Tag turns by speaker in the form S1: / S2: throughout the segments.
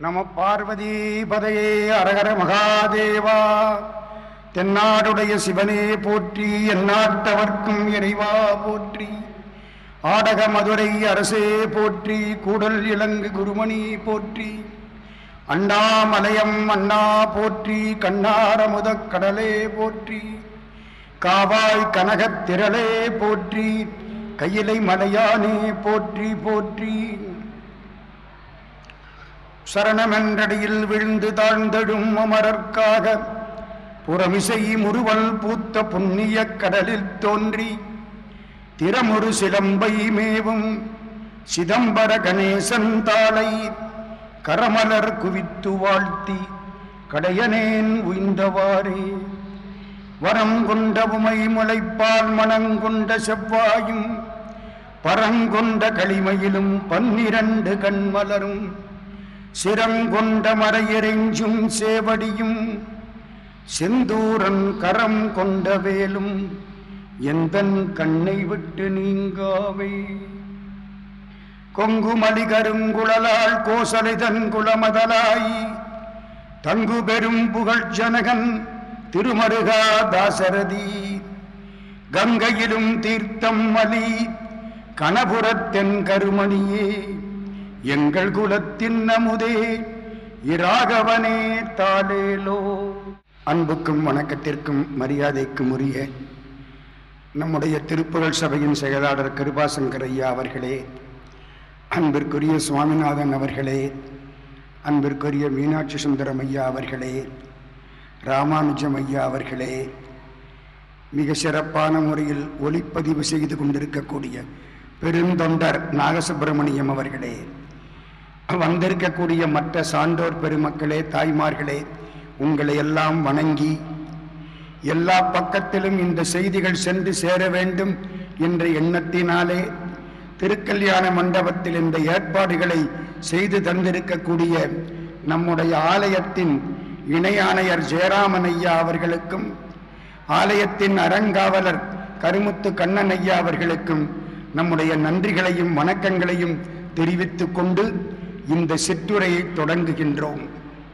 S1: நம பார்வதி பதையே அரகர மகாதேவா தென்னாடுடைய சிவனே போற்றி எந்நாட்டவர்க்கும் இறைவா போற்றி ஆடக மதுரை அரசே போற்றி கூடல் இலங்கு குருமணி போற்றி அண்ணாமலயம் அண்ணா போற்றி கண்ணாரமுதக் கடலே போற்றி காவாய் கனகத் திரளே போற்றி கையிலை மலையானே போற்றி போற்றி சரணமென்றடியில் விழுந்து தாழ்ந்தடும் அமரர்க்காக புறமிசை முறுவல் பூத்த புண்ணிய கடலில் தோன்றி திறமொரு சிலம்பை மேவும் சிதம்பர கணேசன் தாளை கரமலர் குவித்து வாழ்த்தி கடையனேன் உய்ந்தவாறே வரம் கொண்ட உமை முளைப்பால் மணங்கொண்ட செவ்வாயும் பரங்கொண்ட களிமையிலும் பன்னிரண்டு கண்மலரும் சிரங்கொண்ட மறையெறிஞ்சும் சேவடியும் செந்தூரன் கரம் கொண்ட வேலும் எந்தன் கண்ணை விட்டு நீங்காவே கொங்குமலி கருங்குழலால் கோசலைதன் குலமதலாய் தங்கு பெரும் புகழ் ஜனகன் திருமருகா தாசரதி கங்கையிலும் தீர்த்தம் மலி கணபுரத்தென் கருமணியே எங்கள் குலத்தின் அமுதே இராகவனே தாலேலோ அன்புக்கும் வணக்கத்திற்கும் மரியாதைக்கும் உரிய நம்முடைய திருப்புகழ் சபையின் செயலாளர் கிருபாசங்கர் ஐயா அவர்களே அன்பிற்குரிய சுவாமிநாதன் அவர்களே அன்பிற்குரிய மீனாட்சி சுந்தரம் ஐயா அவர்களே ராமானுஜம் ஐயா அவர்களே மிக சிறப்பான முறையில் ஒளிப்பதிவு செய்து கொண்டிருக்கக்கூடிய பெருந்தொண்டர் நாகசுப்பிரமணியம் அவர்களே வந்திருக்கக்கூடிய மற்ற சான்றோர் பெருமக்களே தாய்மார்களே உங்களை எல்லாம் வணங்கி எல்லா பக்கத்திலும் இந்த செய்திகள் சென்று சேர வேண்டும் என்ற எண்ணத்தினாலே திருக்கல்யாண மண்டபத்தில் இந்த ஏற்பாடுகளை செய்து தந்திருக்கக்கூடிய நம்முடைய ஆலயத்தின் இணை ஆணையர் ஜெயராமன் ஐயா அவர்களுக்கும் ஆலயத்தின் அறங்காவலர் கருமுத்து கண்ணன் ஐயா அவர்களுக்கும் நம்முடைய நன்றிகளையும் வணக்கங்களையும் தெரிவித்துக் கொண்டு இந்த சிற்றுரையை தொடங்குகின்றோம்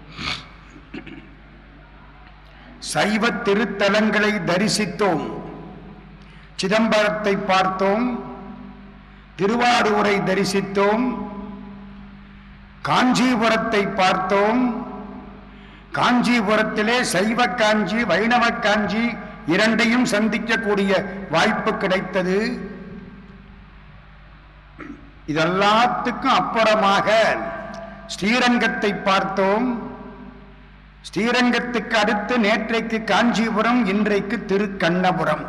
S1: சைவ திருத்தலங்களை தரிசித்தோம் சிதம்பரத்தை பார்த்தோம் திருவாரூரை தரிசித்தோம் காஞ்சிபுரத்தை பார்த்தோம் காஞ்சிபுரத்திலே சைவ காஞ்சி வைணவ காஞ்சி இரண்டையும் சந்திக்கக்கூடிய வாய்ப்பு கிடைத்தது இதெல்லாத்துக்கும் அப்புறமாக ஸ்ரீரங்கத்தை பார்த்தோம் ஸ்ரீரங்கத்துக்கு அடுத்து நேற்றைக்கு காஞ்சிபுரம் இன்றைக்கு திருக்கண்ணபுரம்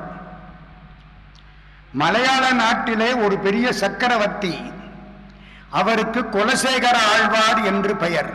S1: மலையாள நாட்டிலே ஒரு பெரிய சக்கரவர்த்தி அவருக்கு குலசேகர ஆழ்வார் என்று பெயர்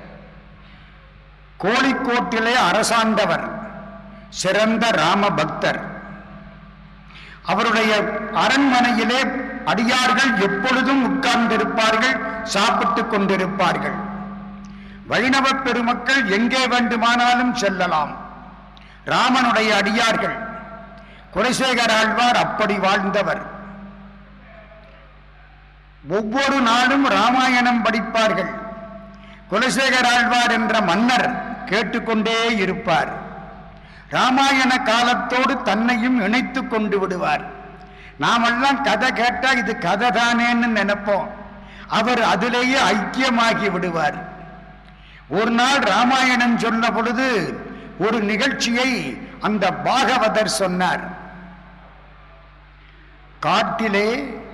S1: கோழிக்கோட்டிலே அரசாண்டவர் சிறந்த ராம பக்தர் அவருடைய அரண்மனையிலே அடியார்கள் எப்பொழுதும் உட்கார்ந்திருப்பார்கள் சாப்பிட்டுக் கொண்டிருப்பார்கள் வைணவ பெருமக்கள் எங்கே வேண்டுமானாலும் செல்லலாம் ராமனுடைய அடியார்கள் குலசேகர ஆழ்வார் அப்படி வாழ்ந்தவர் ஒவ்வொரு நாளும் ராமாயணம் படிப்பார்கள் குலசேகர ஆழ்வார் என்ற மன்னர் கேட்டுக்கொண்டே இருப்பார் ராமாயண காலத்தோடு தன்னையும் இணைத்து கொண்டு விடுவார் நாமெல்லாம் கதை கேட்டா இது கதை தானேன்னு நினைப்போம் அவர் அதிலேயே ஐக்கியமாகி விடுவார் ஒரு நாள் ராமாயணம் சொன்ன பொழுது ஒரு நிகழ்ச்சியை அந்த பாகவதர் சொன்னார் காட்டிலே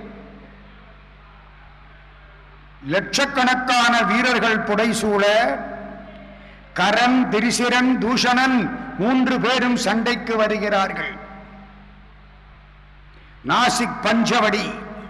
S1: லட்சக்கணக்கான வீரர்கள் புடைசூழ கரன் திரிசிரன் தூஷணன் மூன்று பேரும் சண்டைக்கு வருகிறார்கள் நாசிக் பஞ்சவடி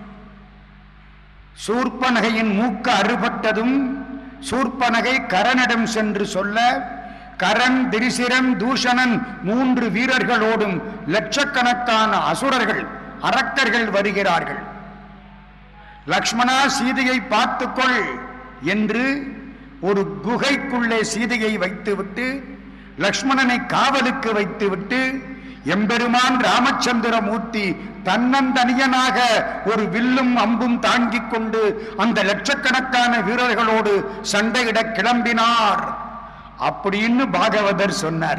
S1: சூர்பனகையின் மூக்கு அறுபட்டதும் சூர்பனகை கரனிடம் சென்று சொல்ல கரண் திரிசிரன் தூஷணன் மூன்று வீரர்களோடும் லட்சக்கணக்கான அசுரர்கள் அரக்கர்கள் வருகிறார்கள் லக்ஷ்மணா சீதையை பார்த்துக்கொள் என்று ஒரு குகைக்குள்ளே சீதையை வைத்துவிட்டு லக்ஷ்மணனை காவலுக்கு வைத்துவிட்டு எம்பெருமான் ராமச்சந்திரமூர்த்தி தன்னந்தனியனாக ஒரு வில்லும் அம்பும் தாங்கிக் கொண்டு அந்த லட்சக்கணக்கான வீரர்களோடு சண்டையிட கிளம்பினார் அப்படின்னு பாகவதர் சொன்னார்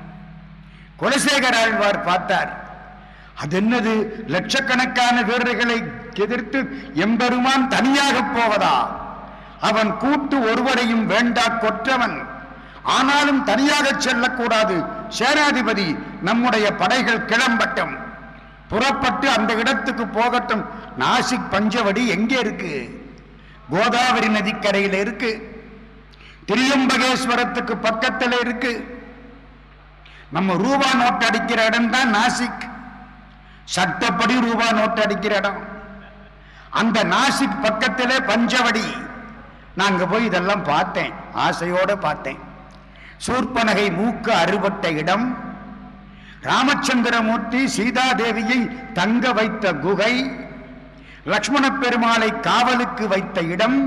S1: குலசேகர ஆழ்வார் பார்த்தார் அது என்னது லட்சக்கணக்கான வீரர்களை எதிர்த்து எம்பெருமான் தனியாக போவதா அவன் கூட்டு ஒருவரையும் வேண்டா கொற்றவன் ஆனாலும் தனியாக செல்லக்கூடாது சேனாதிபதி நம்முடைய படைகள் கிளம்பட்டும் புறப்பட்டு அந்த இடத்துக்கு போகட்டும் நாசிக் பஞ்சவடி எங்கே இருக்கு கோதாவரி நதிக்கரையில் இருக்கு திரியம்பகேஸ்வரத்துக்கு பக்கத்தில் இருக்கு நம்ம ரூபா நோட்டு அடிக்கிற இடம் தான் நாசிக் சட்டப்படி ரூபா நோட்டு அடிக்கிற இடம் அந்த நாசிக் பக்கத்திலே பஞ்சவடி நான் அங்க போய் இதெல்லாம் பார்த்தேன் ஆசையோட பார்த்தேன் சூர்பனகை மூக்கு அறுபட்ட இடம் ராமச்சந்திரமூர்த்தி சீதாதேவியை தங்க வைத்த குகை லக்ஷ்மண பெருமாளை காவலுக்கு வைத்த இடம்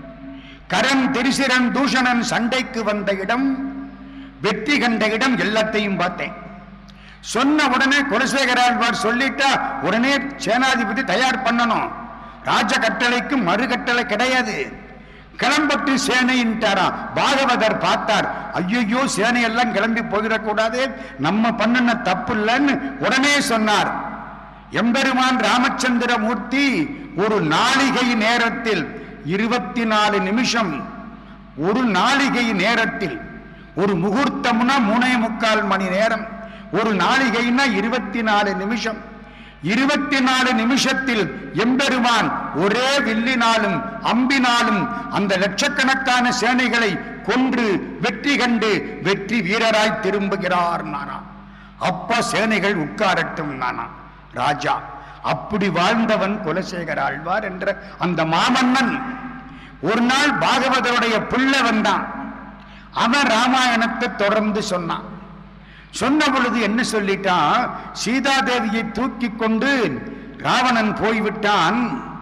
S1: கரன் திரிசிரன் தூஷணன் சண்டைக்கு வந்த இடம் வெற்றி கண்ட இடம் எல்லாத்தையும் பார்த்தேன் சொன்ன உடனே குலசேகராழ்வார் சொல்லிட்டா உடனே சேனாதிபதி தயார் பண்ணணும் ராஜ கட்டளைக்கு மறு கட்டளை கிடையாது கிளம்பட்டு சேனைன்ட்டாராம் பாகவதர் பார்த்தார் ஐயோ சேனை எல்லாம் கிளம்பி போயிடக்கூடாது நம்ம பண்ணின தப்பு இல்லைன்னு உடனே சொன்னார் எம்பெருமான் ராமச்சந்திர மூர்த்தி ஒரு நாளிகை நேரத்தில் இருபத்தி நாலு நிமிஷம் ஒரு நாளிகை நேரத்தில் ஒரு முகூர்த்தம்னா மூணே முக்கால் மணி நேரம் ஒரு நாளிகைன்னா இருபத்தி நாலு நிமிஷம் இருபத்தி நாலு நிமிஷத்தில் எம்பெருமான் ஒரே வில்லினாலும் அம்பினாலும் அந்த லட்சக்கணக்கான சேனைகளை கொன்று வெற்றி கண்டு வெற்றி வீரராய் திரும்புகிறார் நானா அப்ப சேனைகள் உட்காரட்டும் நானா ராஜா அப்படி வாழ்ந்தவன் குலசேகர ஆழ்வார் என்ற அந்த மாமன்னன் ஒரு நாள் பாகவதருடைய பிள்ளை வந்தான் அவன் ராமாயணத்தை தொடர்ந்து சொன்னான் சொன்ன பொழுது என்ன சொல்லிட்டான் சீதாதேவியை தூக்கி கொண்டு ராவணன் போய்விட்டான்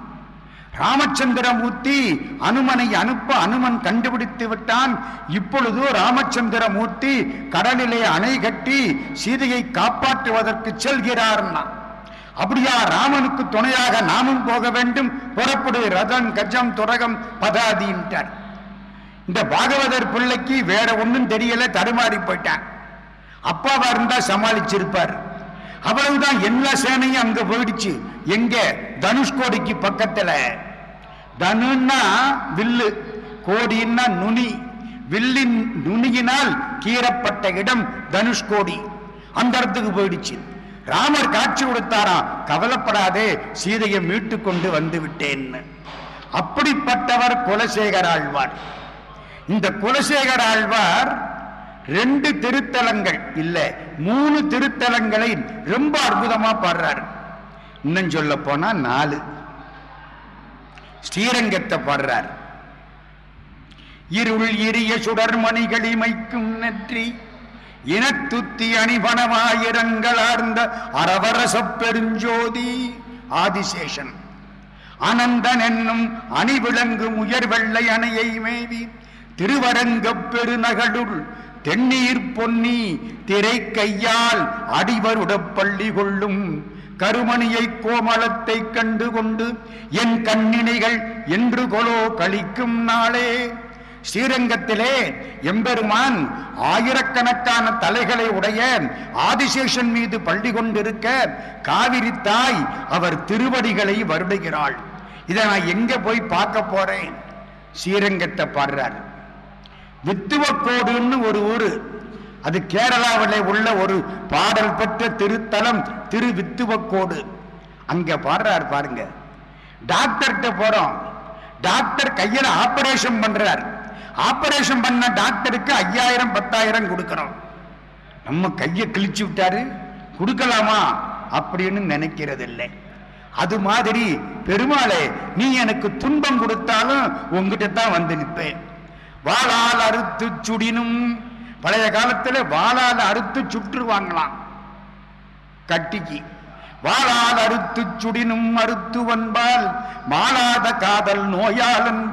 S1: ராமச்சந்திரமூர்த்தி அனுமனை அனுப்ப அனுமன் கண்டுபிடித்து விட்டான் இப்பொழுது ராமச்சந்திரமூர்த்தி கடலிலே அணை கட்டி சீதையை காப்பாற்றுவதற்கு செல்கிறார்னா அப்படியா ராமனுக்கு துணையாக நாமும் போக வேண்டும் புறப்படு ரதம் கஜம் துரகம் பதாதின்ட்டார் இந்த பாகவதர் பிள்ளைக்கு வேற ஒண்ணும் தெரியல தடுமாறி போயிட்டான் அப்பாவா இருந்தா சமாளிச்சிருப்பார் அவ்வளவுதான் எல்லா சேனையும் அங்க போயிடுச்சு எங்க தனுஷ்கோடிக்கு பக்கத்துல தனுன்னா வில்லு கோடின்னா நுனி வில்லின் நுனியினால் கீறப்பட்ட இடம் தனுஷ்கோடி அந்த இடத்துக்கு போயிடுச்சு ராமர் காட்சி கொடுத்தாராம் கவலைப்படாதே சீதையை மீட்டு கொண்டு வந்து விட்டேன்னு அப்படிப்பட்டவர் குலசேகர ஆழ்வார் இந்த குலசேகர ஆழ்வார் ரெண்டு திருத்தலங்கள் இல்ல மூணு திருத்தலங்களை ரொம்ப அற்புதமா பாடுறார் இன்னும் சொல்ல போனா நாலு ஸ்ரீரங்கத்தை பாடுறார் இருள் இரிய சுடர்மணிகள் இமைக்கும் நெற்றி இனத்துத்தி அணிபணமாயிரங்களார்ந்த அரவரசப் பெருஞ்சோதி ஆதிசேஷன் அனந்தன் என்னும் அணிவிளங்கும் உயர் வெள்ளை அணையை மேவி திருவரங்கப் பெருநகடுள் தென்னீர் பொன்னி திரை கையால் அடிவருடப் பள்ளி கொள்ளும் கருமணியை கோமளத்தை கண்டு கொண்டு என் கண்ணினைகள் என்று கொலோ கழிக்கும் நாளே ஸ்ரீரங்கத்திலே எம்பெருமான் ஆயிரக்கணக்கான தலைகளை உடைய ஆதிசேஷன் மீது பள்ளி கொண்டிருக்க காவிரி தாய் அவர் திருவடிகளை வருடுகிறாள் இதை நான் எங்க போய் பார்க்க போறேன் ஸ்ரீரங்கத்தை பாடுறார் வித்துவக்கோடுன்னு ஒரு ஊரு அது கேரளாவில் உள்ள ஒரு பாடல் பெற்ற திருத்தலம் திரு வித்துவக்கோடு அங்க பாடுறார் பாருங்க டாக்டர்கிட்ட போறோம் டாக்டர் கையில ஆபரேஷன் பண்றார் ஆபரேஷன் பண்ண டாக்டருக்கு ஐயாயிரம் பத்தாயிரம் கொடுக்கணும் நம்ம கையை கிழிச்சு விட்டாரு கொடுக்கலாமா அப்படின்னு நினைக்கிறது இல்லை அது மாதிரி பெருமாளே நீ எனக்கு துன்பம் கொடுத்தாலும் உங்ககிட்ட தான் வந்து நிற்பேன் வாளால் அறுத்து சுடினும் பழைய காலத்துல வாளால் அறுத்து சுற்றுவாங்களாம் கட்டிக்கு வாளால் அறுத்து சுடினும் அறுத்து வன்பால் மாளாத காதல் நோயாளன் போல்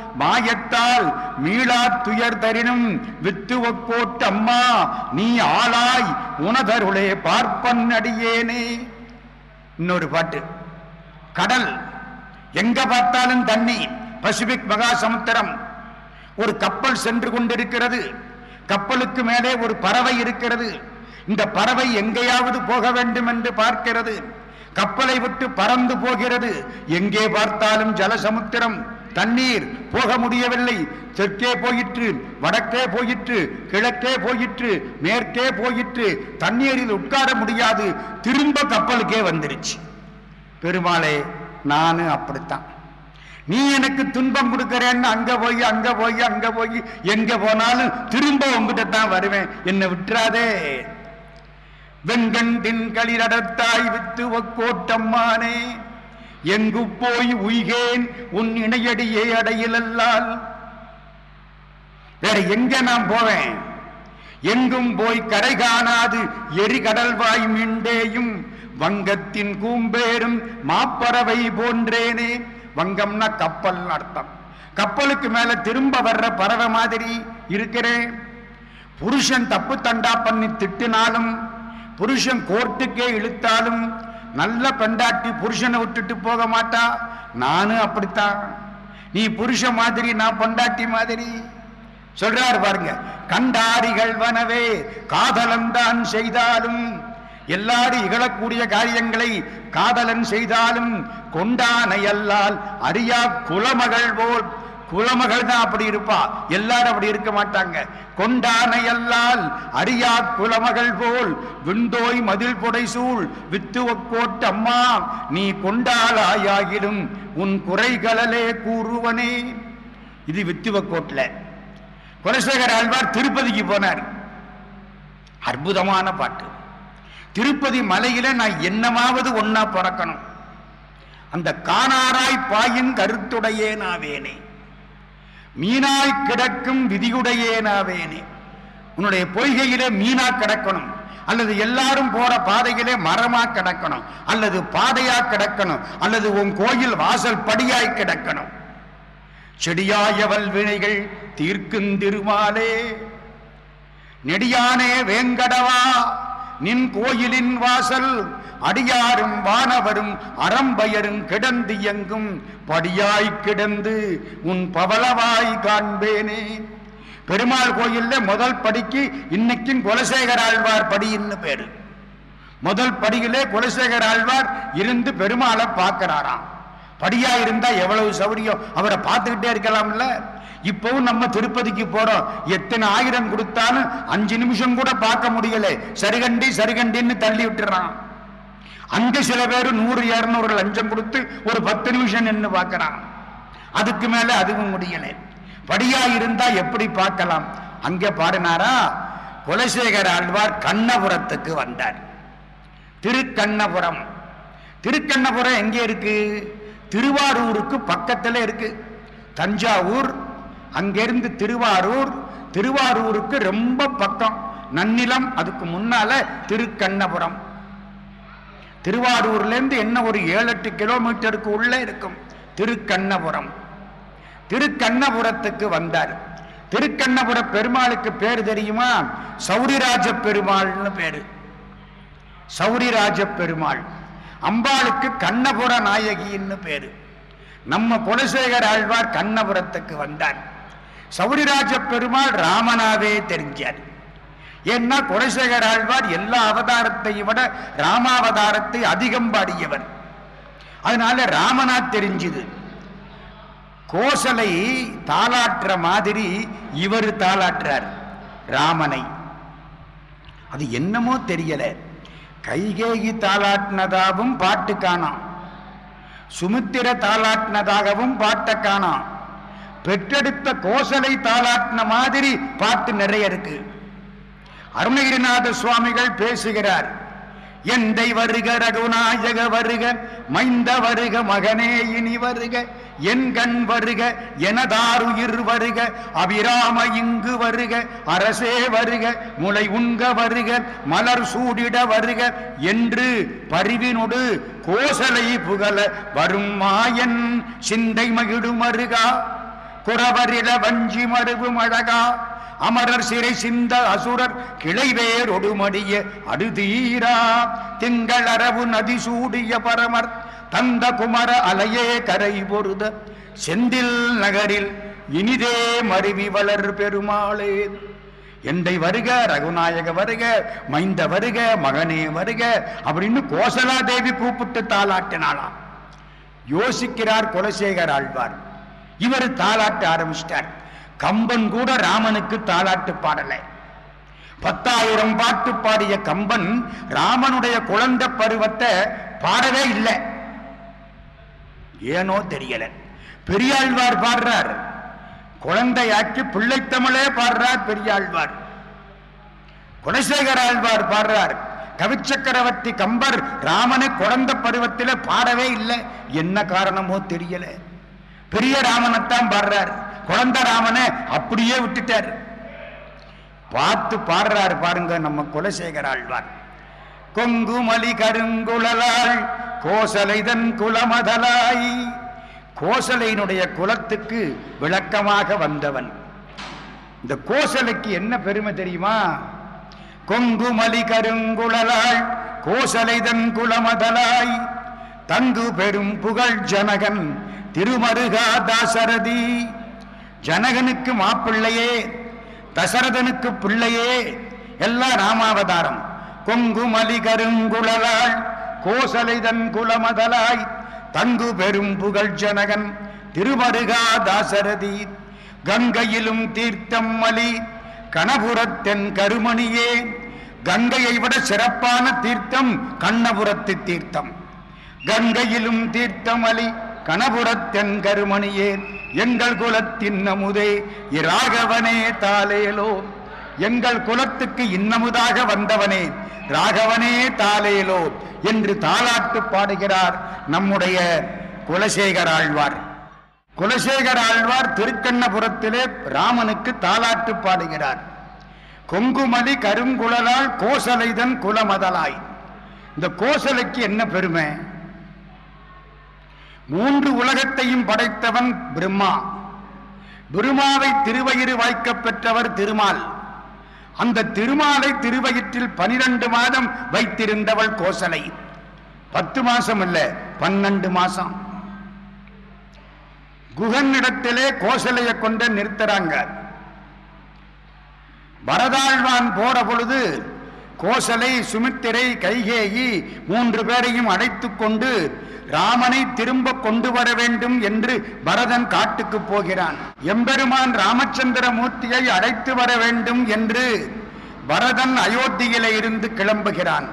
S1: மாயத்தால் மீளா துயர் தரினும் வித்து ஒக்கோட்டு அம்மா நீ ஆளாய் உனதருளே பார்ப்பன் அடியேனே இன்னொரு பாட்டு கடல் எங்க பார்த்தாலும் தண்ணி பசிபிக் மகா சமுத்திரம் ஒரு கப்பல் சென்று கொண்டிருக்கிறது கப்பலுக்கு மேலே ஒரு பறவை இருக்கிறது இந்த பறவை எங்கேயாவது போக வேண்டும் என்று பார்க்கிறது கப்பலை விட்டு பறந்து போகிறது எங்கே பார்த்தாலும் ஜலசமுத்திரம் தண்ணீர் போக முடியவில்லை தெற்கே போயிற்று வடக்கே போயிற்று கிழக்கே போயிற்று மேற்கே போயிற்று தண்ணீரில் உட்கார முடியாது திரும்ப கப்பலுக்கே வந்துருச்சு பெருமாளே நானு அப்படித்தான் நீ எனக்கு துன்பம் கொடுக்கறேன்னு அங்க போய் அங்க போய் அங்க போய் எங்க போனாலும் திரும்ப உங்ககிட்ட தான் வருவேன் என்னை விட்டுறாதே வெண்கண்டின் களிரடத்தாய் வித்து ஒக்கோட்டம்மானே எங்கு போய் உய்கேன் உன் இணையடியே அடையிலல்லால் வேற எங்க நான் போவேன் எங்கும் போய் கரை காணாது எரிகடல்வாய் மீண்டேயும் வங்கத்தின் கூம்பேரும் மாப்பறவை போன்றேனே வங்கம்னா கப்பல் அர்த்தம் கப்பலுக்கு மேல திரும்ப வர்ற பறவை மாதிரி இருக்கிறேன் புருஷன் தப்பு தண்டா பண்ணி திட்டினாலும் புருஷன் கோர்ட்டுக்கே இழுத்தாலும் நல்ல பெண்டாட்டி புருஷனை விட்டுட்டு போக மாட்டா நானும் அப்படித்தான் நீ புருஷ மாதிரி நான் பொண்டாட்டி மாதிரி சொல்றாரு பாருங்க கண்டாரிகள் வனவே காதலன் தான் செய்தாலும் எல்லாரும் இகழக்கூடிய காரியங்களை காதலன் செய்தாலும் கொண்டானை அல்லால் அறியா குலமகள் போல் குலமகள் தான் அப்படி இருப்பா எல்லாரும் அப்படி இருக்க மாட்டாங்க கொண்டானை அல்லால் அறியா குலமகள் போல் விண்டோய் மதில் புடைசூழ் வித்து ஒக்கோட்டு அம்மா நீ கொண்டாளாயாகிலும் உன் குறைகளலே கூறுவனே இது வித்துவக்கோட்டில் குலசேகர ஆழ்வார் திருப்பதிக்கு போனார் அற்புதமான பாட்டு திருப்பதி மலையில நான் என்னமாவது ஒன்னா பிறக்கணும் அந்த காணாராய் பாயின் கருத்துடையேனாவேனே மீனாய் கிடக்கும் விதியுடையேனாவேனே உன்னுடைய பொய்கையிலே மீனா கிடக்கணும் அல்லது எல்லாரும் போற பாதையிலே மரமா கிடக்கணும் அல்லது பாதையா கிடக்கணும் அல்லது உன் கோயில் வாசல் படியாய் கிடக்கணும் செடியாயவல் வினைகள் தீர்க்கும் திருமாலே நெடியானே வேங்கடவா நின் கோயிலின் வாசல் அடியாரும் வானவரும் அறம்பயரும் கிடந்து எங்கும் படியாய் கிடந்து உன் பவளவாய் காண்பேனே பெருமாள் கோயில்ல முதல் படிக்கு இன்னைக்கும் குலசேகர ஆழ்வார் படின்னு பேரு முதல் படியிலே குலசேகர ஆழ்வார் இருந்து பெருமாளை பார்க்கிறாராம் படியா இருந்தா எவ்வளவு சௌரியம் அவரை பார்த்துக்கிட்டே இருக்கலாம்ல இப்பவும் நம்ம திருப்பதிக்கு போறோம் எத்தனை ஆயிரம் கொடுத்தாலும் அஞ்சு நிமிஷம் கூட பார்க்க முடியல சரிகண்டி சரிகண்டின்னு தள்ளி விட்டுறான் அங்க சில பேர் நூறு இருநூறு லஞ்சம் கொடுத்து ஒரு பத்து நிமிஷம் நின்று பார்க்கறான் அதுக்கு மேல அதுவும் முடியல படியா இருந்தா எப்படி பார்க்கலாம் அங்க பாடினாரா குலசேகர ஆழ்வார் கண்ணபுரத்துக்கு வந்தார் திருக்கண்ணபுரம் திருக்கண்ணபுரம் எங்கே இருக்கு திருவாரூருக்கு பக்கத்துல இருக்கு தஞ்சாவூர் அங்கிருந்து திருவாரூர் திருவாரூருக்கு ரொம்ப பக்கம் நன்னிலம் அதுக்கு முன்னால திருக்கண்ணபுரம் திருவாரூர்ல இருந்து என்ன ஒரு ஏழு எட்டு கிலோமீட்டருக்கு உள்ள இருக்கும் திருக்கண்ணபுரம் திருக்கண்ணபுரத்துக்கு வந்தார் திருக்கண்ணபுர பெருமாளுக்கு பேர் தெரியுமா சௌரிராஜ பெருமாள்னு பேரு சௌரிராஜ பெருமாள் அம்பாளுக்கு கண்ணபுர நாயகின்னு பேரு நம்ம குலசேகர ஆழ்வார் கண்ணபுரத்துக்கு வந்தார் சௌரிராஜ பெருமாள் ராமனாவே தெரிஞ்சார் ஏன்னா குலசேகர ஆழ்வார் எல்லா அவதாரத்தையும் விட ராமாவதாரத்தை அதிகம் பாடியவர் அதனால ராமனா தெரிஞ்சுது கோசலை தாளாட்டுற மாதிரி இவர் தாளாட்டுறார் ராமனை அது என்னமோ தெரியல கைகேகி தாளாட்டினதாகவும் பாட்டு காணாம் சுமித்திர தாளாட்டினதாகவும் பாட்டை காணாம் பெற்றெடுத்த கோசலை தாளாட்டின மாதிரி பாட்டு நிறைய இருக்கு அருணகிரிநாத சுவாமிகள் பேசுகிறார் எந்தை வருக ரகுநாயக வருக மைந்த வருக மகனே இனி வருக என் கண் வருக எனதாருயிர் வருக அபிராம இங்கு வருக அரசே வருக முளை உண்க வருக மலர் சூடிட வருக என்று பரிவினொடு கோசலை புகழ வரும் மாயன் சிந்தை மகிடு மருகா குறவரில வஞ்சி மருவும் அழகா அமரர் சிறை சிந்த அசுரர் கிளைவேர் ஒடுமடிய அடுதீரா திங்கள் அரவு நதி சூடிய பரமர் தந்த குமர அலையே கரை பொருத செந்தில் நகரில் இனிதே மருவி வளர் பெருமாளே எந்தை வருக ரகுநாயக வருக மைந்த வருக மகனே வருக அப்படின்னு கோசலா தேவி கூப்பிட்டு தாளாட்டினாளாம் யோசிக்கிறார் குலசேகர் ஆழ்வார் இவர் தாளாட்ட ஆரம்பிச்சிட்டார் கம்பன் கூட ராமனுக்கு தாளாட்டு பாடலை பத்தாயிரம் பாட்டு பாடிய கம்பன் ராமனுடைய குழந்தை பருவத்தை பாடவே இல்லை ஏனோ தெரியல பெரியாழ்வார் பாடுறார் குழந்தையாக்கி பிள்ளைத்தமிழே பாடுறார் பெரியாழ்வார் குலசேகர ஆழ்வார் பாடுறார் கவிச்சக்கரவர்த்தி கம்பர் ராமனை குழந்தை பருவத்தில் பாடவே இல்லை என்ன காரணமோ தெரியல பெரிய ராமனைத்தான் பாடுறார் குழந்தை ராமனை அப்படியே விட்டுட்டார் பார்த்து பாடுறார் பாருங்க நம்ம குலசேகர ஆழ்வார் கொங்குமலி கருங்குழலாள் கோசலைதன் குலமதலாய் கோசலையினுடைய குலத்துக்கு விளக்கமாக வந்தவன் இந்த கோசலைக்கு என்ன பெருமை தெரியுமா கொங்குமலி கருங்குழலாள் கோசலைதன் குலமதலாய் தங்கு பெரும் புகழ் ஜனகன் திருமருகா தாசரதி ஜனகனுக்கு மாப்பிள்ளையே தசரதனுக்கு பிள்ளையே எல்லாம் ராமாவதாரம் கொங்குமலி கருங்குழலாள் கோசலைதன் குலமதலாய் தங்கு பெரும் புகழ் ஜனகன் திருமருகா தாசரதி கங்கையிலும் தீர்த்தம் மலி கணபுரத்தென் கருமணியே கங்கையை விட சிறப்பான தீர்த்தம் கண்ணபுரத்து தீர்த்தம் கங்கையிலும் தீர்த்தமலி கணபுரத்தென் கருமணியே எங்கள் குலத்தின் அமுதே இராகவனே தாலேலோ எங்கள் குலத்துக்கு இன்னமுதாக வந்தவனே ராகவனே தாலேலோ என்று தாலாட்டு பாடுகிறார் நம்முடைய குலசேகர ஆழ்வார் குலசேகர ஆழ்வார் திருக்கண்ணபுரத்திலே ராமனுக்கு தாலாட்டு பாடுகிறார் கொங்குமலி கருங்குழலால் கோசலைதன் குலமதலாய் இந்த கோசலைக்கு என்ன பெருமை மூன்று உலகத்தையும் படைத்தவன் பிரம்மா பிரம்மாவை திருவயிறு வாய்க்கப் பெற்றவர் திருமால் அந்த திருமாலை திருவயிற்றில் பனிரெண்டு மாதம் வைத்திருந்தவள் கோசலை பத்து மாசம் இல்ல பன்னெண்டு மாசம் குகனிடத்திலே கோசலையை கொண்டு நிறுத்துறாங்க பரதாழ்வான் போற பொழுது கோசலை சுமித்திரை கைகேயி மூன்று பேரையும் அழைத்துக் கொண்டு ராமனை திரும்ப கொண்டு வர வேண்டும் என்று பரதன் காட்டுக்கு போகிறான் எம்பெருமான் ராமச்சந்திர மூர்த்தியை அழைத்து வர வேண்டும் என்று பரதன் அயோத்தியில இருந்து கிளம்புகிறான்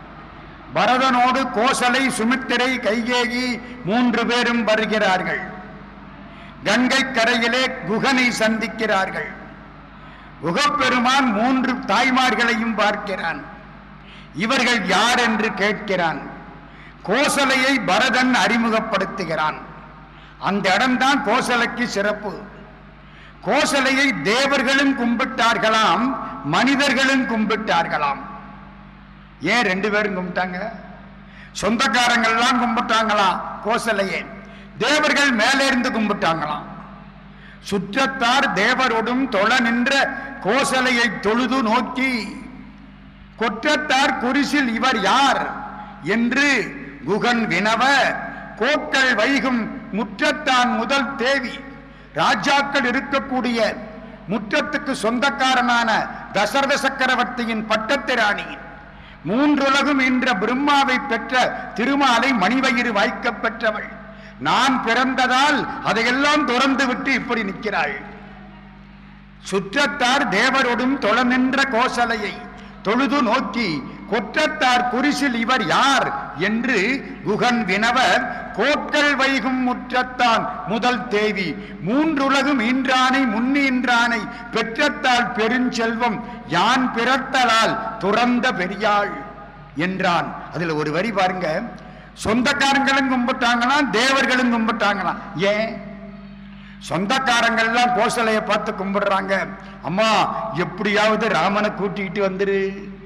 S1: பரதனோடு கோசலை சுமித்திரை கைகேயி மூன்று பேரும் வருகிறார்கள் கங்கை கரையிலே குகனை சந்திக்கிறார்கள் குகப்பெருமான் மூன்று தாய்மார்களையும் பார்க்கிறான் இவர்கள் யார் என்று கேட்கிறான் கோசலையை பரதன் அறிமுகப்படுத்துகிறான் அந்த இடம்தான் கோசலைக்கு சிறப்பு கோசலையை தேவர்களும் கும்பிட்டார்களாம் மனிதர்களும் கும்பிட்டார்களாம் ஏன் ரெண்டு பேரும் கும்பிட்டாங்க சொந்தக்காரங்கள்லாம் கும்பிட்டாங்களாம் கோசலையே தேவர்கள் மேலே இருந்து கும்பிட்டாங்களாம் சுற்றத்தார் தேவரோடும் தொழ நின்ற கோசலையை தொழுது நோக்கி கொற்றத்தார் குரிசில் இவர் யார் என்று குகன் வினவ கோக்கள் வைகும் முற்றத்தான் முதல் தேவி ராஜாக்கள் இருக்கக்கூடிய முற்றத்துக்கு சொந்தக்காரனான தசரத சக்கரவர்த்தியின் பட்டத்திராணி மூன்றுலகும் என்ற பிரம்மாவை பெற்ற திருமாலை மணிவயிறு வாய்க்கப் பெற்றவள் நான் பிறந்ததால் அதையெல்லாம் துறந்து விட்டு இப்படி நிற்கிறாள் சுற்றத்தார் தேவரோடும் தொழ நின்ற கோசலையை தொழுது நோக்கி கொற்றத்தார் குரிசில் இவர் யார் என்று குகன் வினவ கோட்கள் வைகும் முற்றத்தான் முதல் தேவி மூன்றுலகும் ஈன்றானை முன்னீன்றானை பெற்றத்தால் பெருஞ்செல்வம் யான் பிறத்தலால் துறந்த பெரியாள் என்றான் அதுல ஒரு வரி பாருங்க சொந்தக்காரங்களும் கும்பிட்டாங்களாம் தேவர்களும் கும்பிட்டாங்களாம் ஏன் சொந்தக்காரங்கள்லாம் கோசலையை பார்த்து கும்பிடுறாங்க அம்மா எப்படியாவது ராமனை கூட்டிக்கிட்டு வந்துரு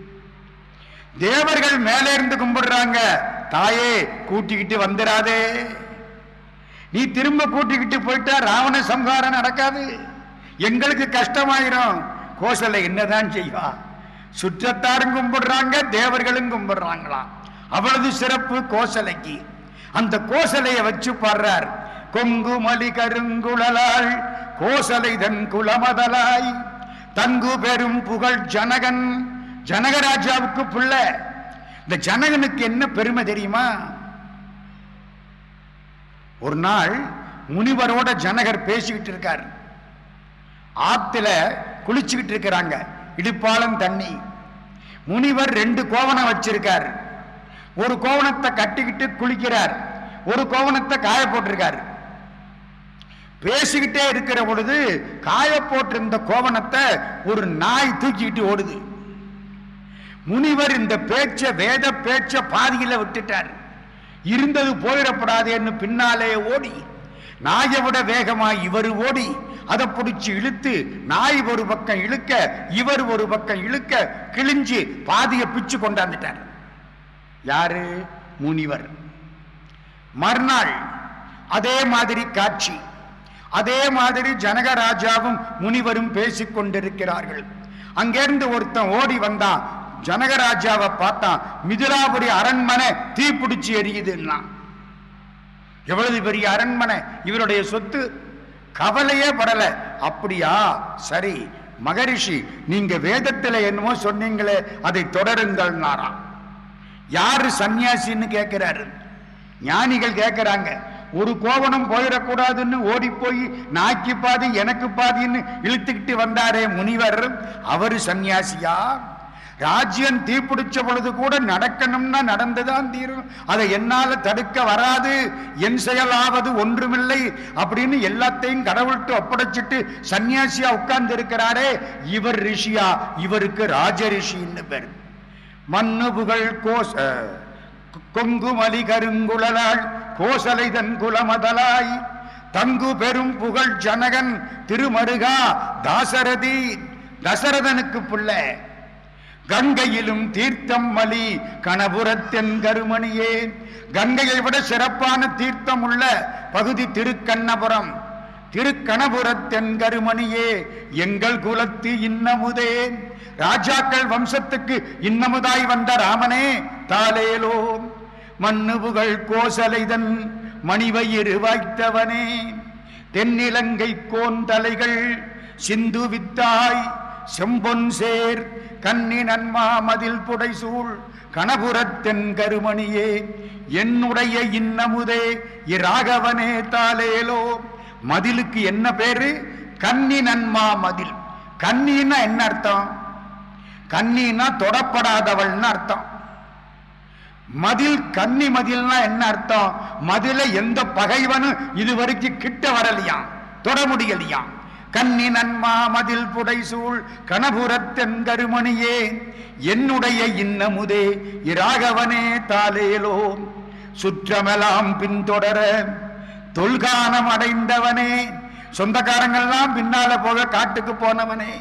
S1: தேவர்கள் மேலே இருந்து கும்பிடுறாங்க தாயே கூட்டிக்கிட்டு வந்துடாதே நீ திரும்ப கூட்டிக்கிட்டு போயிட்டா ராவண சம்ஹாரம் நடக்காது எங்களுக்கு கஷ்டமாயிரும் கோசலை என்னதான் செய்வா சுற்றத்தாரும் கும்பிடுறாங்க தேவர்களும் கும்பிடுறாங்களாம் அவ்வளவு சிறப்பு கோசலைக்கு அந்த கோசலையை வச்சு பாடுறார் கொங்கு மலி கருங்குழலாள் கோசலை தன் குலமதலாய் தங்கு பெரும் புகழ் ஜனகன் ஜனகராஜாவுக்கு புள்ள இந்த ஜனகனுக்கு என்ன பெருமை தெரியுமா ஒரு நாள் முனிவரோட ஜனகர் பேசிக்கிட்டு இருக்கார் ஆத்துல குளிச்சுக்கிட்டு இருக்கிறாங்க இடுப்பாலம் தண்ணி முனிவர் ரெண்டு கோவணம் வச்சிருக்கார் ஒரு கோவணத்தை கட்டிக்கிட்டு குளிக்கிறார் ஒரு கோவணத்தை காய போட்டிருக்கார் பேசிக்கிட்டே இருக்கிற பொழுது காய போட்டிருந்த கோவணத்தை ஒரு நாய் தூக்கிக்கிட்டு ஓடுது முனிவர் இந்த பேச்ச வேத பேச்ச பாதியில விட்டுட்டார் இருந்தது போயிடப்படாதேன்னு பின்னாலே ஓடி நாயை விட வேகமா இவர் ஓடி அதை பிடிச்சு இழுத்து நாய் ஒரு பக்கம் இழுக்க இவர் ஒரு பக்கம் இழுக்க கிழிஞ்சு பாதியை பிச்சு கொண்டாந்துட்டார் யாரு முனிவர் மறுநாள் அதே மாதிரி காட்சி அதே மாதிரி ஜனகராஜாவும் முனிவரும் பேசிக் கொண்டிருக்கிறார்கள் அங்கிருந்து ஒருத்தன் ஓடி வந்தான் ஜனகராஜாவை பார்த்தான் மிதிலாபுரி அரண்மனை தீப்பிடிச்சு எரியுதுன்னா எவ்வளவு பெரிய அரண்மனை இவருடைய சொத்து கவலையே படல அப்படியா சரி மகரிஷி நீங்க வேதத்துல என்னமோ சொன்னீங்களே அதை தொடருங்கள் யாரு சன்னியாசின்னு கேட்கிறாரு ஞானிகள் கேட்கிறாங்க ஒரு கோவணம் போயிடக்கூடாதுன்னு ஓடி போய் நாய்க்கு பாதி எனக்கு பாதின்னு இழுத்துக்கிட்டு வந்தாரே முனிவர் அவரு சன்னியாசியா ராஜ்யம் தீப்பிடிச்ச பொழுது கூட நடக்கணும்னா நடந்துதான் தீரும் அதை என்னால தடுக்க வராது என் செயலாவது ஒன்றுமில்லை அப்படின்னு எல்லாத்தையும் கடவுள்கிட்ட ஒப்படைச்சிட்டு சன்னியாசியா உட்கார்ந்து இருக்கிறாரே இவர் ரிஷியா இவருக்கு ராஜ ரிஷின்னு பேர் மண்ணு புகழ் கோச கொங்குமலி கருங்குழலாள் கோசலை தன் குலமதலாய் தங்கு பெரும் புகழ் ஜனகன் திருமருகா தாசரதி தசரதனுக்கு புள்ள கங்கையிலும் தீர்த்தம் மலி கணபுரத்தென் கருமணியே கங்கையை விட சிறப்பான தீர்த்தம் உள்ள பகுதி திருக்கண்ணபுரம் திருக்கணபுரத்தென் கருமணியே எங்கள் குலத்து இன்னமுதே ராஜாக்கள் வம்சத்துக்கு இன்னமுதாய் வந்த ராமனே தாலேலோ மண்ணு புகழ் கோசலைதன் மணிவயிறு வாய்த்தவனே தென்னிலங்கை கோந்தலைகள் சிந்து வித்தாய் செம்பொன் சேர் கன்னி நன்மா மதில் புடைசூழ் கணபுரத்தென் கருமணியே என்னுடைய இன்னமுதே இராகவனே தாலேலோ மதிலுக்கு என்ன பேரு கன்னி நன்மா மதில் கன்னின்னா என்ன அர்த்தம் கன்னின்னா தொடப்படாதவள்னு அர்த்தம் மதில் கன்னி மதில்னா என்ன அர்த்தம் மதில எந்த பகைவனும் இதுவரைக்கும் கிட்ட வரலையாம் தொட முடியலையாம் கன்னி நன்மா மதில் புடைசூழ் கணபுரத்தென் கருமணியே என்னுடைய இன்னமுதே இராகவனே தாலேலோ சுற்றமெல்லாம் பின்தொடர தொல்கானம் அடைந்தவனே சொந்தக்காரங்கள்லாம் பின்னால போக காட்டுக்கு போனவனே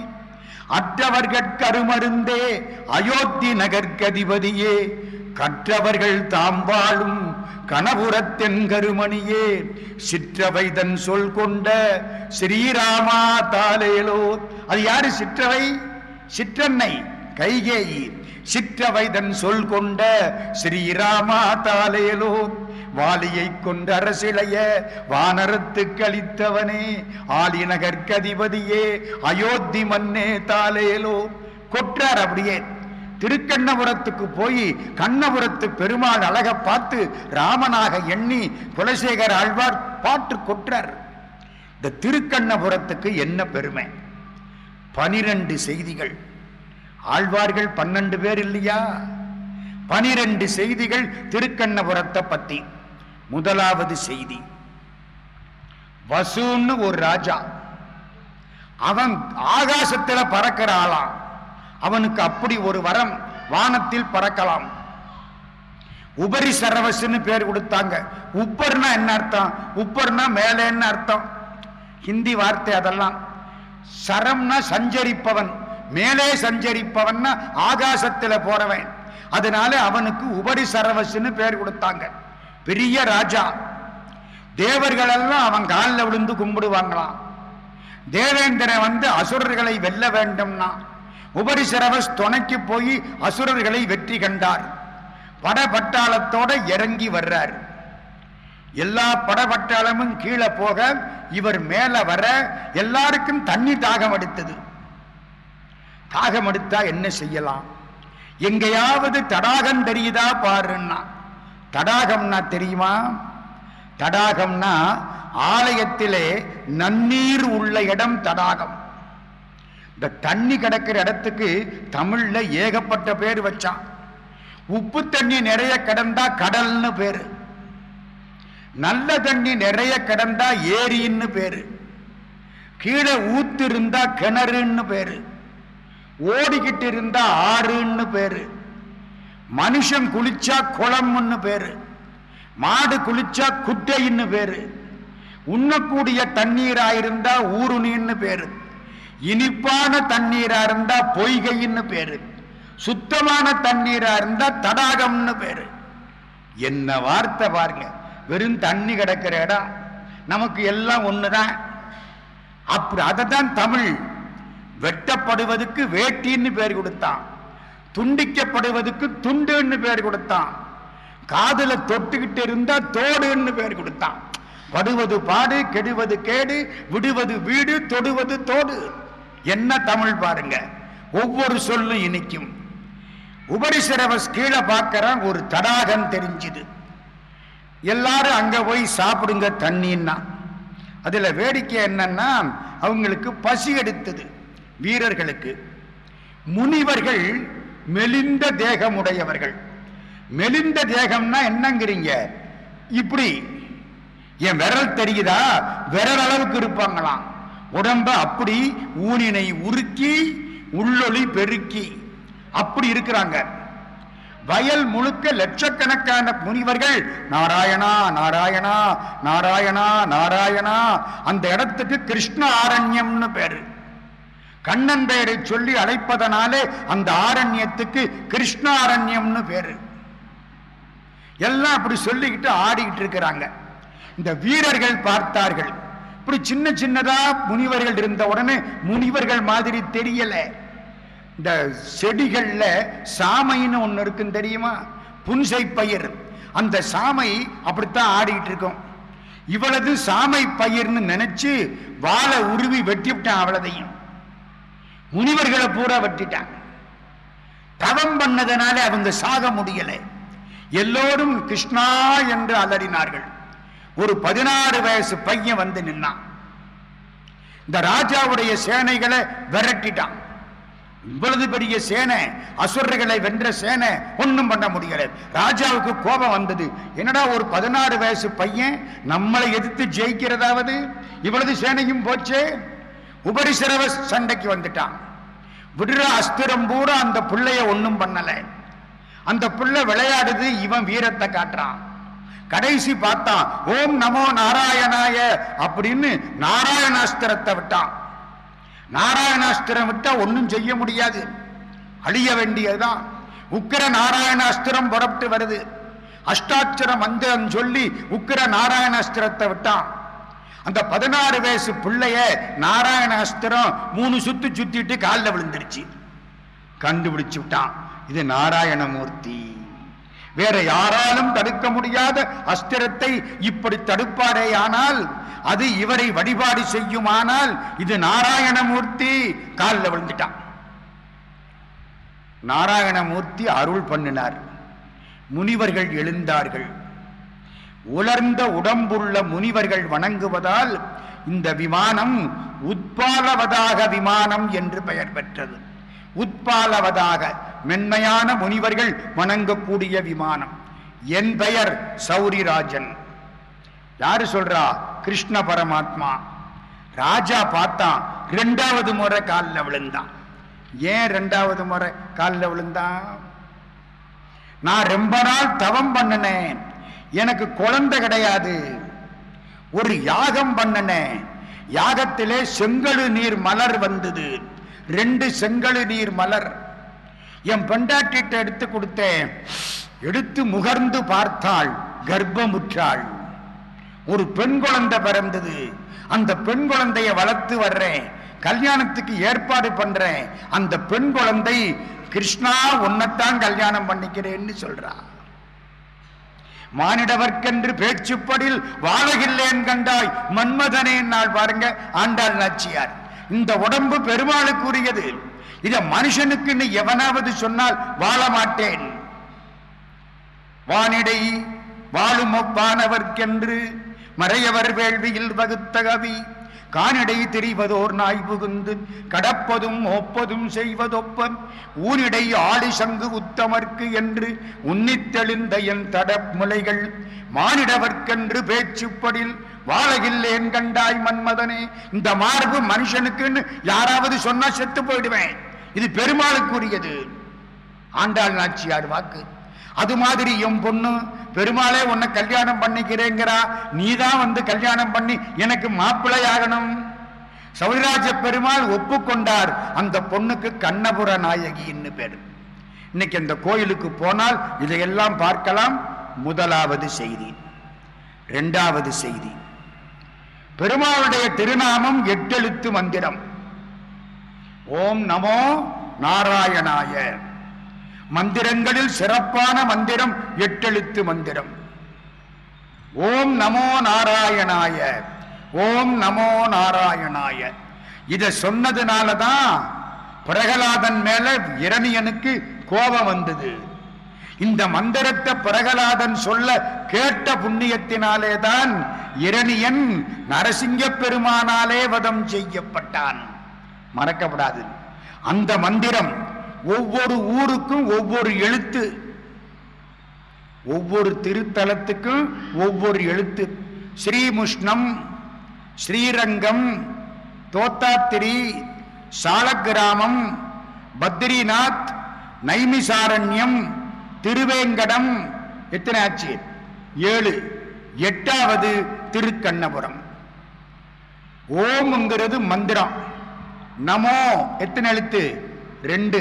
S1: அற்றவர்கட்கருமருந்தே அயோத்தி நகர்கதிபதியே கற்றவர்கள் தாம் வாழும் கணபுரத்தென் கருமணியே சிற்றவைதன் சொல் கொண்ட ஸ்ரீராமா தாலேலோ அது யாரு சிற்றவை சிற்றன்னை கைகேயி சிற்றவைதன் சொல் கொண்ட ஸ்ரீராமா தாலேலோ வாலியை கொண்ட அரசிளைய வானரத்து கழித்தவனே ஆலிநகர் கதிபதியே அயோத்தி மன்னே தாலேலோ கொற்றார் அப்படியே திருக்கண்ணபுரத்துக்கு போய் கண்ணபுரத்து பெருமாள் அழக பார்த்து ராமனாக எண்ணி குலசேகர ஆழ்வார் பாட்டு கொற்றார் இந்த திருக்கண்ணபுரத்துக்கு என்ன பெருமை பனிரெண்டு செய்திகள் ஆழ்வார்கள் பன்னெண்டு பேர் இல்லையா பனிரெண்டு செய்திகள் திருக்கண்ணபுரத்தை பத்தி முதலாவது செய்தி வசூன்னு ஒரு ராஜா அவன் ஆகாசத்துல பறக்கிற ஆளாம் அவனுக்கு அப்படி ஒரு வரம் வானத்தில் பறக்கலாம் உபரி சரவசுன்னு பேர் கொடுத்தாங்க உப்பர்னா என்ன அர்த்தம் உப்பர்னா மேலேன்னு அர்த்தம் ஹிந்தி வார்த்தை அதெல்லாம் சரம்னா சஞ்சரிப்பவன் மேலே சஞ்சரிப்பவன்னா ஆகாசத்துல போறவன் அதனால அவனுக்கு உபரி சரவசுன்னு பேர் கொடுத்தாங்க பெரிய ராஜா தேவர்கள் எல்லாம் அவன் காலில் விழுந்து கும்பிடுவாங்களாம் தேவேந்திரன் வந்து அசுரர்களை வெல்ல வேண்டும்னா உபரிசரவஸ் துணைக்கு போய் அசுரர்களை வெற்றி கண்டார் படபட்டாளத்தோட இறங்கி வர்றார் எல்லா படபட்டாளமும் கீழே போக இவர் மேல வர எல்லாருக்கும் தண்ணி தாகம் எடுத்தது தாகம் எடுத்தா என்ன செய்யலாம் எங்கேயாவது தடாகம் தெரியுதா பாருன்னா தடாகம்னா தெரியுமா தடாகம்னா ஆலயத்திலே நன்னீர் உள்ள இடம் தடாகம் இந்த தண்ணி கிடக்கிற இடத்துக்கு தமிழ்ல ஏகப்பட்ட பேர் வச்சான் உப்பு தண்ணி நிறைய கிடந்தா கடல்னு பேரு நல்ல தண்ணி நிறைய கிடந்தா ஏரின்னு பேரு கீழே ஊத்து இருந்தா கிணறுன்னு பேரு ஓடிக்கிட்டு இருந்தா ஆறுன்னு பேரு மனுஷன் குளிச்சா குளம்னு பேரு மாடு குளிச்சா குட்டைன்னு பேரு உண்ணக்கூடிய தண்ணீரா இருந்தா ஊருணின்னு பேரு இனிப்பான தண்ணீரா இருந்தா பொய்கைன்னு பேரு சுத்தமான தண்ணீரா இருந்தா தடாகம்னு பேரு என்ன வார்த்தை பாருங்க வெறும் தண்ணி கிடக்கிற இடம் நமக்கு எல்லாம் ஒண்ணுதான் அப்படி அதை தான் தமிழ் வெட்டப்படுவதுக்கு வேட்டின்னு பேர் கொடுத்தான் துண்டிக்கப்படுவதுக்கு துண்டுன்னு பேர் கொடுத்தான் காதுல தொட்டுக்கிட்டு இருந்தா தோடுன்னு பேர் கொடுத்தான் படுவது பாடு கெடுவது கேடு விடுவது வீடு தொடுவது தோடு என்ன தமிழ் பாருங்க ஒவ்வொரு சொல்லும் இனிக்கும் உபரிசரவஸ் கீழே பார்க்கறான் ஒரு தடாகம் தெரிஞ்சுது எல்லாரும் அங்க போய் சாப்பிடுங்க தண்ணின்னா அதுல வேடிக்கை என்னன்னா அவங்களுக்கு பசி எடுத்தது வீரர்களுக்கு முனிவர்கள் மெலிந்த தேகமுடையவர்கள் மெலிந்த தேகம்னா என்னங்கிறீங்க இப்படி என் விரல் தெரியுதா விரல் அளவுக்கு இருப்பாங்களாம் உடம்ப அப்படி ஊனினை உருக்கி உள்ளொளி பெருக்கி அப்படி இருக்கிறாங்க வயல் முழுக்க லட்சக்கணக்கான முனிவர்கள் நாராயணா நாராயணா நாராயணா நாராயணா அந்த இடத்துக்கு கிருஷ்ண ஆரண்யம்னு பேரு கண்ணன் பெயரை சொல்லி அழைப்பதனாலே அந்த ஆரண்யத்துக்கு கிருஷ்ண ஆரண்யம்னு பேரு எல்லாம் அப்படி சொல்லிக்கிட்டு ஆடிக்கிட்டு இருக்கிறாங்க இந்த வீரர்கள் பார்த்தார்கள் இப்படி சின்ன சின்னதா முனிவர்கள் இருந்த உடனே முனிவர்கள் மாதிரி தெரியல இந்த செடிகள்ல சாமைன்னு ஒண்ணு இருக்குன்னு தெரியுமா புன்சை பயிர் அந்த சாமை அப்படித்தான் ஆடிக்கிட்டு இருக்கும் இவ்வளவு சாமை பயிர்னு நினைச்சு வாழை உருவி வெட்டி விட்டான் அவ்வளதையும் முனிவர்களை பூரா வெட்டிட்டான் தவம் பண்ணதுனால அவங்க சாக முடியல எல்லோரும் கிருஷ்ணா என்று அலறினார்கள் ஒரு பதினாறு வயசு பையன் வந்து நின்னான் இந்த ராஜாவுடைய சேனைகளை விரட்டிட்டான் இவ்வளவு பெரிய சேனை அசுரர்களை வென்ற சேனை ஒண்ணும் பண்ண முடியல ராஜாவுக்கு கோபம் வந்தது என்னடா ஒரு பதினாறு வயசு பையன் நம்மளை எதிர்த்து ஜெயிக்கிறதாவது இவ்வளவு சேனையும் போச்சே உபரிசரவ சண்டைக்கு வந்துட்டான் விடுற அஸ்திரம் பூரா அந்த பிள்ளைய ஒண்ணும் பண்ணல அந்த பிள்ளை விளையாடுது இவன் வீரத்தை காட்டுறான் கடைசி பார்த்தான் ஓம் நமோ நாராயணாய அப்படின்னு நாராயணாஸ்திரத்தை விட்டான் நாராயணாஸ்திரம் விட்டா ஒன்றும் செய்ய முடியாது அழிய வேண்டியதுதான் உக்கிர நாராயணாஸ்திரம் புறப்பட்டு வருது அஷ்டாட்சர மந்திரம் சொல்லி உக்கிர நாராயணாஸ்திரத்தை விட்டான் அந்த பதினாறு வயசு பிள்ளைய நாராயணாஸ்திரம் மூணு சுத்து சுத்திட்டு காலில் விழுந்துருச்சு கண்டுபிடிச்சு விட்டான் இது நாராயணமூர்த்தி வேற யாராலும் தடுக்க முடியாத அஸ்திரத்தை இப்படி தடுப்பாரேயானால் அது இவரை வழிபாடு செய்யுமானால் இது நாராயணமூர்த்தி காலில் விழுந்துட்டான் நாராயணமூர்த்தி அருள் பண்ணினார் முனிவர்கள் எழுந்தார்கள் உலர்ந்த உடம்புள்ள முனிவர்கள் வணங்குவதால் இந்த விமானம் உத்பாலவதாக விமானம் என்று பெயர் பெற்றது உத்பாலவதாக மென்மையான முனிவர்கள் வணங்கக்கூடிய விமானம் என் பெயர் சௌரிராஜன் யாரு சொல்றா கிருஷ்ண பரமாத்மா ராஜா பார்த்தான் ரெண்டாவது முறை காலில் விழுந்தான் ஏன் ரெண்டாவது முறை காலில் விழுந்தான் நான் ரொம்ப நாள் தவம் பண்ணினேன் எனக்கு குழந்தை கிடையாது ஒரு யாகம் பண்ணினேன் யாகத்திலே செங்கழு நீர் மலர் வந்தது ரெண்டு செங்கழு நீர் மலர் என் பெண்டாட்டிட்ட எடுத்து கொடுத்தேன் எடுத்து முகர்ந்து பார்த்தாள் கர்ப்பமுற்றாள் ஒரு பெண் குழந்தை பிறந்தது அந்த பெண் குழந்தைய வளர்த்து வர்றேன் கல்யாணத்துக்கு ஏற்பாடு பண்றேன் அந்த பெண் குழந்தை கிருஷ்ணா உன்னைத்தான் கல்யாணம் பண்ணிக்கிறேன்னு சொல்றா மானிடவர்க்கென்று பேச்சுப்படில் வாழகில்லேன் கண்டாய் மன்மதனே நாள் பாருங்க ஆண்டாள் நாச்சியார் இந்த உடம்பு பெருமாளுக்குரியது இத மனுஷனுக்குன்னு எவனாவது சொன்னால் வாழ மாட்டேன் வானிடை வாழும் ஒப்பானவர்க்கென்று மறையவர் வேள்வியில் வகுத்த கவி கானிடை திரிவதோர் நாய் புகுந்து கடப்பதும் ஒப்பதும் செய்வதொப்பன் ஊனிடை ஆடி சங்கு உத்தமர்க்கு என்று உன்னித்தெழுந்த என் தடமுலைகள் மானிடவர்க்கென்று பேச்சுப்படில் வாழகில்லேன் கண்டாய் மன்மதனே இந்த மார்பு மனுஷனுக்குன்னு யாராவது சொன்னா செத்து போயிடுவேன் இது பெருமாளுக்குரியது ஆண்டாள் நாச்சியார் வாக்கு அது மாதிரி என் பொண்ணு பெருமாளே உன்னை கல்யாணம் பண்ணிக்கிறேங்கிறா நீ தான் வந்து கல்யாணம் பண்ணி எனக்கு மாப்பிள்ளை ஆகணும் சௌரிராஜ பெருமாள் ஒப்புக்கொண்டார் அந்த பொண்ணுக்கு கண்ணபுர நாயகின்னு பேரு இன்னைக்கு அந்த கோயிலுக்கு போனால் இதையெல்லாம் பார்க்கலாம் முதலாவது செய்தி இரண்டாவது செய்தி பெருமாளுடைய திருநாமம் எட்டெழுத்து மந்திரம் ஓம் நமோ நாராயணாய மந்திரங்களில் சிறப்பான மந்திரம் எட்டெழுத்து மந்திரம் ஓம் நமோ நாராயணாய ஓம் நமோ நாராயணாய இத சொன்னதுனால தான் பிரகலாதன் மேல இரணியனுக்கு கோபம் வந்தது இந்த மந்திரத்தை பிரகலாதன் சொல்ல கேட்ட புண்ணியத்தினாலே தான் இரணியன் நரசிங்க பெருமானாலே வதம் செய்யப்பட்டான் மறக்கப்படாது அந்த மந்திரம் ஒவ்வொரு ஊருக்கும் ஒவ்வொரு எழுத்து ஒவ்வொரு திருத்தலத்துக்கும் ஒவ்வொரு எழுத்து ஸ்ரீமுஷ்ணம் ஸ்ரீரங்கம் தோத்தாத்திரி சாலக்கிராமம் பத்ரிநாத் நைமிசாரண்யம் திருவேங்கடம் எத்தனை ஆச்சு ஏழு எட்டாவது திருக்கண்ணபுரம் ஓம்ங்கிறது மந்திரம் நமோ எத்தனை எழுத்து ரெண்டு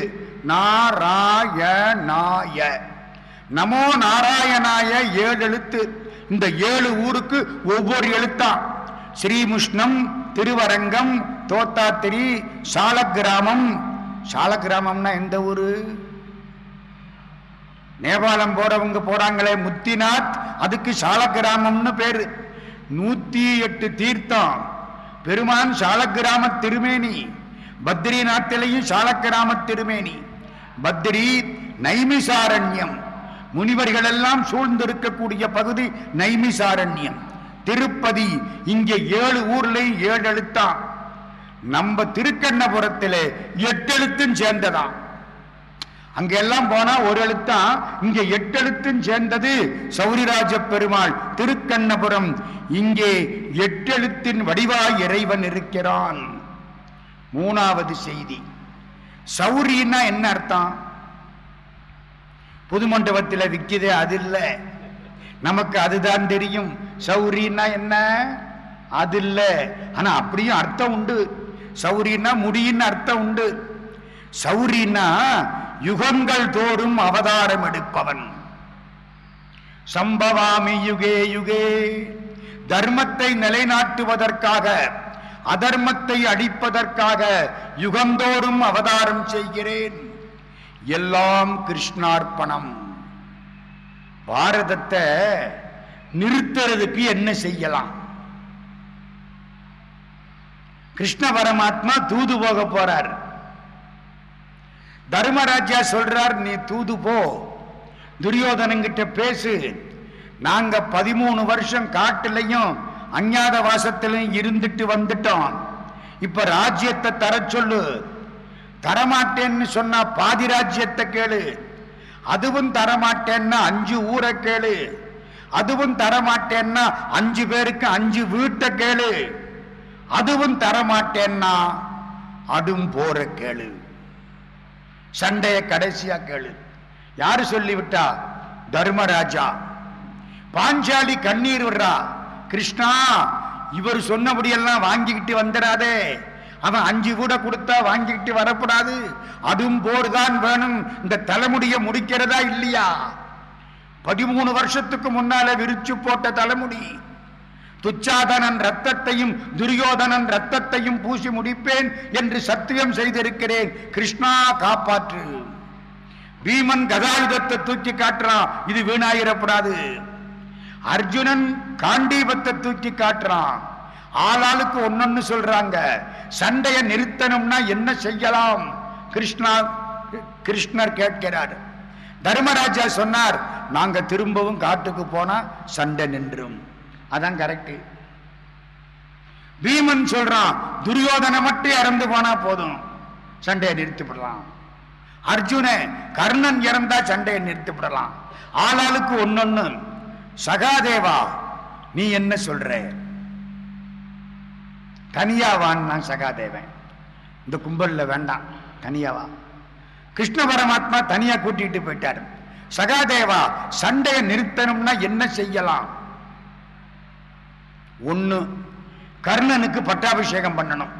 S1: நாராயணாய நமோ நாராயணாய ஏழு எழுத்து இந்த ஏழு ஊருக்கு ஒவ்வொரு எழுத்தா ஸ்ரீமுஷ்ணம் திருவரங்கம் தோத்தாத்திரி சாலக்கிராமம் சாலக்கிராமம்னா எந்த ஊரு நேபாளம் போறவங்க போறாங்களே முத்திநாத் அதுக்கு சாலக்கிராமம்னு பேரு நூத்தி எட்டு தீர்த்தம் பெருமான் சாலக்கிராம திருமேனி பத்ரிநாத்திலையும் சாலக்கிராம திருமேனி பத்ரி நைமிசாரண்யம் முனிவர்கள் எல்லாம் சூழ்ந்திருக்கக்கூடிய பகுதி நைமிசாரண்யம் திருப்பதி இங்கே ஏழு ஊர்லயும் ஏழு எழுத்தாம் நம்ம திருக்கண்ணபுரத்திலே எட்டு எழுத்தும் சேர்ந்ததாம் அங்க எல்லாம் போனா ஒரு எழுத்தான் இங்க எட்டு எழுத்தும் சேர்ந்தது சௌரிராஜ பெருமாள் திருக்கண்ணபுரம் இங்கே எட்டெழுத்தின் வடிவாய் இறைவன் இருக்கிறான் மூணாவது செய்தி சௌரின்னா என்ன அர்த்தம் புது மண்டபத்தில் விற்கிதே அது இல்ல நமக்கு அதுதான் தெரியும் சௌரின்னா என்ன அது இல்ல ஆனா அப்படியும் அர்த்தம் உண்டு சௌரின்னா முடியின்னு அர்த்தம் உண்டு சௌரின்னா யுகங்கள் தோறும் அவதாரம் எடுப்பவன் சம்பவாமி யுகே யுகே தர்மத்தை நிலைநாட்டுவதற்காக அதர்மத்தை அடிப்பதற்காக யுகந்தோறும் அவதாரம் செய்கிறேன் எல்லாம் கிருஷ்ணார்ப்பணம் பாரதத்தை நிறுத்துறதுக்கு என்ன செய்யலாம் கிருஷ்ண பரமாத்மா தூது போக போறார் தர்மராஜா சொல்றார் நீ தூது போ துரியோதனங்கிட்ட பேசு நாங்க பதிமூணு வருஷம் காட்டுலையும் அஞ்ஞாத வாசத்திலையும் இருந்துட்டு வந்துட்டோம் இப்ப ராஜ்யத்தை தர சொல்லு தரமாட்டேன்னு சொன்னா பாதி ராஜ்யத்தை கேளு அதுவும் தரமாட்டேன்னா அஞ்சு ஊரை கேளு அதுவும் தரமாட்டேன்னா அஞ்சு பேருக்கு அஞ்சு வீட்டை கேளு அதுவும் தரமாட்டேன்னா அடும் போற கேளு சண்டைய கடைசியா கேளு யாரு சொல்லிவிட்டா தர்மராஜா பாஞ்சாலி கண்ணீர் விடுறா கிருஷ்ணா இவர் சொன்னபடியெல்லாம் வாங்கிக்கிட்டு வந்துடாதே அவன் அஞ்சு கூட கொடுத்தா வாங்கிக்கிட்டு வரக்கூடாது அதுவும் போர்தான் வேணும் இந்த தலைமுடிய முடிக்கிறதா இல்லையா பதிமூணு வருஷத்துக்கு முன்னால விரிச்சு போட்ட தலைமுடி துச்சாதனன் ரத்தத்தையும் துரியோதனன் ரத்தத்தையும் பூசி முடிப்பேன் என்று சத்தியம் செய்திருக்கிறேன் கிருஷ்ணா காப்பாற்று பீமன் கதாயுதத்தை தூக்கி காட்டுறான் இது வீணாயிரப்படாது அர்ஜுனன் காண்டீபத்தை தூக்கி காட்டுறான் ஆளாளுக்கு ஒன்னொன்னு சொல்றாங்க சண்டையை நிறுத்தணும்னா என்ன செய்யலாம் கிருஷ்ணா கிருஷ்ணர் கேட்கிறார் தர்மராஜா சொன்னார் நாங்க திரும்பவும் காட்டுக்கு போனா சண்டை நின்றும் அதான் கரெக்ட் பீமன் சொல்றான் துரியோதனை மட்டும் இறந்து போனா போதும் சண்டையை நிறுத்திவிடலாம் அர்ஜுன கர்ணன் இறந்தா சண்டையை நிறுத்திவிடலாம் ஆளாளுக்கு ஒன்னொன்னு சகாதேவா நீ என்ன சொல்ற தனியாவான் நான் சகாதேவன் இந்த கும்பல்ல வேண்டாம் தனியாவா கிருஷ்ண பரமாத்மா தனியா கூட்டிட்டு போயிட்டார் சகாதேவா சண்டையை நிறுத்தணும்னா என்ன செய்யலாம் ஒண்ணு கர்ணனுக்கு பட்டாபிஷேகம் பண்ணணும்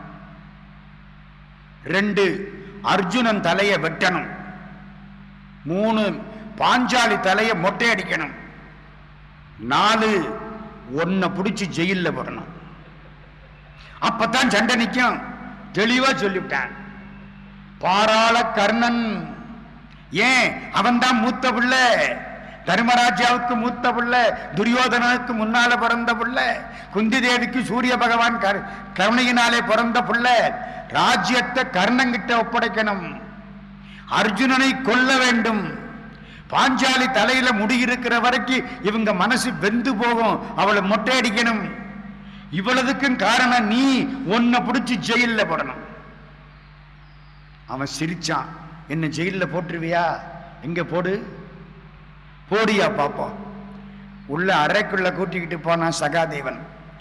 S1: ரெண்டு அர்ஜுனன் தலையை வெட்டணும் மூணு பாஞ்சாலி தலையை மொட்டை அடிக்கணும் நாலு ஒன்ன பிடிச்சி ஜெயில்ல போடணும் அப்பதான் சண்டை நிற்கும் தெளிவா சொல்லிவிட்டான் பாராள கர்ணன் ஏன் அவன் தான் மூத்த பிள்ளை தர்மராஜாவுக்கு மூத்த பிள்ளை துரியோதனனுக்கு முன்னால பிறந்த பிள்ளை குந்தி தேவிக்கு சூரிய பகவான் கரு- கருணையினாலே பிறந்த பிள்ளை ராஜ்யத்தை கர்ணங்கிட்ட ஒப்படைக்கணும் அர்ஜுனனை கொல்ல வேண்டும் பாஞ்சாலி தலையில முடி இருக்கிற வரைக்கும் இவங்க மனசு வெந்து போகும் அவளை மொட்டை அடிக்கணும் இவ்வளவுக்கும் காரணம் நீ உன்னை பிடிச்சி ஜெயில்ல போடணும் அவன் சிரிச்சான் என்ன ஜெயில்ல போட்டுருவியா எங்க போடு போடியா பாப்போம் உள்ள அறைக்குள்ள கூட்டிக்கிட்டு போனான் சகாதேவன்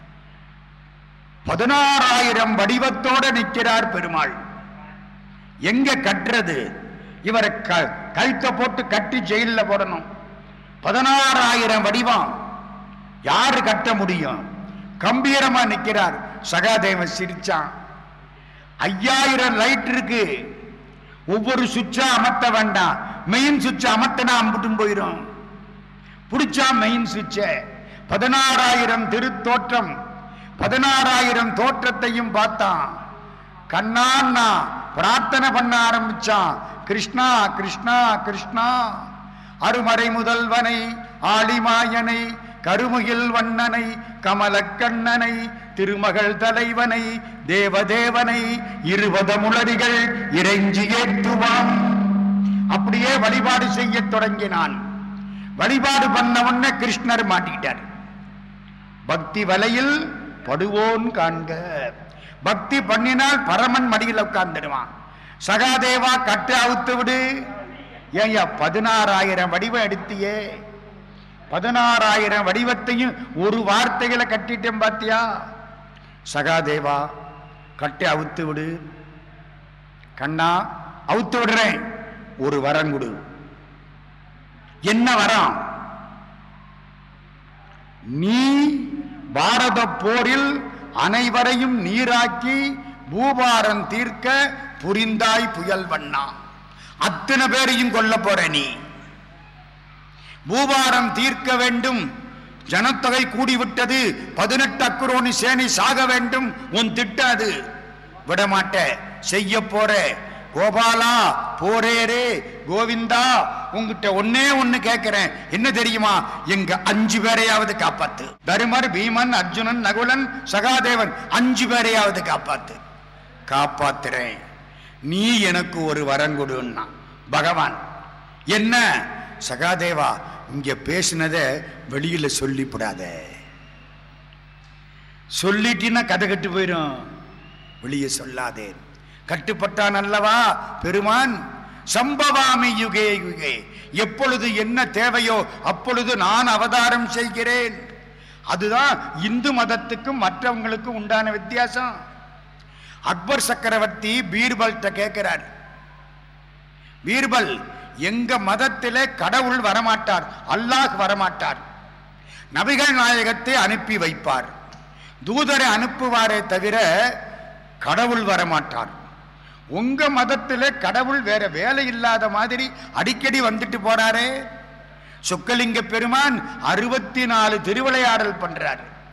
S1: பதினாறாயிரம் வடிவத்தோட நிற்கிறார் பெருமாள் எங்க கட்டுறது இவரை க- கழுத்தை போட்டு கட்டி ஜெயில்ல போடணும் பதினாறாயிரம் வடிவம் யாரு கட்ட முடியும் கம்பீரமா நிக்கிறார் சகாதேவன் சிரிச்சான் ஐயாயிரம் லைட் இருக்கு ஒவ்வொரு சுவிட்சா அமர்த்த வேண்டாம் மெயின் சுவிட்ச் அமர்த்தினா அம்புட்டும் போயிடும் பிடிச்சா மெயின் சுவிட்ச பதினாறாயிரம் திருத்தோற்றம் பதினாறாயிரம் தோற்றத்தையும் பார்த்தான் கண்ணான்னா பிரார்த்தனை பண்ண ஆரம்பிச்சான் கிருஷ்ணா கிருஷ்ணா கிருஷ்ணா அருமறை முதல்வனை ஆளிமாயனை கருமுகில் வண்ணனை கமலக்கண்ணனை திருமகள் தலைவனை தேவதேவனை இருபத முளடிகள் இறைஞ்சி ஏற்றுவான் அப்படியே வழிபாடு செய்யத் தொடங்கினான் வழிபாடு பண்ண உடனே கிருஷ்ணர் மாட்டிக்கிட்டார் பக்தி வலையில் படுவோன் காண்க பக்தி பண்ணினால் பரமன் மடியில் உட்கார்ந்துடுவான் சகாதேவா கட்டு அவுத்து விடு ஏய்யா பதினாறாயிரம் வடிவம் எடுத்தியே பதினாறாயிரம் வடிவத்தையும் ஒரு வார்த்தைகளை கட்டிட்டேன் பாத்தியா சகாதேவா கட்டை அவுத்து விடு கண்ணா அவுத்து விடுறேன் ஒரு வரம் கொடு என்ன வரம் நீ பாரத போரில் அனைவரையும் நீராக்கி பூபாரம் தீர்க்க புரிந்தாய் புயல் வண்ணா அத்தனை பேரையும் கொல்ல போற நீ பூபாரம் தீர்க்க வேண்டும் ஜனத்தொகை கூடிவிட்டது பதினெட்டு அக்குரோனி சேனை சாக வேண்டும் உன் திட்டம் அது விடமாட்ட செய்ய போற கோபாலா போரேரே கோவிந்தா உங்ககிட்ட ஒன்னே ஒண்ணு கேட்கிறேன் என்ன தெரியுமா எங்க அஞ்சு பேரையாவது காப்பாத்து தருமர் பீமன் அர்ஜுனன் நகுலன் சகாதேவன் அஞ்சு பேரையாவது காப்பாத்து காப்பாத்துறேன் நீ எனக்கு ஒரு வரம் கொடுன்னா பகவான் என்ன சகாதேவா இங்க பேசினத வெளியில சொல்லிவிடாத சொல்லிட்டினா கதை கட்டு போயிடும் வெளியே சொல்லாதே கட்டுப்பட்டான் அல்லவா பெருமான் சம்பவாமி யுகே யுகே எப்பொழுது என்ன தேவையோ அப்பொழுது நான் அவதாரம் செய்கிறேன் அதுதான் இந்து மதத்துக்கும் மற்றவங்களுக்கும் உண்டான வித்தியாசம் அக்பர் சக்கரவர்த்தி பீர்பல்கிட்ட கேட்கிறார் பீர்பல் எங்க மதத்திலே கடவுள் வரமாட்டார் அல்லாஹ் வரமாட்டார் நபிகள் நாயகத்தை அனுப்பி வைப்பார் தூதரை அனுப்புவாரே தவிர கடவுள் வரமாட்டார் உங்க மதத்திலே கடவுள் வேற வேலை இல்லாத மாதிரி அடிக்கடி வந்துட்டு போறாரே சொக்கலிங்க பெருமான் அறுபத்தி நாலு திருவிளையாடல் பண்றாரு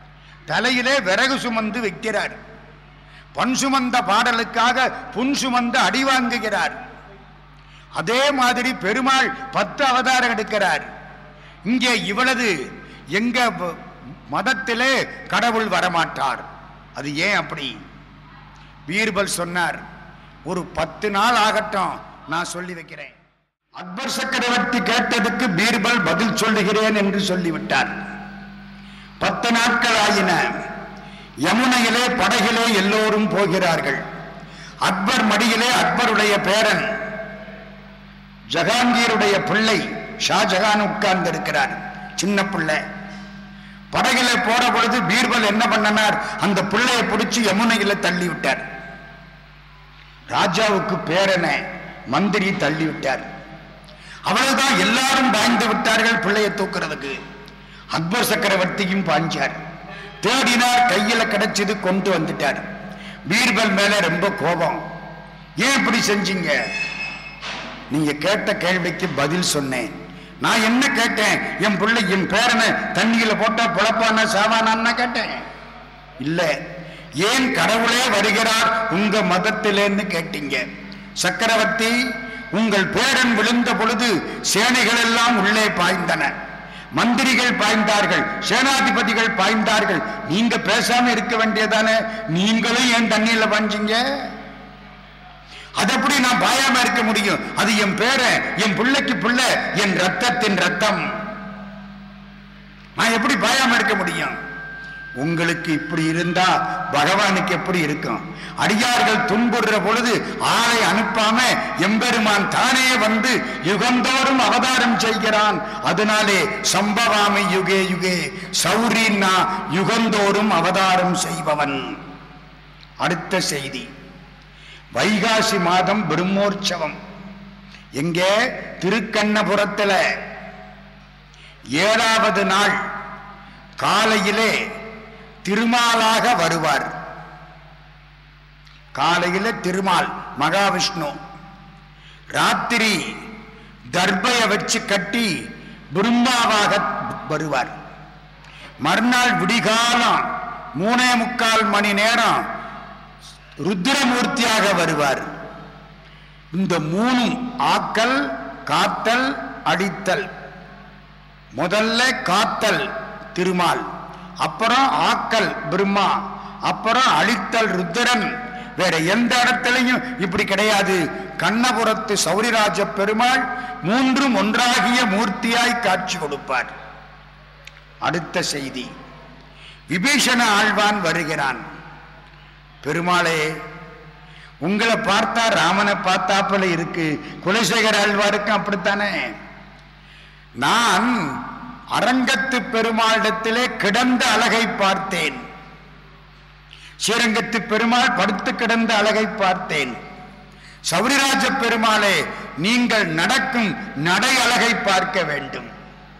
S1: தலையிலே விறகு சுமந்து வைக்கிறார் பண் சுமந்த பாடலுக்காக புன் சுமந்து அடி வாங்குகிறார் அதே மாதிரி பெருமாள் பத்து அவதாரம் எடுக்கிறார் இங்கே இவளது எங்க வ- மதத்திலே கடவுள் வரமாட்டார் அது ஏன் அப்படி பீர்பல் சொன்னார் ஒரு பத்து நாள் ஆகட்டும் நான் சொல்லி வைக்கிறேன் அக்பர் சக்கரவர்த்தி கேட்டதுக்கு பீர்பல் பதில் சொல்லுகிறேன் என்று சொல்லிவிட்டார் பத்து நாட்கள் ஆயின யமுனையிலே படகிலே எல்லோரும் போகிறார்கள் அக்பர் மடியிலே அக்பருடைய பேரன் ஜஹாங்கீருடைய பிள்ளை ஷாஜஹான் உட்கார்ந்து இருக்கிறார் சின்ன பிள்ளை படகில போற பொழுது பீர்பல் என்ன பண்ணனார் அந்த பிள்ளையை பிடிச்சு யமுனையில தள்ளி விட்டார் ராஜாவுக்கு பேரனை மந்திரி தள்ளி விட்டார் அவ்வளவுதான் எல்லாரும் பாய்ந்து விட்டார்கள் பிள்ளையை தூக்குறதுக்கு அக்பர் சக்கரவர்த்தியும் பாஞ்சார் தேடினார் கையில கிடைச்சது கொண்டு வந்துட்டார் பீர்பல் மேல ரொம்ப கோபம் ஏன் இப்படி செஞ்சீங்க நீங்க கேட்ட கேள்விக்கு பதில் சொன்னேன் நான் என்ன கேட்டேன் என் பிள்ளை என் பேரனை தண்ணியில போட்டா புழப்பானா சாவானான்னு கேட்டேன் இல்ல ஏன் கடவுளே வருகிறார் உங்க மதத்திலேன்னு கேட்டீங்க சக்கரவர்த்தி உங்கள் பேரன் விழுந்த பொழுது சேனைகள் எல்லாம் உள்ளே பாய்ந்தன மந்திரிகள் பாய்ந்தார்கள் சேனாதிபதிகள் பாய்ந்தார்கள் நீங்க பேசாம இருக்க வேண்டியதானே நீங்களும் ஏன் தண்ணியில பாய்ஞ்சீங்க அது எப்படி நான் பாயாம இருக்க முடியும் அது என் பேரன் என் பிள்ளைக்கு பிள்ளை என் ரத்தத்தின் ரத்தம் நான் எப்படி பாயாம இருக்க முடியும் உங்களுக்கு இப்படி இருந்தா பகவானுக்கு எப்படி இருக்கும் அடியார்கள் துன்புறுற பொழுது ஆளை அனுப்பாம எம்பெருமான் தானே வந்து யுகந்தோறும் அவதாரம் செய்கிறான் அதனாலே சம்பவாமி யுகே யுகே சௌரின்னா யுகந்தோறும் அவதாரம் செய்பவன் அடுத்த செய்தி வைகாசி மாதம் பிரம்மோற்சவம் எங்கே திருக்கண்ணபுரத்துல ஏழாவது நாள் காலையிலே திருமாலாக வருவார் காலையில திருமால் மகாவிஷ்ணு ராத்திரி தர்பைய வச்சு கட்டி பிரம்மாவாக வருவார் மறுநாள் விடிகாலம் மூணே முக்கால் மணி நேரம் ருத்ரமூர்த்தியாக வருவார் இந்த மூணும் ஆக்கல் காத்தல் அடித்தல் முதல்ல காத்தல் திருமால் அப்புறம் ஆக்கல் பிரம்மா அப்புறம் அழித்தல் ருத்ரன் வேற எந்த இடத்துலையும் இப்படி கிடையாது கண்ணபுரத்து சௌரிராஜ பெருமாள் மூன்றும் ஒன்றாகிய மூர்த்தியாய் காட்சி கொடுப்பார் அடுத்த செய்தி விபீஷண ஆழ்வான் வருகிறான் பெருமாளே உங்களை பார்த்தா ராமனை பார்த்தாப்புல இருக்கு குலசேகர ஆழ்வாருக்கும் அப்படித்தானே நான் அரங்கத்து பெருமாளிடத்திலே கிடந்த அழகை பார்த்தேன் ஸ்ரீரங்கத்து பெருமாள் படுத்து கிடந்த அழகை பார்த்தேன் சௌரிராஜ பெருமாளே நீங்கள் நடக்கும் நடை அழகை பார்க்க வேண்டும்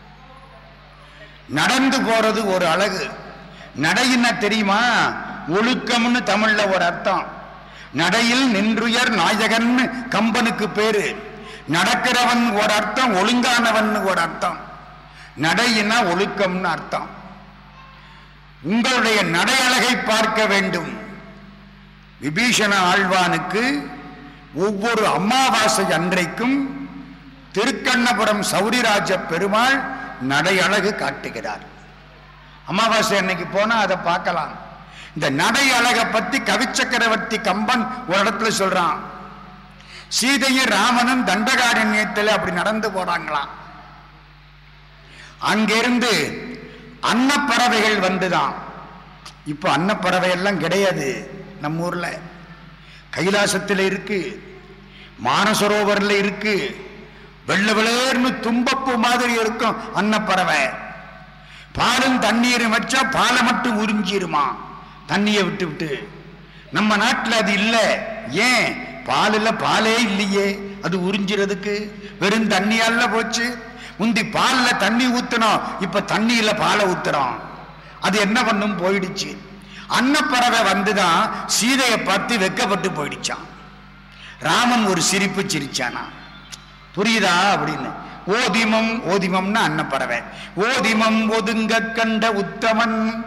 S1: நடந்து போறது ஒரு அழகு நடையின தெரியுமா ஒழுக்கம்னு தமிழ்ல ஒரு அர்த்தம் நடையில் நின்றுயர் நாயகன் கம்பனுக்கு பேரு நடக்கிறவன் ஒரு அர்த்தம் ஒழுங்கானவன் ஒரு அர்த்தம் நடையினா ஒழுக்கம்னு அர்த்தம் உங்களுடைய நடை அழகை பார்க்க வேண்டும் விபீஷண ஆழ்வானுக்கு ஒவ்வொரு அமாவாசை அன்றைக்கும் திருக்கண்ணபுரம் சௌரிராஜ பெருமாள் நடை அழகு காட்டுகிறார் அமாவாசை அன்னைக்கு போனா அதை பார்க்கலாம் இந்த நடை அழகை பத்தி கவிச்சக்கரவர்த்தி கம்பன் ஒரு இடத்துல சொல்றான் சீதையும் ராமனும் தண்டகாரண்யத்தில் அப்படி நடந்து போறாங்களாம் அங்கிருந்து அன்னப்பறவைகள் வந்துதான் இப்போ அன்னப்பறவை எல்லாம் கிடையாது நம்ம ஊர்ல கைலாசத்தில் இருக்கு மானசரோவரில் இருக்கு வெள்ள வெளேர்னு தும்பப்பூ மாதிரி இருக்கும் அன்னப்பறவை பாலும் தண்ணீரும் வச்சா பாலை மட்டும் உறிஞ்சிருமா தண்ணியை விட்டு விட்டு நம்ம நாட்டில் அது இல்லை ஏன் பாலில் பாலே இல்லையே அது உறிஞ்சிறதுக்கு வெறும் தண்ணியால போச்சு முந்தி பாலில் தண்ணி ஊத்தணும் இப்ப தண்ணியில பாலை ஊத்துறோம் அது என்ன பண்ணும் போயிடுச்சு அன்னப்பறவை வந்துதான் சீதையை பார்த்து வெக்கப்பட்டு போயிடுச்சான் ராமன் ஒரு சிரிப்பு சிரிச்சானா புரியுதா அப்படின்னு ஓதிமம் ஓதிமம்னா அன்னப்பறவை ஓதிமம் ஒதுங்க கண்ட உத்தமன்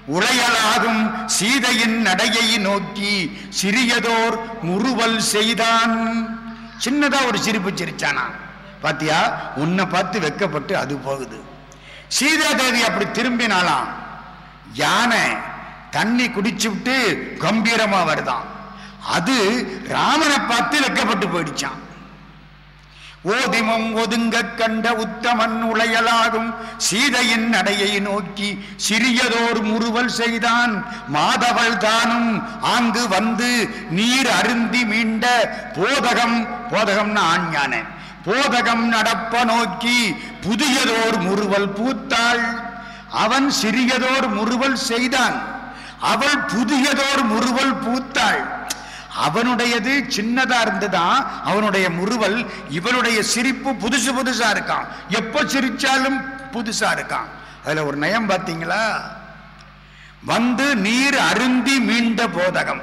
S1: உளையலாகும் சீதையின் நடையை நோக்கி சிறியதோர் முறுவல் செய்தான் சின்னதா ஒரு சிரிப்பு சிரிச்சானா பாத்தியா உன்னை பார்த்து வெக்கப்பட்டு அது போகுது சீதா தேவி அப்படி திரும்பினாலாம் யானை தண்ணி குடிச்சு விட்டு கம்பீரமா வருதான் அது ராமனை பார்த்து வெக்கப்பட்டு போயிடுச்சான் ஓதிமம் ஒதுங்க கண்ட உத்தமன் உளையலாகும் சீதையின் நடையை நோக்கி சிறியதோர் முறுவல் செய்தான் மாதவள் தானும் ஆங்கு வந்து நீர் அருந்தி மீண்ட போதகம் போதகம்னா ஆஞ்ஞான போதகம் நடப்ப நோக்கி புதியதோர் முறுவல் பூத்தாள் அவன் சிறியதோர் முறுவல் செய்தான் அவள் புதியதோர் முறுவல் பூத்தாள் அவனுடையது சின்னதா இருந்துதான் அவனுடைய முறுவல் இவனுடைய சிரிப்பு புதுசு புதுசா இருக்கான் எப்ப சிரிச்சாலும் புதுசா இருக்கான் அதுல ஒரு நயம் பார்த்தீங்களா வந்து நீர் அருந்தி மீண்ட போதகம்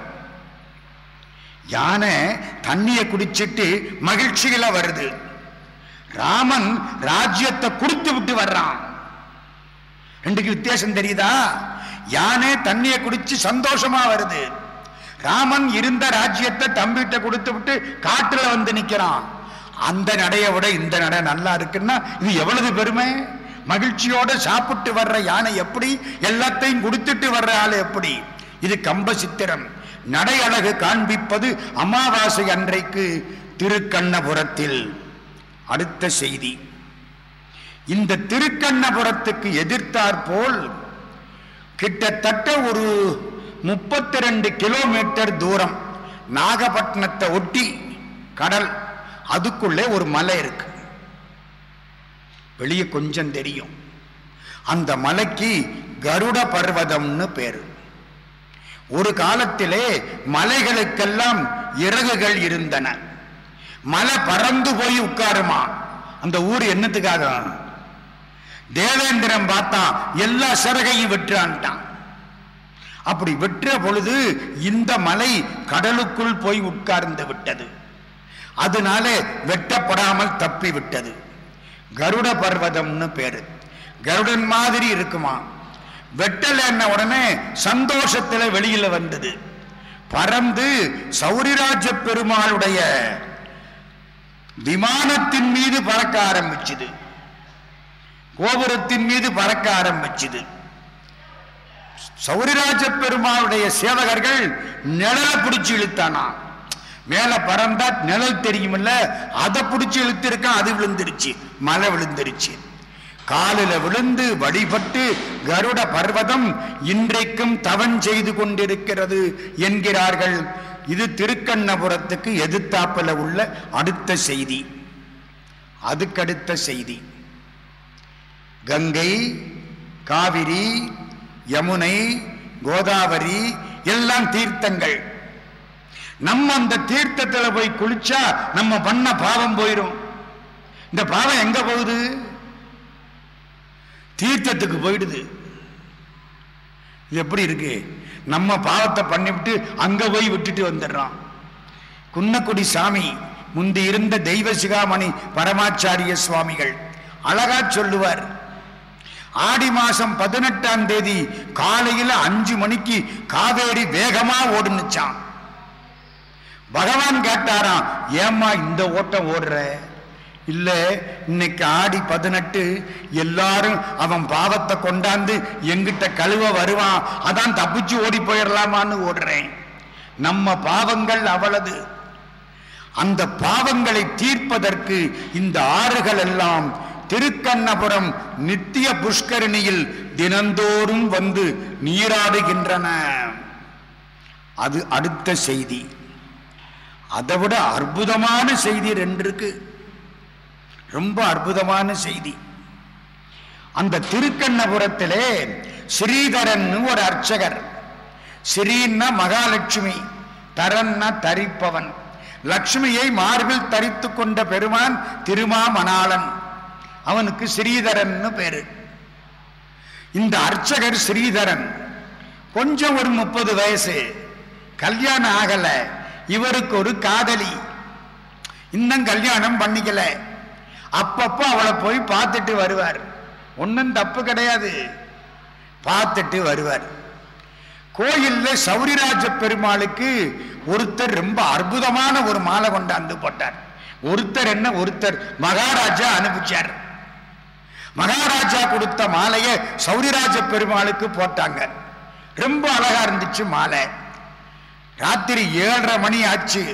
S1: யானை தண்ணியை குடிச்சிட்டு மகிழ்ச்சியில வருது ராமன் ராஜ்யத்தை கொடுத்து விட்டு வர்றான் ரெண்டுக்கு வித்தியாசம் தெரியுதா யானை தண்ணியை குடிச்சு சந்தோஷமா வருது ராமன் இருந்த ராஜ்யத்தை தம்பிட்ட கொடுத்து விட்டு காட்டுல வந்து நிக்கிறான் அந்த நடைய விட இந்த நடை நல்லா இருக்குன்னா இது எவ்வளவு பெருமை மகிழ்ச்சியோட சாப்பிட்டு வர்ற யானை எப்படி எல்லாத்தையும் கொடுத்துட்டு வர்ற ஆளு எப்படி இது கம்ப சித்திரம் நடை அழகு காண்பிப்பது அமாவாசை அன்றைக்கு திருக்கண்ணபுரத்தில் அடுத்த செய்தி இந்த திருக்கண்ணபுரத்துக்கு எதிர்த்தாற்போல் கிட்டத்தட்ட ஒரு முப்பத்தி ரெண்டு கிலோமீட்டர் தூரம் நாகப்பட்டினத்தை ஒட்டி கடல் அதுக்குள்ளே ஒரு மலை இருக்கு வெளியே கொஞ்சம் தெரியும் அந்த மலைக்கு கருட பர்வதம்னு பேரு ஒரு காலத்திலே மலைகளுக்கெல்லாம் இறகுகள் இருந்தன மலை பறந்து போய் உட்காருமா அந்த ஊர் என்னத்துக்காக தேவேந்திரன் பார்த்தான் எல்லா சிறகையும் வெற்றான்ட்டான் அப்படி வெற்ற பொழுது இந்த மலை கடலுக்குள் போய் உட்கார்ந்து விட்டது அதனால வெட்டப்படாமல் தப்பி விட்டது கருட பர்வதம்னு பேரு கருடன் மாதிரி இருக்குமா வெட்டலன்ன உடனே சந்தோஷத்துல வெளியில வந்தது பறந்து சௌரிராஜ பெருமாளுடைய விமானத்தின் மீது பறக்க ஆரம்பிச்சது கோபுரத்தின் மீது பறக்க ஆரம்பிச்சது சௌரிராஜ பெருமாளுடைய சேவகர்கள் நிழலை பிடிச்சு இழுத்தானா மேல பறந்தா நிழல் தெரியுமில்ல அதை பிடிச்சு இழுத்திருக்கான் அது விழுந்துருச்சு மழை விழுந்துருச்சு காலில விழுந்து வழிபட்டு கருட பர்வதம் இன்றைக்கும் தவன் செய்து கொண்டிருக்கிறது என்கிறார்கள் இது திருக்கண்ணபுரத்துக்கு எதிர்த்தாப்புல உள்ள அடுத்த செய்தி அதுக்கடுத்த செய்தி கங்கை காவிரி யமுனை கோதாவரி எல்லாம் தீர்த்தங்கள் நம்ம அந்த தீர்த்தத்துல போய் குளிச்சா நம்ம பண்ண பாவம் போயிடும் இந்த பாவம் எங்க போகுது தீர்த்தத்துக்கு போயிடுது இது எப்படி இருக்கு நம்ம பாவத்தை பண்ணிவிட்டு அங்க போய் விட்டுட்டு வந்துடுறோம் குன்னக்குடி சாமி முந்தி இருந்த தெய்வ சிகாமணி பரமாச்சாரிய சுவாமிகள் அழகா சொல்லுவார் ஆடி மாசம் பதினெட்டாம் தேதி காலையில அஞ்சு மணிக்கு காவேரி வேகமா ஓடுனுச்சான் பகவான் கேட்டாராம் ஏம்மா இந்த ஓட்டம் ஓடுற இல்ல இன்னைக்கு ஆடி பதினெட்டு எல்லாரும் அவன் பாவத்தை கொண்டாந்து எங்கிட்ட கழுவ வருவான் அதான் தப்பிச்சு ஓடி போயிடலாமான்னு ஓடுறேன் நம்ம பாவங்கள் அவளது அந்த பாவங்களை தீர்ப்பதற்கு இந்த ஆறுகள் எல்லாம் திருக்கண்ணபுரம் நித்திய புஷ்கரணியில் தினந்தோறும் வந்து நீராடுகின்றன அது அடுத்த செய்தி அதை விட அற்புதமான செய்தி ரெண்டு இருக்கு ரொம்ப அற்புதமான செய்தி அந்த திருக்கண்ணபுரத்திலே ஸ்ரீதரன் ஒரு அர்ச்சகர் ஸ்ரீன்னா மகாலட்சுமி தரன்னா தரிப்பவன் லக்ஷ்மியை மார்பில் தரித்து கொண்ட பெருமான் திருமாமணாளன் அவனுக்கு ஸ்ரீதரன் பேரு இந்த அர்ச்சகர் ஸ்ரீதரன் கொஞ்சம் ஒரு முப்பது வயசு கல்யாணம் ஆகல இவருக்கு ஒரு காதலி இன்னும் கல்யாணம் பண்ணிக்கல அப்பப்போ அவளை போய் பார்த்துட்டு வருவார் ஒன்றும் தப்பு கிடையாது பார்த்துட்டு வருவார் கோயில்ல சௌரிராஜ பெருமாளுக்கு ஒருத்தர் ரொம்ப அற்புதமான ஒரு மாலை கொண்டாந்து போட்டார் ஒருத்தர் என்ன ஒருத்தர் மகாராஜா அனுப்பிச்சார் மகாராஜா கொடுத்த மாலையை சௌரிராஜ பெருமாளுக்கு போட்டாங்க ரொம்ப அழகா இருந்துச்சு மாலை ராத்திரி ஏழரை மணி ஆச்சு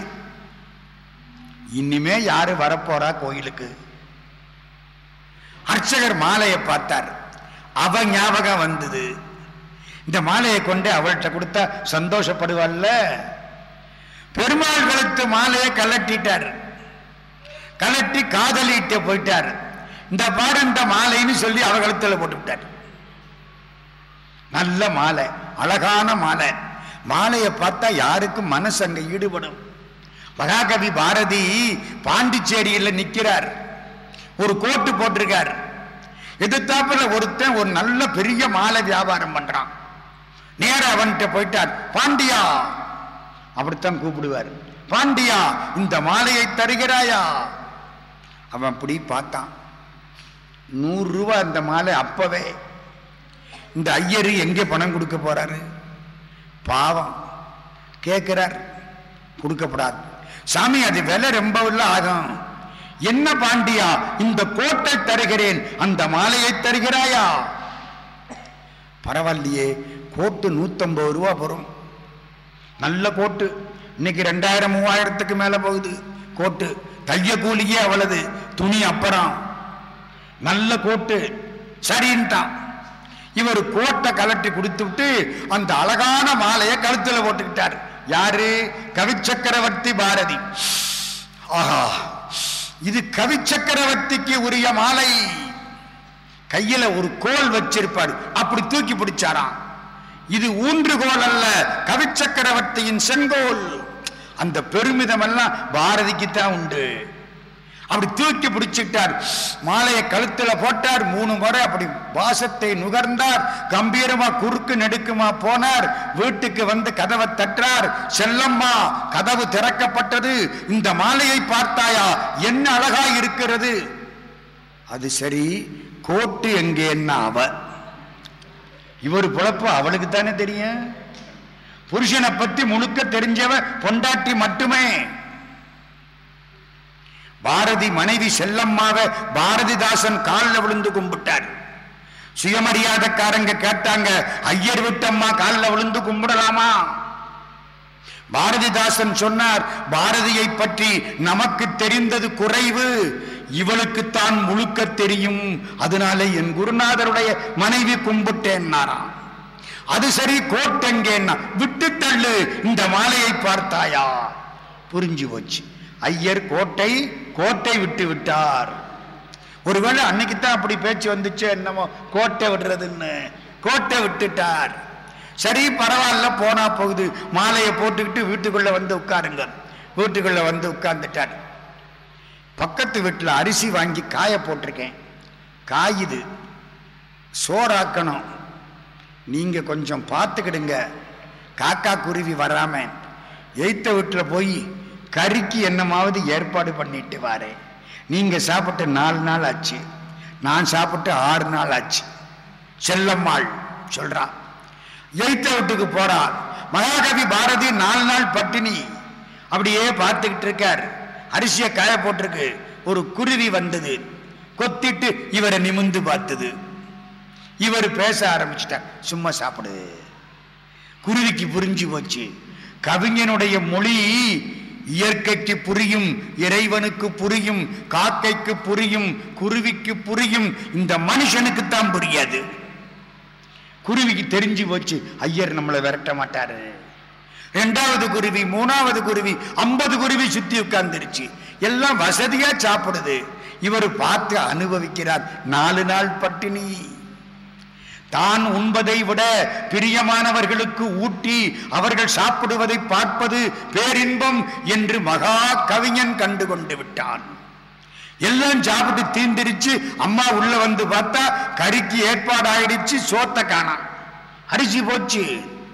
S1: இனிமே யாரு வரப்போறா கோயிலுக்கு அர்ச்சகர் மாலையை பார்த்தார் அவ ஞாபகம் வந்தது இந்த மாலையை கொண்டு அவள்கிட்ட கொடுத்தா சந்தோஷப்படுவாள்ல பெருமாள் கழுத்து மாலையை கலட்டிட்டார் கலட்டி காதலிட்டு போயிட்டார் இந்த பாரு இந்த மாலைன்னு சொல்லி அவ கழுத்துல போட்டு விட்டார் நல்ல மாலை அழகான மாலை மாலையை பார்த்தா யாருக்கும் மனசு அங்க ஈடுபடும் மகாகவி பாரதி பாண்டிச்சேரியில் நிக்கிறார் ஒரு கோட்டு போட்டிருக்கார் எதிர்த்தாப்புல ஒருத்தன் ஒரு நல்ல பெரிய மாலை வியாபாரம் பண்றான் நேர அவன்கிட்ட போயிட்டார் பாண்டியா அப்படித்தான் கூப்பிடுவார் பாண்டியா இந்த மாலையை தருகிறாயா அவன் அப்படி பார்த்தான் நூறு ரூபாய் இந்த மாலை அப்பவே இந்த ஐயரு எங்கே பணம் கொடுக்க போறாரு பாவம் கேட்கிறார் கொடுக்கப்படாது சாமி அது விலை ரொம்ப உள்ள ஆகும் என்ன பாண்டியா இந்த கோட்டை தருகிறேன் அந்த மாலையை தருகிறாயா பரவாயில்லையே கோட்டு நூத்தம்பது ரூபா வரும் நல்ல கோட்டு இன்னைக்கு ரெண்டாயிரம் மூவாயிரத்துக்கு மேல போகுது கோட்டு தைய கூலியே அவ்வளவு துணி அப்புறம் நல்ல கோட்டு சரின்ட்டான் இவர் கோட்டை கலட்டி கொடுத்து விட்டு அந்த அழகான மாலையை கழுத்துல போட்டுக்கிட்டார் யாரு கவிச்சக்கரவர்த்தி பாரதி ஆஹா இது கவிச்சக்கரவர்த்திக்கு உரிய மாலை கையில ஒரு கோல் வச்சிருப்பாரு அப்படி தூக்கி பிடிச்சாராம் இது ஊன்றுகோல் அல்ல கவிச்சக்கரவர்த்தியின் செங்கோல் அந்த பெருமிதம் எல்லாம் பாரதிக்கு தான் உண்டு அப்படி தூக்கி பிடிச்சிட்டார் மாலையை கழுத்துல போட்டார் மூணு முறை அப்படி வாசத்தை நுகர்ந்தார் கம்பீரமா குறுக்கு நெடுக்குமா போனார் வீட்டுக்கு வந்து கதவை தட்டார் செல்லம்மா கதவு திறக்கப்பட்டது இந்த மாலையை பார்த்தாயா என்ன அழகா இருக்கிறது அது சரி கோட்டு எங்கே என்ன அவ இவர் பொழப்பு அவளுக்கு தானே தெரியும் புருஷனை பத்தி முழுக்க தெரிஞ்சவ பொண்டாட்டி மட்டுமே பாரதி மனைவி செல்லம்மாவை பாரதிதாசன் காலில் விழுந்து கும்பிட்டார் சுயமரியாதைக்காரங்க கேட்டாங்க ஐயர் விட்டம்மா காலில் விழுந்து கும்பிடலாமா பாரதிதாசன் சொன்னார் பாரதியை பற்றி நமக்கு தெரிந்தது குறைவு இவளுக்குத்தான் முழுக்க தெரியும் அதனால என் குருநாதருடைய மனைவி கும்பிட்டேன்னாராம் அது சரி கோட்டெங்கேன்னா விட்டு தள்ளு இந்த மாலையை பார்த்தாயா புரிஞ்சு போச்சு ஐயர் கோட்டை கோட்டை விட்டு விட்டார் ஒருவேளை அன்னைக்கு தான் அப்படி பேச்சு வந்துச்சு என்னமோ கோட்டை விடுறதுன்னு கோட்டை விட்டுட்டார் சரி பரவாயில்ல போனா போகுது மாலையை போட்டுக்கிட்டு வீட்டுக்குள்ள வந்து உட்காருங்க வீட்டுக்குள்ள வந்து உட்கார்ந்துட்டார் பக்கத்து வீட்டில் அரிசி வாங்கி காய போட்டிருக்கேன் காயுது சோறாக்கணும் நீங்க கொஞ்சம் பார்த்துக்கிடுங்க காக்கா குருவி வராம எய்த்த வீட்டில் போய் கறிக்கு என்னமாவது ஏற்பாடு பண்ணிட்டு வாரேன் நீங்க சாப்பிட்டு நாலு நாள் ஆச்சு நான் சாப்பிட்டு ஆறு நாள் ஆச்சு செல்லம்மாள் சொல்றா எய்த்த வீட்டுக்கு போறா மகாகவி பாரதி நாலு நாள் பட்டினி அப்படியே பார்த்துக்கிட்டு இருக்கார் அரிசியை காய போட்டிருக்கு ஒரு குருவி வந்தது கொத்திட்டு இவரை நிமிந்து பார்த்தது இவர் பேச ஆரம்பிச்சிட்டார் சும்மா சாப்பிடு குருவிக்கு புரிஞ்சு போச்சு கவிஞனுடைய மொழி இயற்கைக்கு புரியும் இறைவனுக்கு புரியும் காக்கைக்கு புரியும் குருவிக்கு புரியும் இந்த மனுஷனுக்கு தான் புரியாது குருவிக்கு தெரிஞ்சு போச்சு ஐயர் நம்மளை விரட்ட மாட்டாரு ரெண்டாவது குருவி மூணாவது குருவி ஐம்பது குருவி சுத்தி உட்கார்ந்துருச்சு எல்லாம் வசதியா சாப்பிடுது இவர் பார்த்து அனுபவிக்கிறார் நாலு நாள் பட்டினி தான் உண்பதை விட பிரியமானவர்களுக்கு ஊட்டி அவர்கள் சாப்பிடுவதை பார்ப்பது பேரின்பம் என்று மகா கவிஞன் கண்டு கொண்டு விட்டான் எல்லாம் சாப்பிட்டு தீந்திருச்சு அம்மா உள்ள வந்து பார்த்தா கறிக்கு ஏற்பாடு ஆயிடுச்சு சோத்த காணாம் அரிசி போச்சு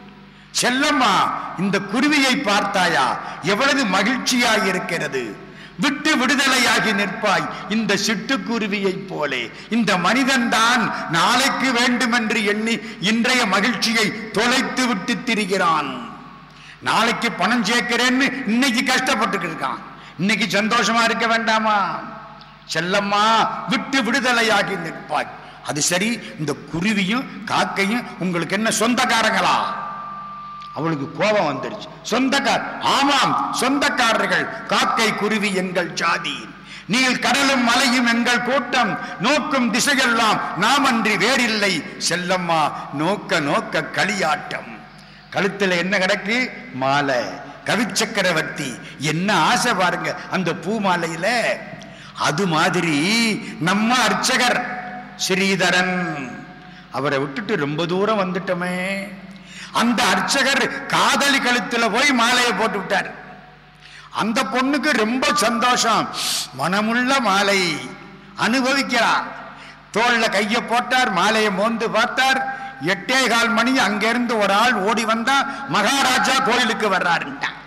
S1: செல்லம்மா இந்த குருவியை பார்த்தாயா எவ்வளவு மகிழ்ச்சியாய் இருக்கிறது விட்டு விடுதலையாகி நிற்பாய் இந்த சிட்டுக்குருவியைப் போலே இந்த மனிதன்தான் நாளைக்கு வேண்டுமென்று எண்ணி இன்றைய மகிழ்ச்சியை தொலைத்து விட்டு திரிகிறான் நாளைக்கு பணம் சேர்க்கிறேன்னு இன்னைக்கு கஷ்டப்பட்டு இருக்கான் இன்னைக்கு சந்தோஷமா இருக்க வேண்டாமா செல்லம்மா விட்டு விடுதலையாகி நிற்பாய் அது சரி இந்த குருவியும் காக்கையும் உங்களுக்கு என்ன சொந்தக்காரங்களா அவளுக்கு கோபம் வந்துருச்சு சொந்தக்கார் ஆமாம் சொந்தக்காரர்கள் காக்கை குருவி எங்கள் ஜாதி நீள் கடலும் மலையும் எங்கள் கூட்டம் நோக்கும் திசையெல்லாம் நாம் அன்றி வேறில்லை செல்லம்மா நோக்க நோக்க களியாட்டம் கழுத்துல என்ன கிடக்கு மாலை கவிச்சக்கரவர்த்தி என்ன ஆசை பாருங்க அந்த பூ மாலையில அது மாதிரி நம்ம அர்ச்சகர் ஸ்ரீதரன் அவரை விட்டுட்டு ரொம்ப தூரம் வந்துட்டோமே அந்த அர்ச்சகர் காதலி கழுத்துல போய் மாலையை போட்டு விட்டார் அந்த பொண்ணுக்கு ரொம்ப சந்தோஷம் மனமுள்ள மாலை அனுபவிக்கிறார் தோல்ல கைய போட்டார் மாலையை மோந்து பார்த்தார் எட்டே கால் மணி அங்கிருந்து ஒரு ஆள் ஓடி வந்தா மகாராஜா கோயிலுக்கு வர்றாருன்ட்டான்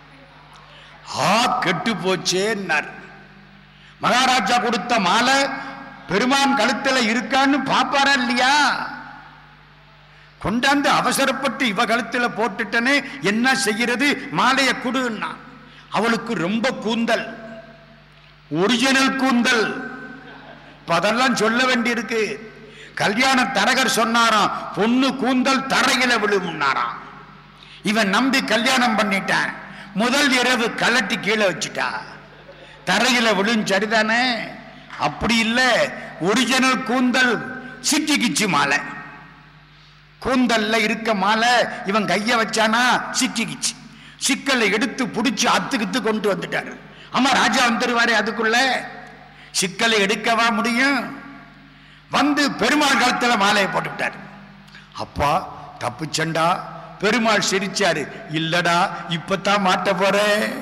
S1: ஆ கெட்டு போச்சேன்னார் மகாராஜா கொடுத்த மாலை பெருமான் கழுத்துல இருக்கான்னு பாப்பாரா இல்லையா கொண்டாந்து அவசரப்பட்டு இவ கழுத்துல போட்டுட்டனே என்ன செய்கிறது மாலையை குடுன்னா அவளுக்கு ரொம்ப கூந்தல் ஒரிஜினல் கூந்தல் இப்ப அதெல்லாம் சொல்ல வேண்டியிருக்கு கல்யாண தரகர் சொன்னாராம் பொண்ணு கூந்தல் தரையில விழுமுன்னாராம் இவன் நம்பி கல்யாணம் பண்ணிட்டான் முதல் இரவு கலட்டி கீழே வச்சுட்டா தரையில விழும் சரிதானே அப்படி இல்ல ஒரிஜினல் கூந்தல் சிக்கிக்கிச்சு மாலை கூந்தல்ல இருக்க மாலை இவன் கைய வச்சானா சிக்கிக்கிச்சு சிக்கலை எடுத்து புடிச்சு அத்துக்கித்து கொண்டு வந்துட்டாரு ஆமா ராஜா வந்துருவாரு அதுக்குள்ள சிக்கலை எடுக்கவா முடியும் வந்து பெருமாள் கழுத்துல மாலையை போட்டு விட்டாரு அப்பா தப்புச்சண்டா பெருமாள் சிரிச்சாரு இல்லடா இப்பதான் மாட்ட போற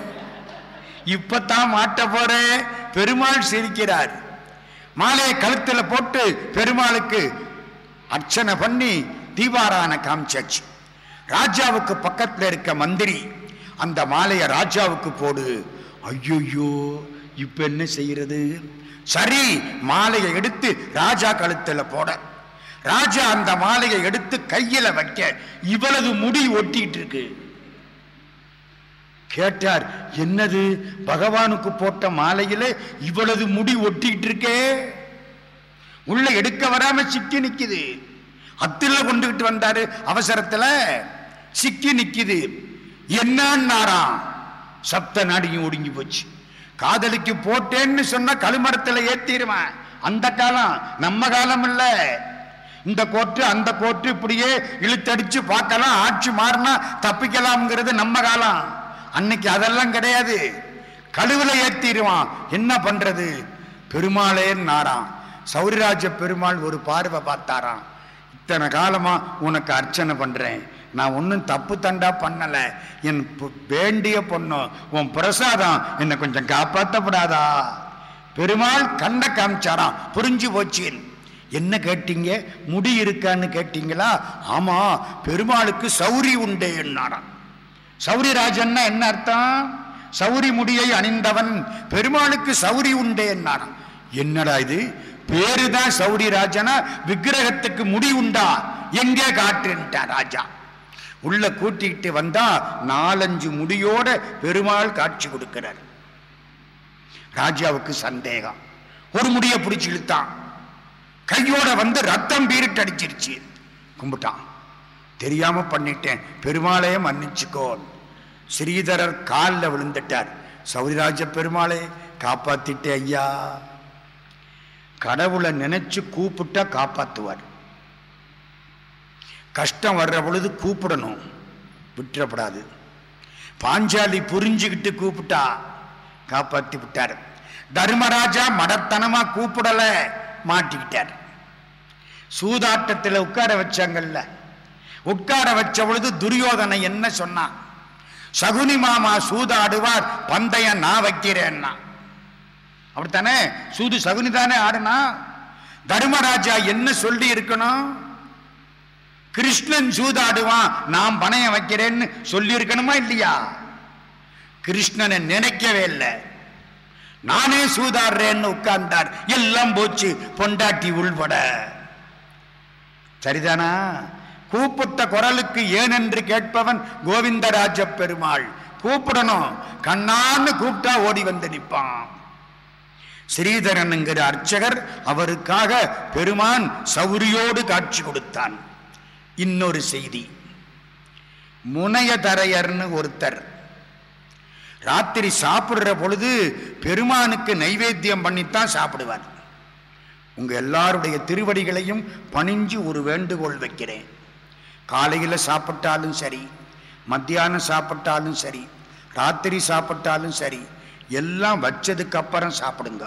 S1: இப்பதான் மாட்ட போற பெருமாள் சிரிக்கிறார் மாலையை கழுத்துல போட்டு பெருமாளுக்கு அர்ச்சனை பண்ணி தீபாரான காமிச்சாச்சு ராஜாவுக்கு பக்கத்துல இருக்க மந்திரி அந்த மாலையை ராஜாவுக்கு போடு ஐயோ இப்ப என்ன செய்யறது சரி மாலையை எடுத்து ராஜா கழுத்துல போட ராஜா அந்த மாலையை எடுத்து கையில வைக்க இவ்வளவு முடி ஒட்டிட்டு இருக்கு கேட்டார் என்னது பகவானுக்கு போட்ட மாலையில இவ்வளவு முடி ஒட்டிட்டு இருக்கே உள்ள எடுக்க வராம சிக்கி நிக்குது அத்துல கொண்டுகிட்டு வந்தாரு அவசரத்துல சிக்கி நிக்குது என்னன்னாராம் சப்த நாடியும் ஒடுங்கி போச்சு காதலிக்கு போட்டேன்னு சொன்னா கழுமரத்துல ஏத்திடுவேன் அந்த காலம் நம்ம காலம் இல்ல இந்த கோட்டு அந்த கோட்டு இப்படியே இழுத்தடிச்சு பார்க்கலாம் ஆட்சி மாறினா தப்பிக்கலாம்ங்கிறது நம்ம காலம் அன்னைக்கு அதெல்லாம் கிடையாது கழுவுல ஏத்திடுவான் என்ன பண்றது பெருமாளே நாராம் சௌரிராஜ பெருமாள் ஒரு பார்வை பார்த்தாராம் இத்தனை காலமா உனக்கு அர்ச்சனை பண்றேன் நான் ஒன்றும் தப்பு தண்டா பண்ணல என் பு- வேண்டிய பொண்ணு உன் பிரசாதம் என்னை கொஞ்சம் காப்பாத்தப்படாதா பெருமாள் கண்ண காமிச்சாராம் புரிஞ்சு போச்சு என்ன கேட்டீங்க முடி இருக்கான்னு கேட்டீங்களா ஆமா பெருமாளுக்கு சௌரி உண்டே என்னாராம் சௌரிராஜன்னா என்ன அர்த்தம் சௌரி முடியை அணிந்தவன் பெருமாளுக்கு சௌரி உண்டே என்னாராம் என்னடா இது பேருதான் சௌரி ராஜனா விக்கிரகத்துக்கு முடி உண்டா எங்கே காட்டுன்ட்டா ராஜா உள்ள கூட்டிக்கிட்டு வந்தா நாலஞ்சு முடியோட பெருமாள் காட்சி கொடுக்கிறார் ராஜாவுக்கு சந்தேகம் ஒரு முடியை பிடிச்சு இழுத்தான் கையோட வந்து ரத்தம் பீரிட்டு அடிச்சிருச்சு கும்பிட்டான் தெரியாம பண்ணிட்டேன் பெருமாளே மன்னிச்சுக்கோ ஸ்ரீதரர் காலில் விழுந்துட்டார் சௌரிராஜ பெருமாளே காப்பாத்திட்டே ஐயா கடவுளை நினைச்சு கூப்பிட்டா காப்பாத்துவார் கஷ்டம் வர்ற பொழுது கூப்பிடணும் விட்டுறப்படாது பாஞ்சாலி புரிஞ்சுக்கிட்டு கூப்பிட்டா காப்பாத்தி விட்டார் தர்மராஜா மடத்தனமா கூப்பிடல மாட்டிக்கிட்டார் சூதாட்டத்தில் உட்கார வச்சாங்கல்ல உட்கார வச்ச பொழுது துரியோதனை என்ன சொன்னான் சகுனி மாமா சூதாடுவார் பந்தயம் நான் வைக்கிறேன்னா அப்படித்தானே சூது சகுனி தானே ஆடுனா தர்மராஜா என்ன சொல்லி இருக்கணும் கிருஷ்ணன் சூதாடுவான் நான் பணயம் வைக்கிறேன்னு சொல்லி இருக்கணுமா இல்லையா கிருஷ்ணனை நினைக்கவே இல்லை நானே சூதாடுறேன்னு உட்கார்ந்தார் எல்லாம் போச்சு பொண்டாட்டி உள்பட சரிதானா கூப்பிட்ட குரலுக்கு ஏனென்று கேட்பவன் கோவிந்தராஜ பெருமாள் கூப்பிடணும் கண்ணான்னு கூப்பிட்டா ஓடி வந்து நிற்பான் ஸ்ரீதரனுங்கிற அர்ச்சகர் அவருக்காக பெருமான் சௌரியோடு காட்சி கொடுத்தான் இன்னொரு செய்தி முனையதரையர்னு ஒருத்தர் ராத்திரி சாப்பிடுற பொழுது பெருமானுக்கு நைவேத்தியம் பண்ணித்தான் சாப்பிடுவார் உங்க எல்லாருடைய திருவடிகளையும் பணிஞ்சு ஒரு வேண்டுகோள் வைக்கிறேன் காலையில் சாப்பிட்டாலும் சரி மத்தியானம் சாப்பிட்டாலும் சரி ராத்திரி சாப்பிட்டாலும் சரி எல்லாம் வச்சதுக்கு அப்புறம் சாப்பிடுங்க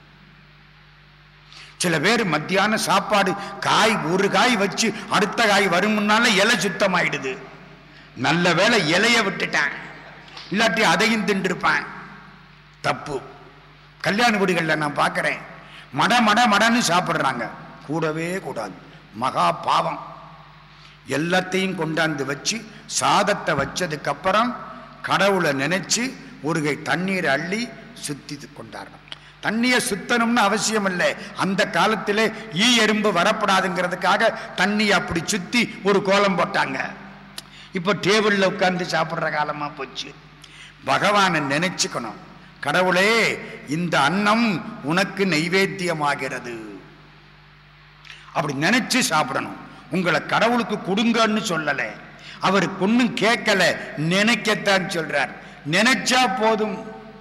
S1: சில பேர் மத்தியான சாப்பாடு காய் ஒரு காய் வச்சு அடுத்த காய் வரும் முன்னால இலை சுத்தமாயிடுது நல்ல வேளை இலைய விட்டுட்டேன் இல்லாட்டி அதையும் தின்றுருப்பேன் தப்பு கல்யாண வீடுகளில் நான் பார்க்குறேன் மட மட மடன்னு சாப்பிட்றாங்க கூடவே கூடாது மகா பாவம் எல்லாத்தையும் கொண்டாந்து வச்சு சாதத்தை வச்சதுக்கு அப்புறம் கடவுளை நினைச்சு ஒரு கை தண்ணீர் அள்ளி சுத்தி கொண்டாடணும் தண்ணியை சுத்தணும்னு அவசியம் இல்லை அந்த காலத்தில் ஈ எறும்பு வரப்படாதுங்கிறதுக்காக தண்ணியை அப்படி சுத்தி ஒரு கோலம் போட்டாங்க இப்போ டேபிளில் உட்கார்ந்து சாப்பிட்ற காலமா போச்சு பகவானை நினைச்சுக்கணும் கடவுளே இந்த அன்னம் உனக்கு நைவேத்தியமாகிறது அப்படி நினைச்சு சாப்பிடணும் உங்களை கடவுளுக்கு கொடுங்கன்னு சொல்லல அவர் ஒன்னும் கேட்கல நினைக்கத்தான் சொல்றார் நினைச்சா போதும்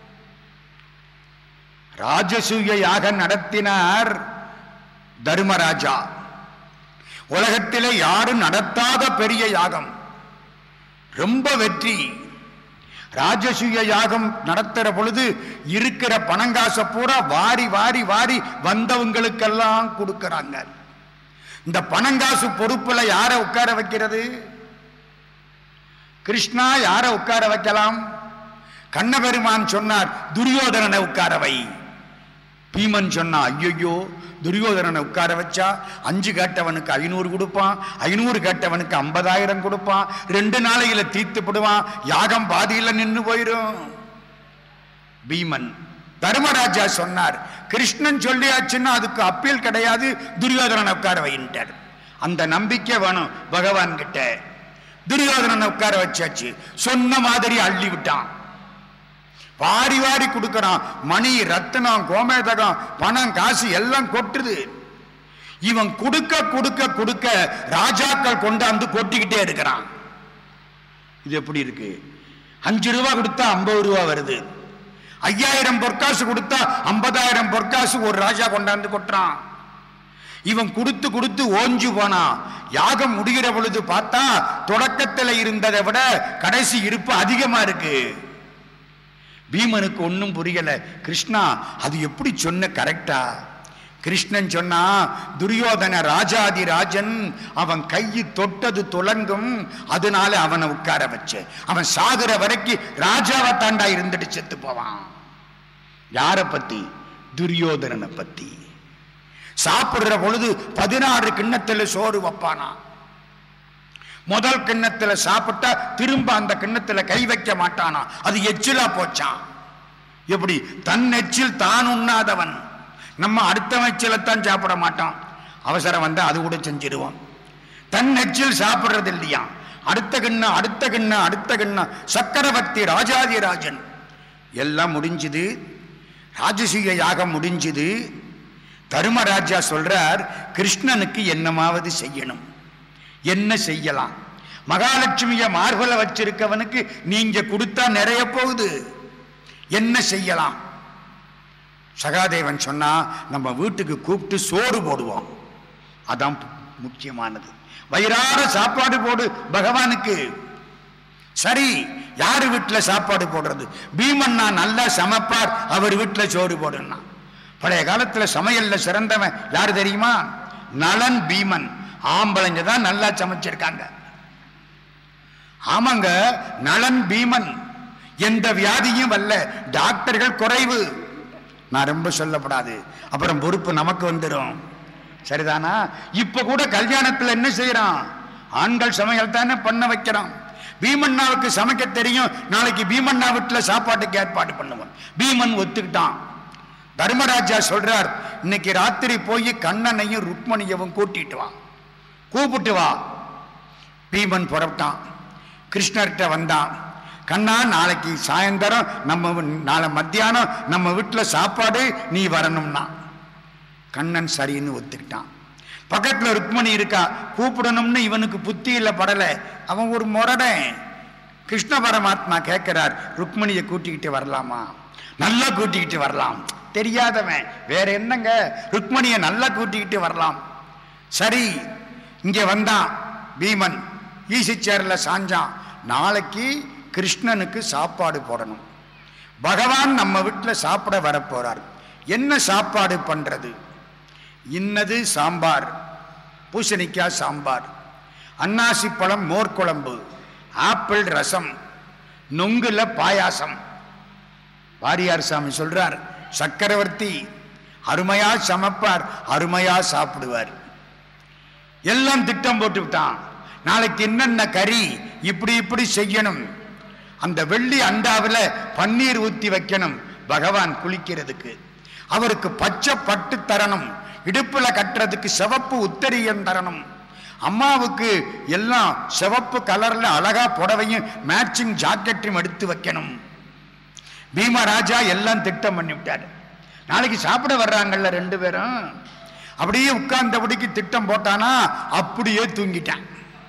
S1: ராஜசூய யாக நடத்தினார் தர்மராஜா உலகத்திலே யாரும் நடத்தாத பெரிய யாகம் ரொம்ப வெற்றி ராஜசூய யாகம் நடத்துற பொழுது இருக்கிற பணங்காசை பூரா வாரி வாரி வாரி வந்தவங்களுக்கெல்லாம் கொடுக்கறாங்க இந்த பணங்காசு பொறுப்புல யாரை உட்கார வைக்கிறது கிருஷ்ணா யாரை உட்கார வைக்கலாம் கண்ணபெருமான் சொன்னார் துரியோதனனை உட்கார வை பீமன் சொன்னா ஐயோ துரியோதனனை உட்கார வச்சா அஞ்சு கேட்டவனுக்கு ஐநூறு கொடுப்பான் ஐநூறு கேட்டவனுக்கு ஐம்பதாயிரம் கொடுப்பான் ரெண்டு நாளையில தீர்த்து விடுவான் யாகம் பாதியில நின்று போயிரும் பீமன் தர்மராஜா சொன்னார் கிருஷ்ணன் சொல்லியாச்சுன்னா அதுக்கு அப்பீல் கிடையாது துரியோதனனை உட்கார வைன்ட்டார் அந்த நம்பிக்கை வேணும் பகவான் கிட்ட துரியோதனனை உட்கார வச்சாச்சு சொன்ன மாதிரி அள்ளி விட்டான் வாரி வாரி கொடுக்கறான் மணி ரத்தனம் கோமேதகம் பணம் காசு எல்லாம் கொட்டுது இவன் கொடுக்க கொடுக்க கொடுக்க ராஜாக்கள் கொண்டாந்து கொட்டிக்கிட்டே இருக்கிறான் இது எப்படி இருக்கு அஞ்சு ரூபா கொடுத்தா ஐம்பது ரூபா வருது ஐயாயிரம் பொற்காசு கொடுத்தா ஐம்பதாயிரம் பொற்காசு ஒரு ராஜா கொண்டாந்து கொட்டுறான் இவன் கொடுத்து கொடுத்து ஓஞ்சு போனான் யாகம் முடிகிற பொழுது பார்த்தா தொடக்கத்தில் இருந்ததை விட கடைசி இருப்பு அதிகமா இருக்கு பீமனுக்கு ஒன்றும் புரியல கிருஷ்ணா அது எப்படி சொன்ன கரெக்டா கிருஷ்ணன் சொன்னா துரியோதன ராஜாதி ராஜன் அவன் கையை தொட்டது துலங்கும் அதனால அவனை உட்கார வச்சு அவன் சாகுற வரைக்கும் ராஜாவை தாண்டா இருந்துட்டு செத்து போவான் யார பத்தி துரியோதனனை பத்தி சாப்பிடுற பொழுது பதினாறு கிண்ணத்துல சோறு வைப்பானா முதல் கிண்ணத்துல சாப்பிட்டா திரும்ப அந்த கிண்ணத்துல கை வைக்க மாட்டானா அது எச்சிலா போச்சான் எப்படி தன் எச்சில் தான் உண்ணாதவன் நம்ம அடுத்த எச்சிலத்தான் சாப்பிட மாட்டான் அவசரம் வந்தா அது கூட செஞ்சிருவோம் தன் எச்சில் சாப்பிடுறது இல்லையா அடுத்த கிண்ணம் அடுத்த கிண்ணம் அடுத்த கிண்ணம் சக்கரவர்த்தி ராஜாதிராஜன் எல்லாம் முடிஞ்சுது ராஜசீக யாகம் முடிஞ்சுது தருமராஜா சொல்றார் கிருஷ்ணனுக்கு என்னமாவது செய்யணும் என்ன செய்யலாம் மகாலட்சுமிய மார்பல வச்சிருக்கவனுக்கு நீங்க கொடுத்தா நிறைய போகுது என்ன செய்யலாம் சகாதேவன் சொன்னா நம்ம வீட்டுக்கு கூப்பிட்டு சோறு போடுவோம் அதான் முக்கியமானது வயிறார சாப்பாடு போடு பகவானுக்கு சரி யாரு வீட்டுல சாப்பாடு போடுறது பீமன்னா நல்லா சமைப்பார் அவர் வீட்டுல சோறு போடுன்னா பழைய காலத்துல சமையல்ல சிறந்தவன் யாரு தெரியுமா நலன் பீமன் ஆம்பளைங்க தான் நல்லா சமைச்சிருக்காங்க ஆமாங்க நலன் பீமன் எந்த வியாதியும் வரல டாக்டர்கள் குறைவு நான் ரொம்ப சொல்லப்படாது அப்புறம் பொறுப்பு நமக்கு வந்துடும் சரிதானா இப்ப கூட கல்யாணத்துல என்ன செய்யறான் ஆண்கள் சமையல் தானே பண்ண வைக்கிறான் பீமண்ணாவுக்கு சமைக்க தெரியும் நாளைக்கு பீமண்ணா வீட்டுல சாப்பாட்டுக்கு ஏற்பாடு பண்ணுவோம் பீமன் ஒத்துக்கிட்டான் தர்மராஜா சொல்றார் இன்னைக்கு ராத்திரி போய் கண்ணனையும் ருக்மணியவும் கூட்டிட்டு வா கூப்பிட்டு வா பீமன் புறப்பட்டான் கிருஷ்ணர்கிட்ட வந்தான் கண்ணா நாளைக்கு சாயந்தரம் நம்ம வீ- நாளை மத்தியானம் நம்ம வீட்டில் சாப்பாடு நீ வரணும்னா கண்ணன் சரின்னு ஒத்துக்கிட்டான் பக்கத்துல ருக்மணி இருக்கா கூப்பிடணும்னு இவனுக்கு புத்தியில படல அவன் ஒரு முரடன் கிருஷ்ண பரமாத்மா கேட்கிறார் ருக்மணியை கூட்டிக்கிட்டு வரலாமா நல்லா கூட்டிக்கிட்டு வரலாம் தெரியாதவன் வேற என்னங்க ருக்மணியை நல்லா கூட்டிக்கிட்டு வரலாம் சரி இங்க வந்தான் பீமன் ஈசி சேர்ல சாஞ்சான் நாளைக்கு கிருஷ்ணனுக்கு சாப்பாடு போடணும் பகவான் நம்ம வீட்டில் சாப்பிட வரப்போறார் என்ன சாப்பாடு பண்றது இன்னது சாம்பார் பூசணிக்காய் சாம்பார் அன்னாசி பழம் மோர் குழம்பு ஆப்பிள் ரசம் நொங்குல பாயாசம் வாரியார் சாமி சொல்றார் சக்கரவர்த்தி அருமையா சமைப்பார் அருமையா சாப்பிடுவார் எல்லாம் திட்டம் போட்டு விட்டான் நாளைக்கு என்னென்ன கறி இப்படி இப்படி செய்யணும் அந்த வெள்ளி அண்டாவில் பன்னீர் ஊத்தி வைக்கணும் பகவான் குளிக்கிறதுக்கு அவருக்கு பச்சை பட்டு தரணும் இடுப்புல கட்டுறதுக்கு சிவப்பு உத்தரியம் தரணும் அம்மாவுக்கு எல்லாம் சிவப்பு கலர்ல அழகா புடவையும் மேட்சிங் ஜாக்கெட்டும் எடுத்து வைக்கணும் பீமராஜா எல்லாம் திட்டம் பண்ணி விட்டாரு நாளைக்கு சாப்பிட வர்றாங்கல்ல ரெண்டு பேரும் அப்படியே உட்கார்ந்தபடிக்கு திட்டம் போட்டானா அப்படியே தூங்கிட்டான்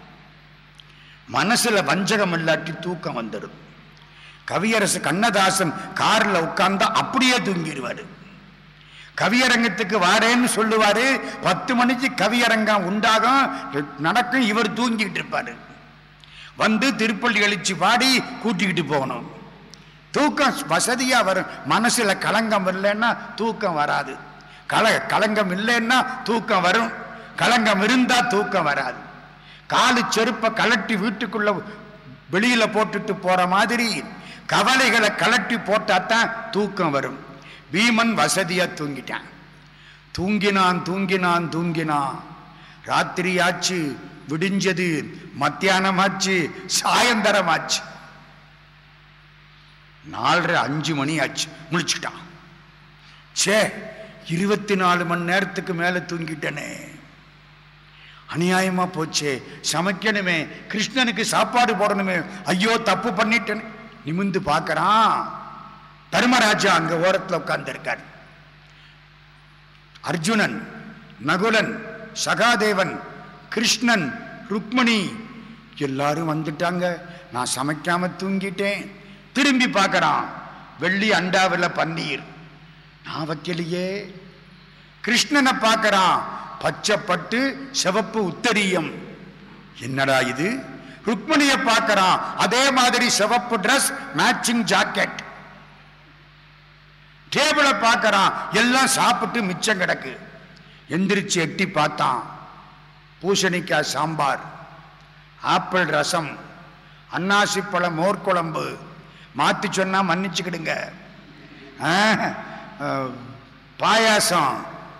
S1: மனசுல வஞ்சகம் இல்லாட்டி தூக்கம் வந்துடும் கவியரசு கண்ணதாசன் கார்ல உட்கார்ந்தா அப்படியே தூங்கிடுவாரு கவியரங்கத்துக்கு வாரேன்னு சொல்லுவாரு பத்து மணிக்கு கவியரங்கம் உண்டாகும் நடக்கும் இவர் தூங்கிட்டு இருப்பாரு வந்து திருப்பள்ளி கழிச்சு பாடி கூட்டிக்கிட்டு போகணும் தூக்கம் வசதியா வரும் மனசுல களங்கம் இல்லைன்னா தூக்கம் வராது கல களங்கம் இல்லைன்னா தூக்கம் வரும் களங்கம் இருந்தா தூக்கம் வராது காலு செருப்பை கலட்டி வீட்டுக்குள்ள வெளியில போட்டுட்டு போற மாதிரி கவலைகளை கலட்டி போட்டாதான் தூக்கம் வரும் பீமன் வசதியா தூங்கிட்டான் தூங்கினான் தூங்கினான் தூங்கினான் ராத்திரி ஆச்சு விடிஞ்சது மத்தியானம் ஆச்சு சாயந்தரம் ஆச்சு நாலரை அஞ்சு மணி ஆச்சு முழிச்சுட்டான் சே இருபத்தி நாலு மணி நேரத்துக்கு மேல தூங்கிட்டனே அநியாயமா போச்சே சமைக்கணுமே கிருஷ்ணனுக்கு சாப்பாடு போடணுமே ஐயோ தப்பு பண்ணிட்டேன் நிமிந்து பார்க்கறான் தர்மராஜா அங்க ஓரத்துல உட்கார்ந்திருக்கார் அர்ஜுனன் நகுலன் சகாதேவன் கிருஷ்ணன் ருக்மணி எல்லாரும் வந்துட்டாங்க நான் சமைக்காம தூங்கிட்டேன் திரும்பி பார்க்கறான் வெள்ளி அண்டாவில் பன்னீர் நான் வைக்கலையே கிருஷ்ணனை பார்க்கறான் பச்சை பட்டு சிவப்பு உத்தரியம் என்னடா இது ருக்மணியை பார்க்கறான் அதே மாதிரி சிவப்பு Dress மேட்சிங் ஜாக்கெட் டேபிளை பார்க்கறான் எல்லாம் சாப்பிட்டு மிச்சம் கிடக்கு எந்திரிச்சு எட்டி பார்த்தான் பூசணிக்காய் சாம்பார் ஆப்பிள் ரசம் அன்னாசி பழம் மோர் குழம்பு மாத்தி சொன்னா மன்னிச்சுக்கிடுங்க ஆ, ஆ, பாயாசம்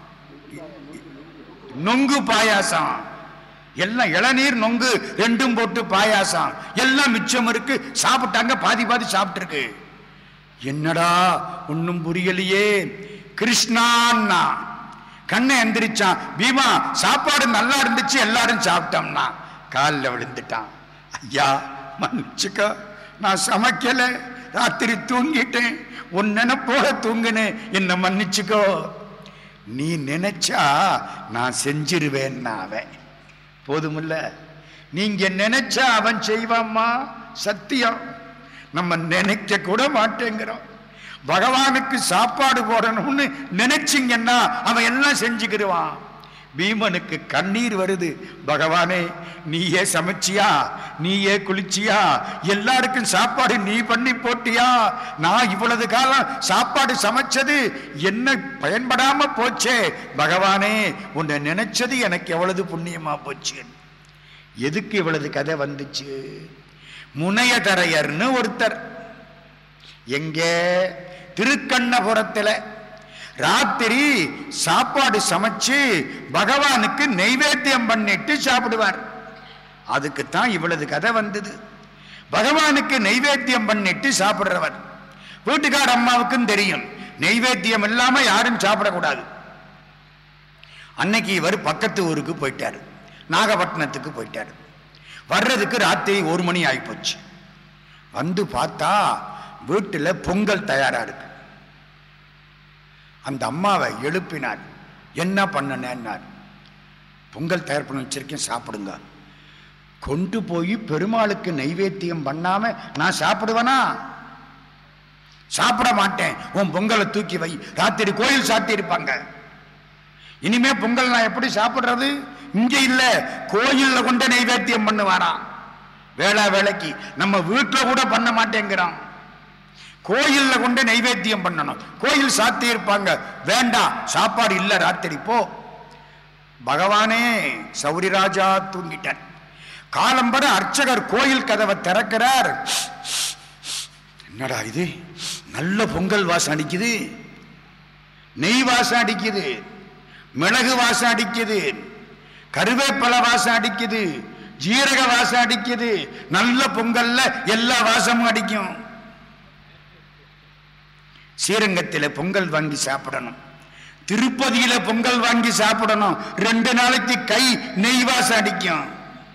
S1: நொங்கு பாயாசம் எல்லாம் இளநீர் நொங்கு ரெண்டும் போட்டு பாயாசம் எல்லாம் மிச்சம் இருக்கு சாப்பிட்டாங்க பாதி பாதி சாப்பிட்டுருக்கு என்னடா ஒன்னும் புரியலையே கிருஷ்ணான்னா கண்ணை எந்திரிச்சான் பீமா சாப்பாடு நல்லா இருந்துச்சு எல்லாரும் சாப்பிட்டோம்னா காலில் விழுந்துட்டான் ஐயா மன்னிச்சுக்க நான் சமைக்கல ராத்திரி தூங்கிட்டேன் உன் நினைப்போல தூங்கினேன் என்னை மன்னிச்சுக்கோ நீ நினைச்சா நான் செஞ்சிருவேன்னா அவன் போதுமில்ல நீங்க நினைச்சா அவன் செய்வாம்மா சத்தியம் நம்ம நினைக்க கூட மாட்டேங்கிறோம் பகவானுக்கு சாப்பாடு போடணும்னு நினைச்சிங்கன்னா அவன் எல்லாம் செஞ்சுக்கிடுவான் பீமனுக்கு கண்ணீர் வருது பகவானே நீயே சமைச்சியா நீயே குளிச்சியா எல்லாருக்கும் சாப்பாடு நீ பண்ணி போட்டியா நான் இவ்வளவு காலம் சாப்பாடு சமைச்சது என்ன பயன்படாம போச்சே பகவானே உன்னை நினைச்சது எனக்கு எவ்வளவு புண்ணியமா போச்சு எதுக்கு இவ்வளவு கதை வந்துச்சு முனையதரையர்னு ஒருத்தர் எங்கே திருக்கண்ணபுரத்துல ராத்திரி சாப்பாடு சமைச்சு பகவானுக்கு நெய்வேத்தியம் பண்ணிட்டு சாப்பிடுவார் அதுக்குத்தான் இவ்வளவு கதை வந்தது பகவானுக்கு நெய்வேத்தியம் பண்ணிட்டு சாப்பிடுறவர் வீட்டுக்கார அம்மாவுக்கும் தெரியும் நெய்வேத்தியம் இல்லாம யாரும் சாப்பிடக்கூடாது அன்னைக்கு இவர் பக்கத்து ஊருக்கு போயிட்டாரு நாகப்பட்டினத்துக்கு போயிட்டாரு வர்றதுக்கு ராத்திரி ஒரு மணி ஆகிப்போச்சு வந்து பார்த்தா வீட்டில் பொங்கல் தயாரா இருக்கு அந்த அம்மாவை எழுப்பினார் என்ன பண்ணனேன்னார் பொங்கல் தயார் பண்ணி வச்சிருக்கேன் சாப்பிடுங்க கொண்டு போய் பெருமாளுக்கு நைவேத்தியம் பண்ணாம நான் சாப்பிடுவேனா சாப்பிட மாட்டேன் உன் பொங்கலை தூக்கி வை ராத்திரி கோயில் சாத்தி இருப்பாங்க இனிமே பொங்கல் நான் எப்படி சாப்பிடுறது இங்க இல்ல கோயில்ல கொண்டு நைவேத்தியம் பண்ணுவாராம் வேளா வேலைக்கு நம்ம வீட்டுல கூட பண்ண மாட்டேங்கிறான் கோயில்ல கொண்டு நைவேத்தியம் பண்ணணும் கோயில் சாத்தி இருப்பாங்க வேண்டாம் சாப்பாடு இல்ல ராத்திரி போ பகவானே சௌரிராஜா தூங்கிட்டார் காலம்பர அர்ச்சகர் கோயில் கதவை திறக்கிறார் என்னடா இது நல்ல பொங்கல் வாசம் அடிக்குது நெய் வாசம் அடிக்குது மிளகு வாசம் அடிக்குது கருவேப்பிலை வாசம் அடிக்குது ஜீரக வாசம் அடிக்குது நல்ல பொங்கல்ல எல்லா வாசமும் அடிக்கும் ஸ்ரீரங்கத்தில் பொங்கல் வாங்கி சாப்பிடணும் திருப்பதியில பொங்கல் வாங்கி சாப்பிடணும் ரெண்டு நாளைக்கு கை நெய் வாசம் அடிக்கும்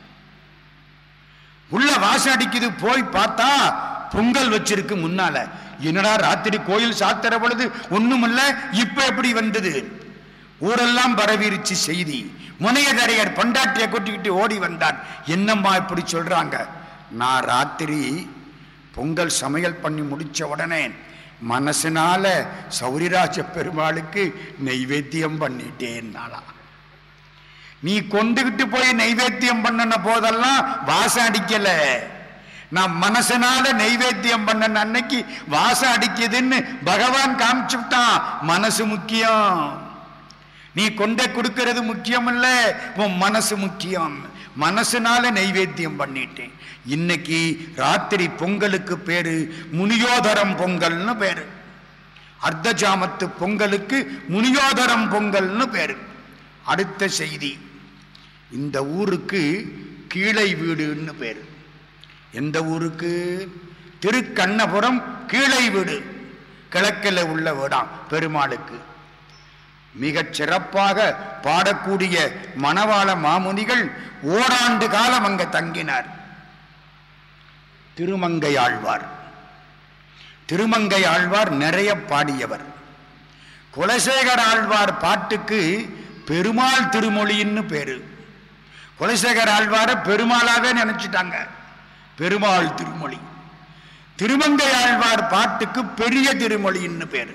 S1: உள்ள வாசம் அடிக்குது போய் பார்த்தா பொங்கல் வச்சிருக்கு முன்னால என்னடா ராத்திரி கோயில் சாத்துற பொழுது ஒண்ணுமில்ல இப்ப எப்படி வந்தது ஊரெல்லாம் பரவிருச்சு செய்தி முனையதரையர் பொண்டாட்டியை கூட்டிக்கிட்டு ஓடி வந்தார் என்னம்மா இப்படி சொல்றாங்க நான் ராத்திரி பொங்கல் சமையல் பண்ணி முடிச்ச உடனே மனசுனால சௌரிராஜ பெருமாளுக்கு நெய்வேத்தியம் பண்ணிட்டேன்னாளா நீ கொண்டுகிட்டு போய் நைவேத்தியம் பண்ணின போதெல்லாம் வாசம் அடிக்கல நான் மனசனால நைவேத்தியம் பண்ண அன்னைக்கு வாசம் அடிக்குதுன்னு பகவான் காமிச்சுட்டான் மனசு முக்கியம் நீ கொண்ட கொடுக்கிறது முக்கியம் இல்ல உன் மனசு முக்கியம் மனசுனால நைவேத்தியம் பண்ணிட்டேன் இன்னைக்கு ராத்திரி பொங்கலுக்கு பேரு முனியோதரம் பொங்கல்னு பேரு அர்த்தஜாமத்து பொங்கலுக்கு முனியோதரம் பொங்கல்னு பேரு அடுத்த செய்தி இந்த ஊருக்கு கீழை வீடுன்னு பேரு எந்த ஊருக்கு திருக்கண்ணபுரம் கீழை வீடு கிழக்கில் உள்ள வீடாம் பெருமாளுக்கு மிகச் சிறப்பாக பாடக்கூடிய மணவாள மாமுனிகள் ஓராண்டு காலம் அங்க தங்கினார் திருமங்கை ஆழ்வார் திருமங்கை ஆழ்வார் நிறைய பாடியவர் குலசேகர ஆழ்வார் பாட்டுக்கு பெருமாள் திருமொழின்னு பேரு குலசேகர ஆழ்வார பெருமாளாவே நினைச்சிட்டாங்க பெருமாள் திருமொழி திருமங்கை ஆழ்வார் பாட்டுக்கு பெரிய திருமொழின்னு பேரு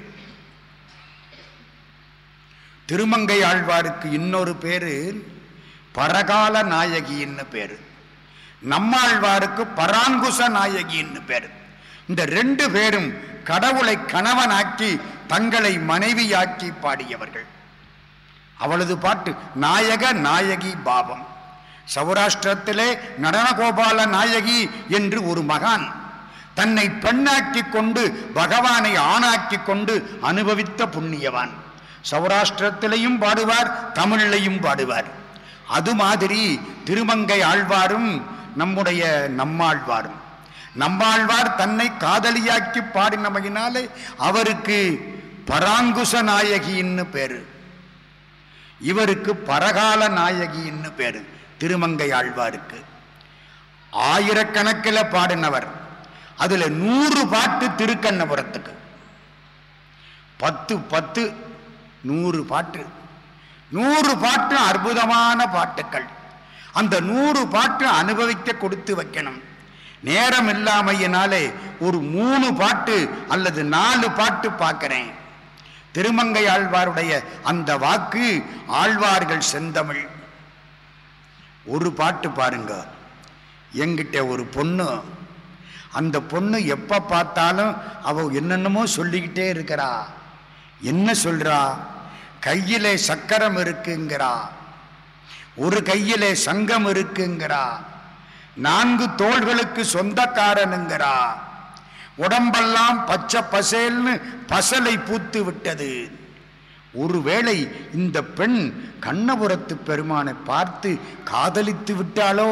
S1: திருமங்கை ஆழ்வாருக்கு இன்னொரு பேரு பரகால நாயகின்னு பேரு நம்மாழ்வாருக்கு பராங்குச நாயகின்னு பேரு இந்த ரெண்டு பேரும் கடவுளை கணவனாக்கி தங்களை மனைவியாக்கி பாடியவர்கள் அவளது பாட்டு நாயக நாயகி பாவம் சௌராஷ்டிரத்திலே நடனகோபால நாயகி என்று ஒரு மகான் தன்னை பெண்ணாக்கி கொண்டு பகவானை ஆணாக்கி கொண்டு அனுபவித்த புண்ணியவான் சௌராஷ்டிரத்திலையும் பாடுவார் தமிழிலையும் பாடுவார் அது மாதிரி திருமங்கை ஆழ்வாரும் நம்முடைய நம்மாழ்வாரும் நம்மாழ்வார் தன்னை காதலியாக்கி பாடினமையினாலே அவருக்கு பராங்குச நாயகின்னு பேரு இவருக்கு பரகால நாயகின்னு பேரு திருமங்கை ஆழ்வாருக்கு ஆயிரக்கணக்கில் பாடினவர் அதுல நூறு பாட்டு திருக்கண்ணபுரத்துக்கு பத்து பத்து நூறு பாட்டு நூறு பாட்டு அற்புதமான பாட்டுக்கள் அந்த நூறு பாட்டு அனுபவிக்க கொடுத்து வைக்கணும் நேரம் இல்லாமையினாலே ஒரு மூணு பாட்டு அல்லது நாலு பாட்டு பார்க்கிறேன் திருமங்கை ஆழ்வாருடைய அந்த வாக்கு ஆழ்வார்கள் செந்தமிழ் ஒரு பாட்டு பாருங்க என்கிட்ட ஒரு பொண்ணு அந்த பொண்ணு எப்ப பார்த்தாலும் அவ என்னென்னமோ சொல்லிக்கிட்டே இருக்கிறா என்ன சொல்றா கையிலே சக்கரம் இருக்குங்கிறா ஒரு கையிலே சங்கம் இருக்குங்கிறா நான்கு தோள்களுக்கு சொந்தக்காரனுங்கிறா உடம்பெல்லாம் பச்சை பசேல்னு பசலை பூத்து விட்டது ஒருவேளை இந்த பெண் கண்ணபுரத்து பெருமானை பார்த்து காதலித்து விட்டாளோ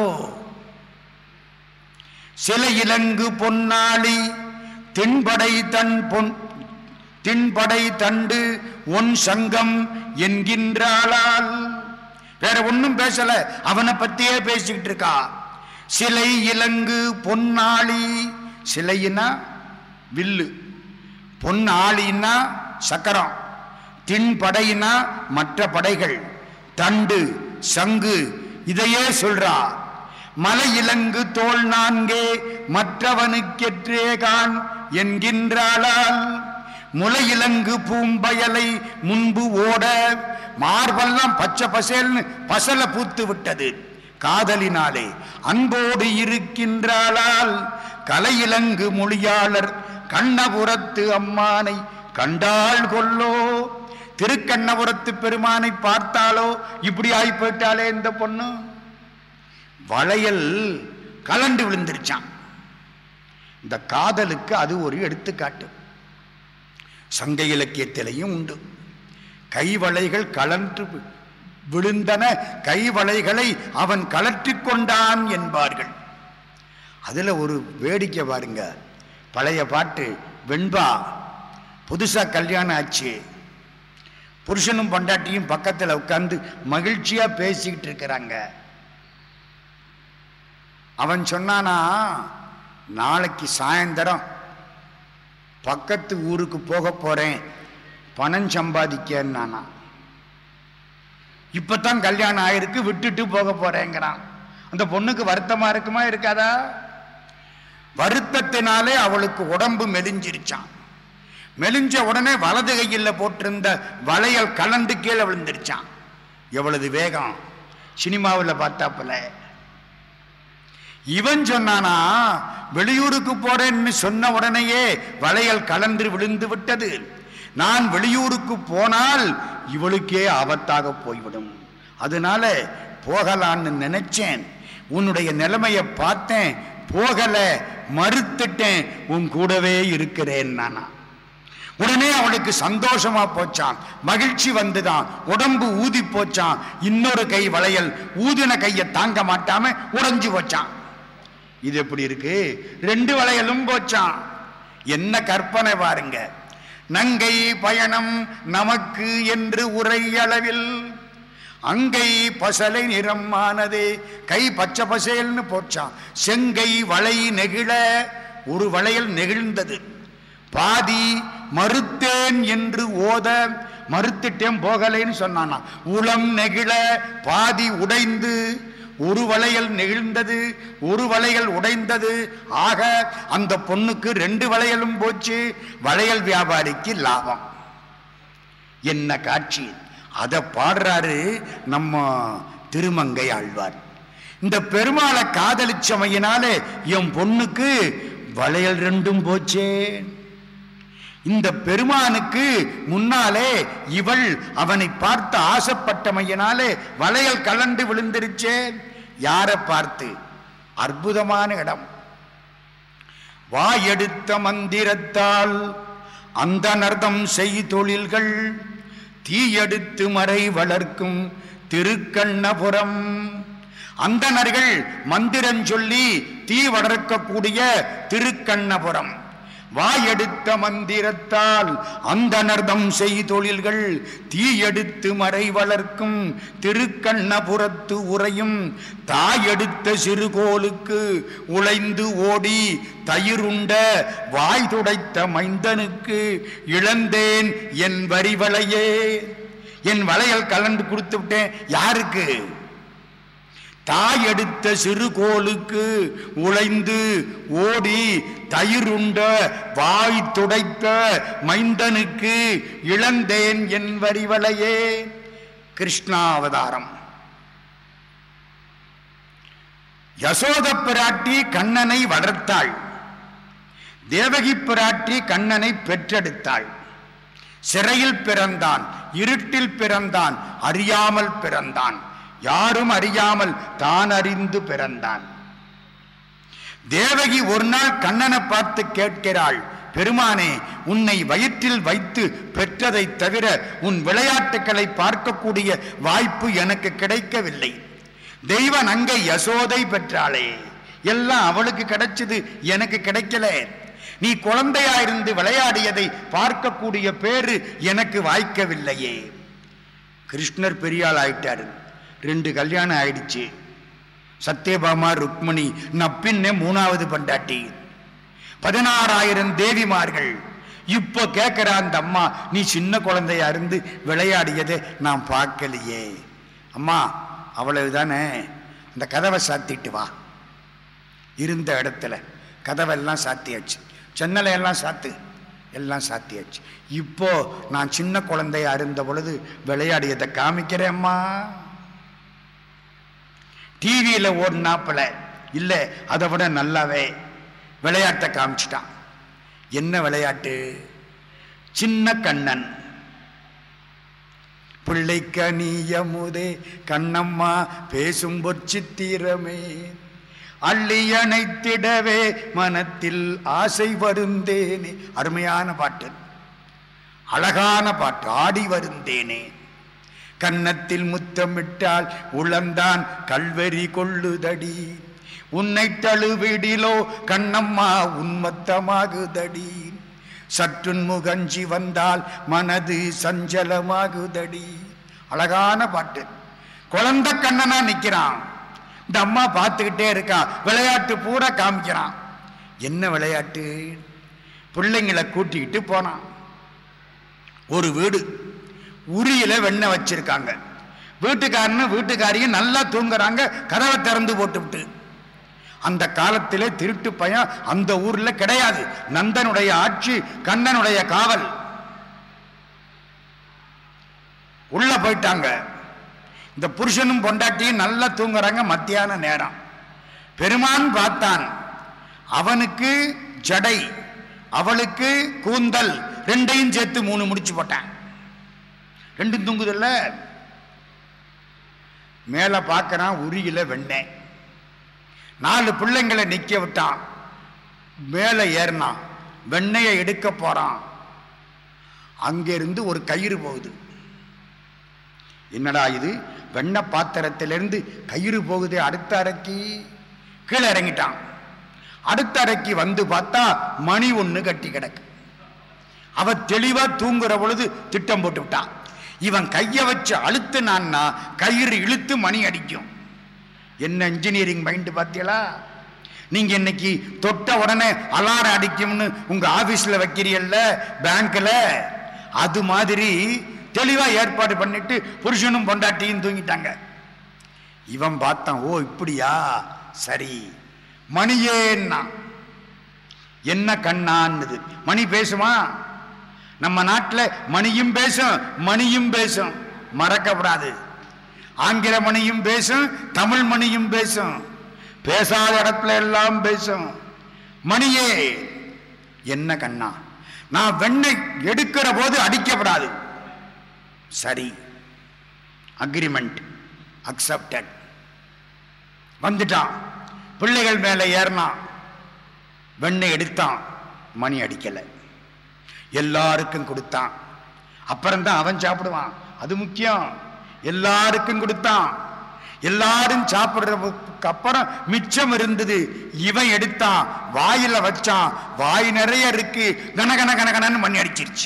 S1: சில இலங்கு பொன்னாளி தென்படை தன் பொன் தின்படை தண்டு ஒன் சங்கம் என்கின்றாளால் வேற ஒண்ணும் பேசல அவனை பத்தியே பேசிக்கிட்டு இருக்கா சிலை இலங்கு பொன்னாளி சிலையினா வில்லு பொன்னாளின்னா சக்கரம் தின்படையினா மற்ற படைகள் தண்டு சங்கு இதையே சொல்றா மலை இலங்கு தோல் நான்கே மற்றவனுக்கெற்றே கான் என்கின்றாளால் முளை இலங்கு பூம்பயலை முன்பு ஓட மார்பெல்லாம் பச்சை பசேல்னு பசல பூத்து விட்டது காதலினாலே அன்போடு இருக்கின்றாளால் கலையிலங்கு மொழியாளர் கண்ணபுரத்து அம்மானை கண்டாள் கொல்லோ திருக்கண்ணபுரத்து பெருமானை பார்த்தாலோ இப்படி ஆகி போயிட்டாலே இந்த பொண்ணு வளையல் கலண்டு விழுந்துருச்சான் இந்த காதலுக்கு அது ஒரு எடுத்துக்காட்டு சங்க இலக்கியத்திலையும் உண்டு கைவளைகள் கலன்று விழுந்தன கைவளைகளை அவன் கலற்றிக் கொண்டான் என்பார்கள் அதுல ஒரு வேடிக்கை பாருங்க பழைய பாட்டு வெண்பா புதுசா கல்யாணம் ஆச்சு புருஷனும் பொண்டாட்டியும் பக்கத்துல உட்கார்ந்து மகிழ்ச்சியா பேசிக்கிட்டு இருக்கிறாங்க அவன் சொன்னானா நாளைக்கு சாயந்தரம் பக்கத்து ஊருக்கு போக போறேன் பணம் சம்பாதிக்கன்னானா இப்பதான் கல்யாணம் ஆயிருக்கு விட்டுட்டு போக போறேங்கிறான் அந்த பொண்ணுக்கு வருத்தமா இருக்குமா இருக்காதா வருத்தத்தினாலே அவளுக்கு உடம்பு மெலிஞ்சிருச்சான் மெலிஞ்ச உடனே வலது கையில் போட்டிருந்த வளையல் கலந்து கீழே விழுந்துருச்சான் எவ்வளவு வேகம் சினிமாவில் பார்த்தாப்புல இவன் சொன்னானா வெளியூருக்கு போறேன்னு சொன்ன உடனேயே வளையல் கலந்து விழுந்து விட்டது நான் வெளியூருக்கு போனால் இவளுக்கே ஆபத்தாக போய்விடும் அதனால போகலான்னு நினைச்சேன் உன்னுடைய நிலைமையை பார்த்தேன் போகல மறுத்துட்டேன் உன் கூடவே இருக்கிறேன் நானா உடனே அவளுக்கு சந்தோஷமா போச்சான் மகிழ்ச்சி வந்துதான் உடம்பு ஊதி போச்சான் இன்னொரு கை வளையல் ஊதின கையை தாங்க மாட்டாம உடைஞ்சு போச்சான் இது எப்படி இருக்கு ரெண்டு வளையலும் போச்சான் என்ன கற்பனை பாருங்க நங்கை பயணம் நமக்கு என்று உரை அளவில் அங்கை பசலை நிறமானதே கை பச்சை பசேல்னு போச்சான் செங்கை வளை நெகிழ ஒரு வளையல் நெகிழ்ந்தது பாதி மறுத்தேன் என்று ஓத மறுத்துட்டேன் போகலைன்னு சொன்னானா உளம் நெகிழ பாதி உடைந்து ஒரு வளையல் நெகிழ்ந்தது ஒரு வளையல் உடைந்தது ஆக அந்த பொண்ணுக்கு ரெண்டு வளையலும் போச்சு வளையல் வியாபாரிக்கு லாபம் என்ன காட்சி அதை பாடுறாரு நம்ம திருமங்கை ஆழ்வார் இந்த பெருமாளை காதலிச்சமையினாலே என் பொண்ணுக்கு வளையல் ரெண்டும் போச்சே இந்த பெருமானுக்கு முன்னாலே இவள் அவனை பார்த்து ஆசைப்பட்டமையினாலே வளையல் கலண்டு விழுந்திருச்சே யாரை பார்த்து அற்புதமான இடம் வாயெடுத்த மந்திரத்தால் அந்த நர்தம் செய் தொழில்கள் தீயெடுத்து மறை வளர்க்கும் திருக்கண்ணபுரம் அந்தணர்கள் மந்திரம் சொல்லி தீ வளர்க்கக்கூடிய திருக்கண்ணபுரம் வாயெடுத்த மந்திரத்தால் அந்த நர்தம் செய் தொழில்கள் தீயெடுத்து மறை வளர்க்கும் திருக்கண்ணபுரத்து உரையும் தாயெடுத்த சிறுகோலுக்கு உழைந்து ஓடி தயிருண்ட வாய் துடைத்த மைந்தனுக்கு இழந்தேன் என் வரிவளையே என் வளையல் கலந்து கொடுத்து விட்டேன் யாருக்கு தாய் எடுத்த சிறுகோலுக்கு உழைந்து ஓடி தயிருண்ட வாய் துடைத்த மைந்தனுக்கு இழந்தேன் என் வரிவளையே கிருஷ்ணாவதாரம் யசோத பிராட்டி கண்ணனை வளர்த்தாள் தேவகி பிராட்டி கண்ணனை பெற்றெடுத்தாள் சிறையில் பிறந்தான் இருட்டில் பிறந்தான் அறியாமல் பிறந்தான் யாரும் அறியாமல் தான் அறிந்து பிறந்தான் தேவகி ஒரு நாள் கண்ணனை பார்த்து கேட்கிறாள் பெருமானே உன்னை வயிற்றில் வைத்து பெற்றதை தவிர உன் விளையாட்டுக்களை பார்க்கக்கூடிய வாய்ப்பு எனக்கு கிடைக்கவில்லை தெய்வ நங்கை யசோதை பெற்றாளே எல்லாம் அவளுக்கு கிடைச்சது எனக்கு கிடைக்கல நீ குழந்தையா இருந்து விளையாடியதை பார்க்கக்கூடிய பேரு எனக்கு வாய்க்கவில்லையே கிருஷ்ணர் பெரியாள் ஆயிட்டாரு ரெண்டு கல்யாணம் ஆயிடுச்சு சத்யபாமா ருக்மணி நப்பின்னே மூணாவது பண்டாட்டி பதினாறாயிரம் தேவிமார்கள் இப்போ கேட்கிற அந்த அம்மா நீ சின்ன குழந்தையா இருந்து விளையாடியதை நான் பார்க்கலையே அம்மா அவ்வளவுதானே அந்த கதவை சாத்திட்டு வா இருந்த இடத்துல கதவெல்லாம் சாத்தியாச்சு ஜன்னலை எல்லாம் சாத்து எல்லாம் சாத்தியாச்சு இப்போ நான் சின்ன குழந்தையா இருந்த பொழுது விளையாடியதை காமிக்கிறேம்மா டிவியில ஓடினாப்புல இல்லை அதை விட நல்லாவே விளையாட்டை காமிச்சிட்டான் என்ன விளையாட்டு சின்ன கண்ணன் பிள்ளைக்க நீயமுதே கண்ணம்மா பேசும் பொற்சித்திரமே அள்ளி அணைத்திடவே மனத்தில் ஆசை வருந்தேனே அருமையான பாட்டு அழகான பாட்டு ஆடி வருந்தேனே கன்னத்தில் முத்தமிட்டால் உளந்தான் கல்வெறி கொள்ளுதடி உன்னை தழுவிடிலோ கண்ணம்மா உன்மத்தமாகுதடி சற்றுன் முகஞ்சி வந்தால் மனது சஞ்சலமாகுதடி அழகான பாட்டு குழந்தை கண்ணனா நிக்கிறான் இந்த அம்மா பார்த்துக்கிட்டே இருக்கான் விளையாட்டு பூரா காமிக்கிறான் என்ன விளையாட்டு பிள்ளைங்களை கூட்டிக்கிட்டு போனான் ஒரு வீடு உரியில வெண்ணெய் வச்சிருக்காங்க வீட்டுக்காரனும் வீட்டுக்காரியும் நல்லா தூங்குறாங்க கதவை திறந்து போட்டுவிட்டு அந்த காலத்திலே திருட்டு பயம் அந்த ஊர்ல கிடையாது நந்தனுடைய ஆட்சி கண்ணனுடைய காவல் உள்ள போயிட்டாங்க இந்த புருஷனும் பொண்டாட்டியும் நல்லா தூங்குறாங்க மத்தியான நேரம் பெருமான் பார்த்தான் அவனுக்கு ஜடை அவளுக்கு கூந்தல் ரெண்டையும் சேர்த்து மூணு முடிச்சு போட்டான் ரெண்டும் தூங்குதல்ல மேல பார்க்கறான் உரியில வெண்ணெய் நாலு பிள்ளைங்களை நிக்க விட்டான் மேலே ஏறினான் வெண்ணெயை எடுக்க போறான் அங்கிருந்து ஒரு கயிறு போகுது என்னடா இது வெண்ணெய் பாத்திரத்திலிருந்து கயிறு போகுதே அடுத்த அறைக்கு கீழே இறங்கிட்டான் அடுத்த அறைக்கு வந்து பார்த்தா மணி ஒண்ணு கட்டி கிடக்கு அவ தெளிவா தூங்குற பொழுது திட்டம் போட்டு விட்டான் இவன் கையை வச்சு அழுத்துனான்னா கயிறு இழுத்து மணி அடிக்கும் என்ன இன்ஜினியரிங் மைண்ட் பார்த்தீங்களா நீங்க இன்னைக்கு தொட்ட உடனே அலாரம் அடிக்கும்னு உங்க ஆபீஸ்ல வைக்கிறீல்ல பேங்க்ல அது மாதிரி தெளிவா ஏற்பாடு பண்ணிட்டு புருஷனும் பொண்டாட்டியும் தூங்கிட்டாங்க இவன் பார்த்தான் ஓ இப்படியா சரி மணியேன்னா என்ன கண்ணான்னுது மணி பேசுமா நம்ம நாட்டில் மணியும் பேசும் மணியும் பேசும் மறக்கப்படாது ஆங்கில மணியும் பேசும் தமிழ் மணியும் பேசும் பேசாத இடத்துல எல்லாம் பேசும் மணியே என்ன கண்ணா நான் வெண்ணெய் எடுக்கிற போது அடிக்கப்படாது சரி அக்ரிமெண்ட் அக்செப்டட் வந்துட்டான் பிள்ளைகள் மேலே ஏறினான் வெண்ணெய் எடுத்தான் மணி அடிக்கல எல்லாருக்கும் கொடுத்தான் அப்புறம்தான் அவன் சாப்பிடுவான் அது முக்கியம் எல்லாருக்கும் கொடுத்தான் எல்லாரும் சாப்பிடுறதுக்கு அப்புறம் மிச்சம் இருந்தது இவன் எடுத்தான் வாயில வச்சான் வாய் நிறைய இருக்கு கனகன கனகனன்னு மணி அடிச்சிருச்சு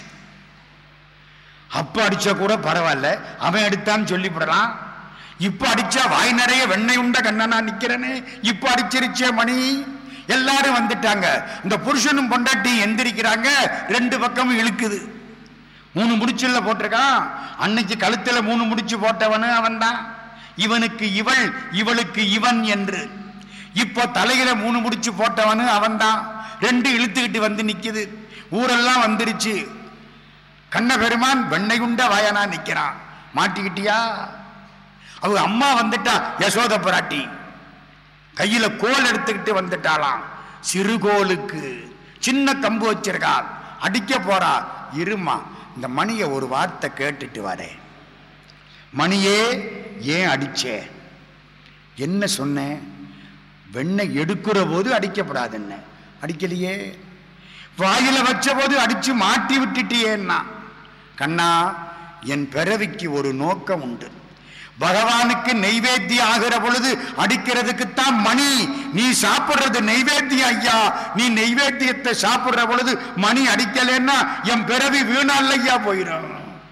S1: அப்ப அடிச்சா கூட பரவாயில்ல அவன் எடுத்தான்னு சொல்லிவிடலாம் இப்ப அடிச்சா வாய் நிறைய வெண்ணெய் உண்ட கண்ணனா நிக்கிறனே இப்ப அடிச்சிருச்சே மணி எல்லாரும் வந்துட்டாங்க இந்த புருஷனும் பொண்டாட்டி எந்திரிக்கிறாங்க ரெண்டு பக்கமும் இழுக்குது மூணு முடிச்சுல போட்டிருக்கான் அன்னைக்கு கழுத்துல மூணு முடிச்சு போட்டவனு அவன் தான் இவனுக்கு இவள் இவளுக்கு இவன் என்று இப்போ தலையில மூணு முடிச்சு போட்டவனு அவன் தான் ரெண்டு இழுத்துக்கிட்டு வந்து நிக்குது ஊரெல்லாம் வந்துருச்சு கண்ண பெருமான் வெண்ணெய் உண்ட வாயனா நிக்கிறான் மாட்டிக்கிட்டியா அவங்க அம்மா வந்துட்டா யசோத பிராட்டி கையில கோல் எடுத்துக்கிட்டு வந்துட்டாளாம் சிறுகோலுக்கு சின்ன கம்பு வச்சிருக்காள் அடிக்க போறா இருமா இந்த மணியை ஒரு வார்த்தை கேட்டுட்டு வரேன் மணியே ஏன் அடிச்சே என்ன சொன்னேன் வெண்ணெய் எடுக்கிற போது அடிக்கப்படாதுன்னு அடிக்கலையே வாயில வச்ச போது அடிச்சு மாட்டி விட்டுட்டியேன்னா கண்ணா என் பிறவிக்கு ஒரு நோக்கம் உண்டு பகவானுக்கு நெய்வேத்தியம் ஆகிற பொழுது அடிக்கிறதுக்குத்தான் மணி நீ சாப்பிடுறது நெய்வேத்தியம் ஐயா நீ நெய்வேத்தியத்தை சாப்பிடுற பொழுது மணி அடிக்கலைன்னா என் பிறவி வீணால் ஐயா போயிடும்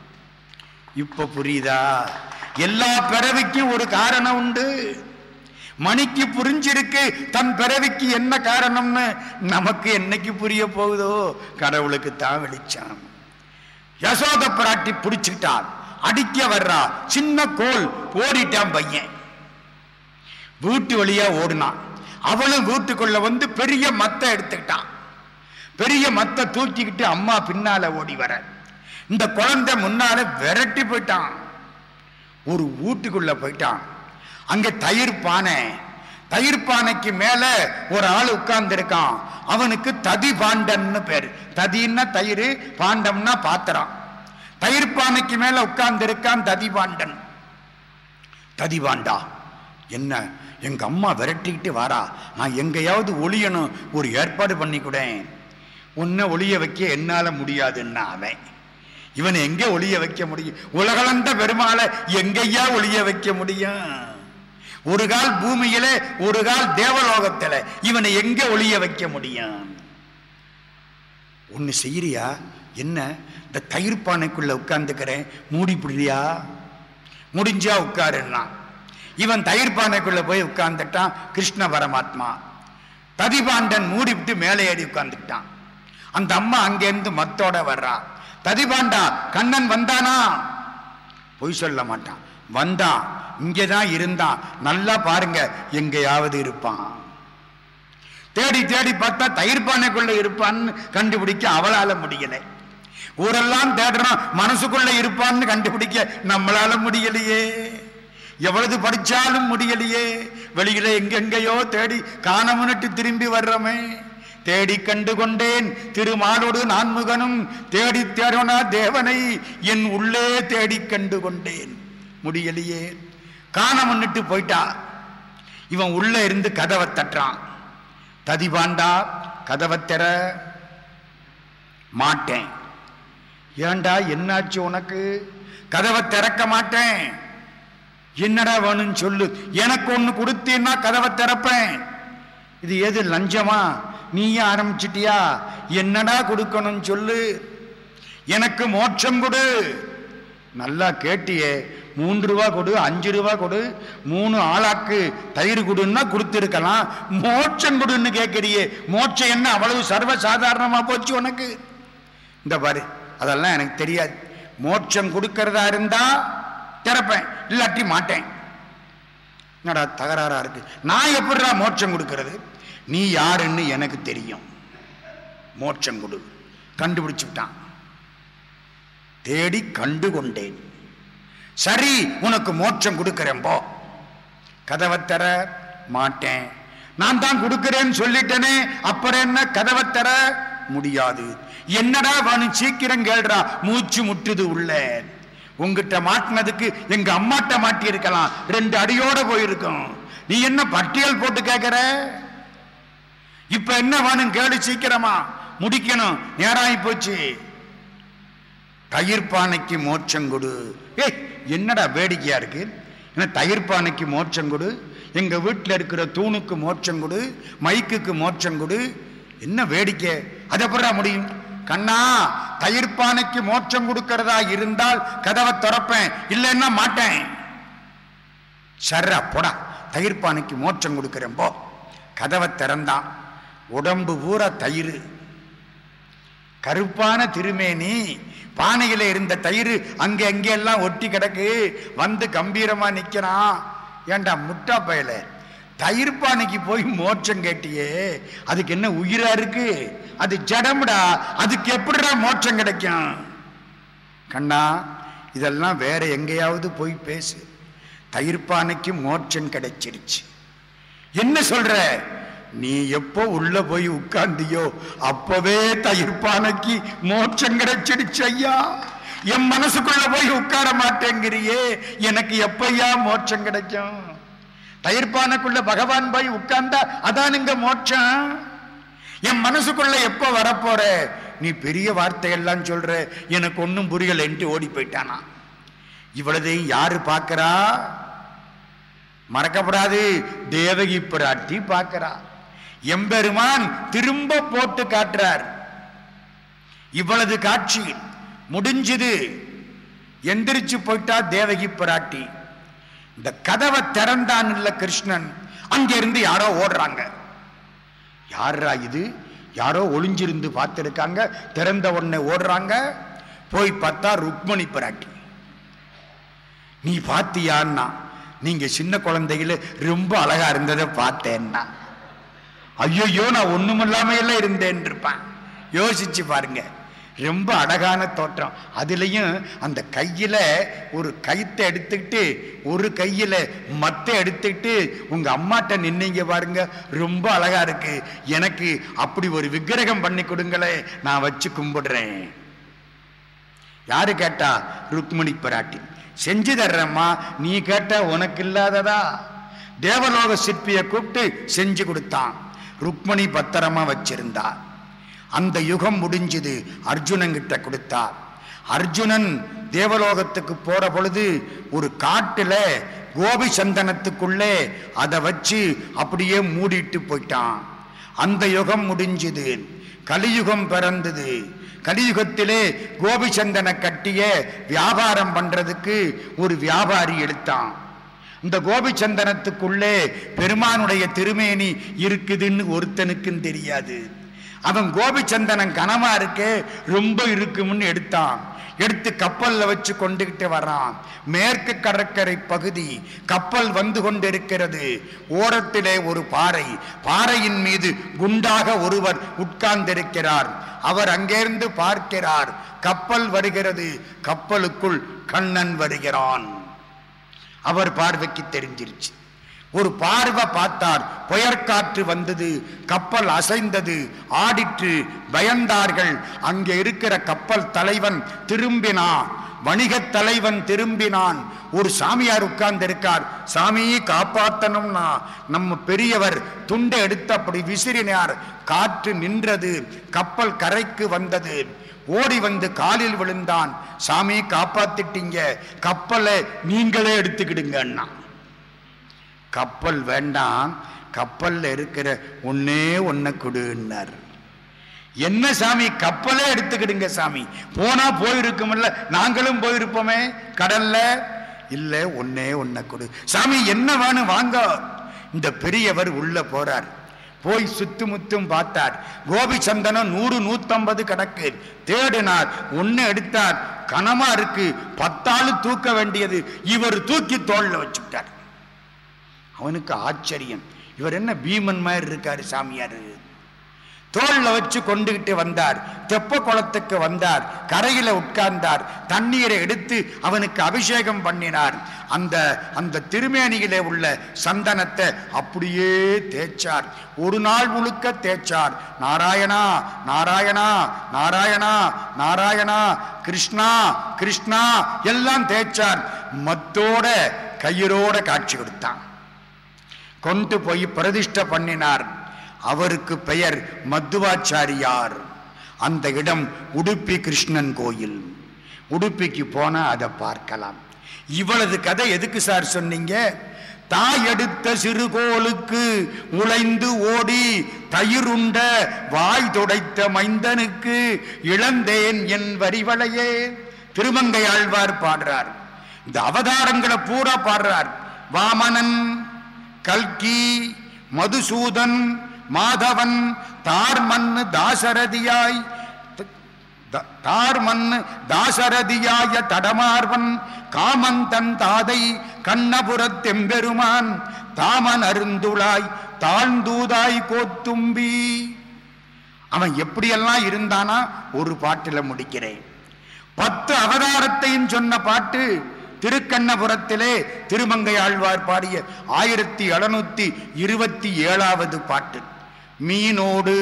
S1: இப்ப புரியுதா எல்லா பிறவிக்கும் ஒரு காரணம் உண்டு மணிக்கு புரிஞ்சிருக்கு தன் பிறவிக்கு என்ன காரணம்னு நமக்கு என்னைக்கு புரிய போகுதோ கடவுளுக்கு தான் வெளிச்சாம் யசோத பிராட்டி பிடிச்சுக்கிட்டான் அடிக்க வர்றா சின்ன கோல் ஓடிட்டான் பையன் வீட்டு வழியா ஓடினான் அவளும் வீட்டுக்குள்ள வந்து பெரிய மத்தை எடுத்துக்கிட்டான் பெரிய மத்தை தூக்கிக்கிட்டு அம்மா பின்னால ஓடி வர இந்த குழந்தை முன்னால விரட்டி போயிட்டான் ஒரு வீட்டுக்குள்ள போயிட்டான் அங்க தயிர் பானை தயிர் பானைக்கு மேல ஒரு ஆள் உட்கார்ந்து இருக்கான் அவனுக்கு ததி பாண்டன்னு பேரு ததின்னா தயிர் பாண்டம்னா பாத்திரம் தயிர் பானைக்கு மேல உட்கார்ந்து இருக்கான் ததி பாண்டன் ததி பாண்டா என்ன எங்க அம்மா விரட்டிக்கிட்டு வாரா நான் எங்கேயாவது ஒளியணும் ஒரு ஏற்பாடு பண்ணி கூடேன் உன்னை ஒளிய வைக்க என்னால முடியாதுன்னா அவன் இவனை எங்க ஒளிய வைக்க முடியும் உலகளந்த பெருமாளை எங்கய்யா ஒளிய வைக்க முடியும் ஒரு கால் பூமியில ஒரு கால் தேவலோகத்துல இவனை எங்க ஒளிய வைக்க முடியும் ஒன்னு செய்யறியா என்ன இந்த தயிர் பானைக்குள்ள உட்கார்ந்துக்கிறேன் மூடி பிடியா முடிஞ்சா உட்காருன்னா இவன் தயிர் பானைக்குள்ள போய் உட்கார்ந்துட்டான் கிருஷ்ண பரமாத்மா ததிபாண்டன் மூடிவிட்டு மேலே ஏறி உட்கார்ந்துக்கிட்டான் அந்த அம்மா அங்கேருந்து மத்தோட வர்றா ததிபாண்டா கண்ணன் வந்தானா பொய் சொல்ல மாட்டான் வந்தான் இங்கேதான் இருந்தான் நல்லா பாருங்க எங்கேயாவது இருப்பான் தேடி தேடி பார்த்தா தயிர் பானைக்குள்ள இருப்பான்னு கண்டுபிடிக்க அவளால முடியல ஊரெல்லாம் தேடுறோம் மனசுக்குள்ள இருப்பான்னு கண்டுபிடிக்க நம்மளால முடியலையே எவ்வளவு படிச்சாலும் முடியலையே வெளியில எங்கெங்கயோ தேடி காணமுன்னுட்டு திரும்பி வர்றோமே தேடி கண்டு கொண்டேன் திருமாலோடு நான்முகனும் தேடி தேடனா தேவனை என் உள்ளே தேடி கண்டு கொண்டேன் முடியலையே காண முன்னிட்டு போயிட்டா இவன் உள்ள இருந்து கதவை தட்டுறான் ததிபாண்டா கதவை திற மாட்டேன் ஏண்டா என்னாச்சு உனக்கு கதவை திறக்க மாட்டேன் என்னடா வேணும்னு சொல்லு எனக்கு ஒண்ணு கொடுத்தீன்னா கதவை திறப்பேன் இது எது லஞ்சமா நீயே ஆரம்பிச்சிட்டியா என்னடா கொடுக்கணும்னு சொல்லு எனக்கு மோட்சம் கொடு நல்லா கேட்டியே மூன்று ரூபா கொடு அஞ்சு ரூபா கொடு மூணு ஆளாக்கு தயிர் கொடுன்னா கொடுத்துருக்கலாம் மோட்சம் கொடுன்னு கேட்கறியே மோட்சம் என்ன அவ்வளவு சர்வ சாதாரணமா போச்சு உனக்கு இந்த பாரு அதெல்லாம் எனக்கு தெரியாது மோட்சம் கொடுக்கறதா இருந்தா திறப்பேன் இல்லாட்டி மாட்டேன் என்னடா தகராறா இருக்கு நான் எப்படிடா மோட்சம் கொடுக்கறது நீ யாருன்னு எனக்கு தெரியும் மோட்சம் கொடு கண்டுபிடிச்சு விட்டான் தேடி கண்டு கொண்டேன் சரி உனக்கு மோட்சம் கொடுக்கிறேன் போ கதவை தர மாட்டேன் நான் தான் கொடுக்கிறேன்னு சொல்லிட்டேனே அப்புறம் என்ன கதவை தர முடியாது என்னடா வேணும் சீக்கிரம் கேள்றா மூச்சு முட்டுது உள்ள உங்ககிட்ட மாட்டினதுக்கு எங்க அம்மாட்ட மாட்டி இருக்கலாம் ரெண்டு அடியோட போயிருக்கும் நீ என்ன பட்டியல் போட்டு கேட்கிற இப்ப என்ன வேணும் கேளு சீக்கிரமா முடிக்கணும் நேராகி போச்சு தயிர் பானைக்கு மோட்சம் கொடு ஏய் என்னடா வேடிக்கையா இருக்கு என்ன தயிர் பானைக்கு மோட்சம் கொடு எங்க வீட்டில் இருக்கிற தூணுக்கு மோட்சம் கொடு மைக்குக்கு மோட்சம் கொடு என்ன வேடிக்கை அது எப்படா முடியும் கண்ணா தயிர் பானைக்கு மோட்சம் கொடுக்கிறதா இருந்தால் கதவை திறப்பேன் இல்லைன்னா மாட்டேன் சர்ரா போடா தயிர் பானைக்கு மோட்சம் கொடுக்கிறேன் போ கதவை திறந்தான் உடம்பு பூரா தயிர் கருப்பான திருமேனி பானையில இருந்த தயிர் அங்க அங்கே எல்லாம் ஒட்டி கிடக்கு வந்து கம்பீரமா நிக்கிறான் ஏண்டா முட்டா பயல தயிர் பானைக்கு போய் மோட்சம் கேட்டியே அதுக்கு என்ன உயிரா இருக்கு அது ஜடம்டா அதுக்கு எப்படிடா மோட்சம் கிடைக்கும் கண்ணா இதெல்லாம் வேற எங்கேயாவது போய் பேசு தயிர் பானைக்கு மோட்சம் கிடைச்சிருச்சு என்ன சொல்ற நீ எப்போ உள்ள போய் உட்கார்ந்தியோ அப்பவே தயிர் பானைக்கு மோட்சம் கிடைச்சிடுச்சு ஐயா என் மனசுக்குள்ள போய் உட்கார மாட்டேங்கிறியே எனக்கு எப்பையா மோட்சம் கிடைக்கும் தயிர் பானைக்குள்ள பகவான் போய் உட்கார்ந்தா அதானுங்க மோட்சம் என் மனசுக்குள்ள எப்ப வரப்போற நீ பெரிய வார்த்தையெல்லாம் சொல்ற எனக்கு ஒன்றும் புரியலைன்ட்டு ஓடி போயிட்டானா இவ்வளதையும் யாரு பார்க்கிறா மறக்கப்படாது தேவகி பிராட்டி பார்க்கிறா எம்பெருமான் திரும்ப போட்டு காட்டுறார் இவ்வளவு காட்சி முடிஞ்சது எந்திரிச்சு போயிட்டா தேவகி பிராட்டி இந்த கதவை திறந்தான் இல்ல கிருஷ்ணன் அங்கிருந்து யாரோ ஓடுறாங்க யாரா இது யாரோ ஒளிஞ்சிருந்து பார்த்திருக்காங்க திறந்த உடனே ஓடுறாங்க போய் பார்த்தா ருக்மணி பிராட்டி நீ பாத்தியான்னா நீங்க சின்ன குழந்தைகள ரொம்ப அழகா இருந்ததை பார்த்தேன்னா ஐயோ நான் ஒண்ணுமில்லாம எல்லாம் இருந்தேன் இருப்பான் யோசிச்சு பாருங்க ரொம்ப அழகான தோற்றம் அதுலயும் அந்த கையில ஒரு கயித்தை எடுத்துக்கிட்டு ஒரு கையில மத்தை எடுத்துக்கிட்டு உங்க அம்மாட்ட நின்னீங்க பாருங்க ரொம்ப அழகா இருக்கு எனக்கு அப்படி ஒரு விக்கிரகம் பண்ணி கொடுங்களே நான் வச்சு கும்பிடுறேன் யாரு கேட்டா ருக்மணி பிராட்டி செஞ்சு தர்றேம்மா நீ கேட்ட உனக்கு இல்லாததா தேவலோக சிற்பியை கூப்பிட்டு செஞ்சு கொடுத்தான் ருக்மணி பத்திரமா வச்சிருந்தா அந்த யுகம் முடிஞ்சது அர்ஜுனன் கிட்ட கொடுத்தா அர்ஜுனன் தேவலோகத்துக்கு போற பொழுது ஒரு காட்டுல கோபி சந்தனத்துக்குள்ளே அதை வச்சு அப்படியே மூடிட்டு போயிட்டான் அந்த யுகம் முடிஞ்சது கலியுகம் பிறந்தது கலியுகத்திலே கோபிச்சந்தனை கட்டிய வியாபாரம் பண்றதுக்கு ஒரு வியாபாரி எடுத்தான் இந்த கோபிச்சந்தனத்துக்குள்ளே பெருமானுடைய திருமேனி இருக்குதுன்னு ஒருத்தனுக்கும் தெரியாது அவன் கோபிச்சந்தனம் கனமா இருக்கே ரொம்ப இருக்கும்னு எடுத்தான் எடுத்து கப்பல்ல வச்சு கொண்டுகிட்டு வர்றான் மேற்கு கடற்கரை பகுதி கப்பல் வந்து கொண்டிருக்கிறது ஓரத்திலே ஒரு பாறை பாறையின் மீது குண்டாக ஒருவர் உட்கார்ந்திருக்கிறார் அவர் அங்கேருந்து பார்க்கிறார் கப்பல் வருகிறது கப்பலுக்குள் கண்ணன் வருகிறான் அவர் பார்வைக்கு தெரிஞ்சிருச்சு ஒரு பார்வை பார்த்தார் புயற்காற்று வந்தது கப்பல் அசைந்தது ஆடிற்று பயந்தார்கள் அங்கே இருக்கிற கப்பல் தலைவன் திரும்பினான் வணிகத் தலைவன் திரும்பினான் ஒரு சாமியார் உட்கார்ந்து இருக்கார் சாமியை காப்பாத்தணும்னா நம்ம பெரியவர் துண்டை எடுத்து அப்படி விசிறினார் காற்று நின்றது கப்பல் கரைக்கு வந்தது ஓடி வந்து காலில் விழுந்தான் சாமி காப்பாத்திட்டீங்க கப்பலை நீங்களே எடுத்துக்கிடுங்கன்னா கப்பல் வேண்டாம் கப்பல்ல இருக்கிற ஒன்னே ஒன்ன கொடுன்னார் என்ன சாமி கப்பலே எடுத்துக்கிடுங்க சாமி போனா போயிருக்கும்ல நாங்களும் போயிருப்போமே கடல்ல இல்ல ஒன்னே ஒன்ன கொடு சாமி என்ன வேணும் வாங்க இந்த பெரியவர் உள்ள போறார் போய் சுத்துமுத்தும் பார்த்தார் கோபி சந்தனம் நூறு நூத்தம்பது கிடக்கு தேடினார் ஒன்னு எடுத்தார் கனமா இருக்கு பத்தாளு தூக்க வேண்டியது இவர் தூக்கி தோல்ல வச்சுட்டார் அவனுக்கு ஆச்சரியம் இவர் என்ன பீமன் மாதிரி இருக்காரு சாமியார் தோல்ல வச்சு கொண்டுகிட்டு வந்தார் தெப்ப குளத்துக்கு வந்தார் கரையில உட்கார்ந்தார் தண்ணீரை எடுத்து அவனுக்கு அபிஷேகம் பண்ணினார் அந்த அந்த திருமேனியிலே உள்ள சந்தனத்தை அப்படியே தேய்ச்சார் ஒரு நாள் முழுக்க தேய்ச்சார் நாராயணா நாராயணா நாராயணா நாராயணா கிருஷ்ணா கிருஷ்ணா எல்லாம் தேய்ச்சார் மத்தோட கயிறோட காட்சி கொடுத்தான் கொண்டு போய் பிரதிஷ்டை பண்ணினார் அவருக்கு பெயர் மத்துவாச்சாரியார் அந்த இடம் உடுப்பி கிருஷ்ணன் கோயில் உடுப்பிக்கு போனா அதை பார்க்கலாம் இவ்வளவு கதை எதுக்கு சார் சொன்னீங்க தாய் எடுத்த சிறுகோலுக்கு உழைந்து ஓடி தயிருண்ட வாய் துடைத்த மைந்தனுக்கு இழந்தேன் என் வரிவளையே திருமங்கை ஆழ்வார் பாடுறார் இந்த அவதாரங்களை பூரா பாடுறார் வாமனன் கல்கி மதுசூதன் மாதவன் தார்மன்னு தாசரதியாய் த- தார்மன்னு தாசரதியாய தடமார்வன் காமந்தன் தாதை கண்ணபுரத்தெம்பெருமான் தாமன் அருந்துளாய் தாழ்ந்தூதாய் கோத்தும்பி அவன் எப்படியெல்லாம் இருந்தானா ஒரு பாட்டில முடிக்கிறேன் பத்து அவதாரத்தையும் சொன்ன பாட்டு திருக்கண்ணபுரத்திலே திருமங்கை ஆழ்வார் பாடிய ஆயிரத்தி எழுநூத்தி இருபத்தி ஏழாவது பாட்டு மீனோடு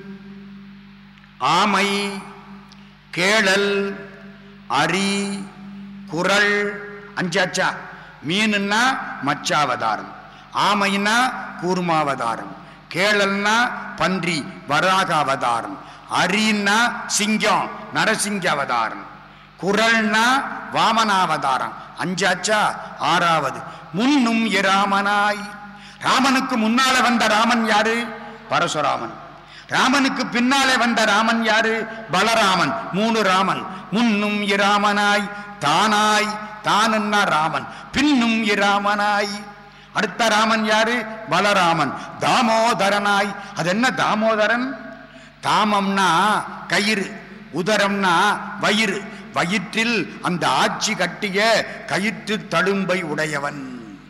S1: ஆமை கேளல் அரி குரல் அஞ்சாச்சா மீனுன்னா மச்சாவதாரம் ஆமைன்னா கூர்மாவதாரம் கேளல்னா பன்றி வராக அவதாரம் அரின்னா சிங்கம் நரசிங்க அவதாரம் குரல்னா வாமனாவதாரம் அஞ்சாச்சா ஆறாவது முன்னும் இராமனாய் ராமனுக்கு முன்னால வந்த ராமன் யாரு பரசுராமன் ராமனுக்கு பின்னாலே வந்த ராமன் யாரு பலராமன் மூணு ராமன் முன்னும் இராமனாய் தானாய் தானுன்னா ராமன் பின்னும் இராமனாய் அடுத்த ராமன் யாரு பலராமன் தாமோதரனாய் அது என்ன தாமோதரன் தாமம்னா கயிறு உதரம்னா வயிறு வயிற்றில் அந்த ஆட்சி கட்டிய கயிற்று தழும்பை உடையவன்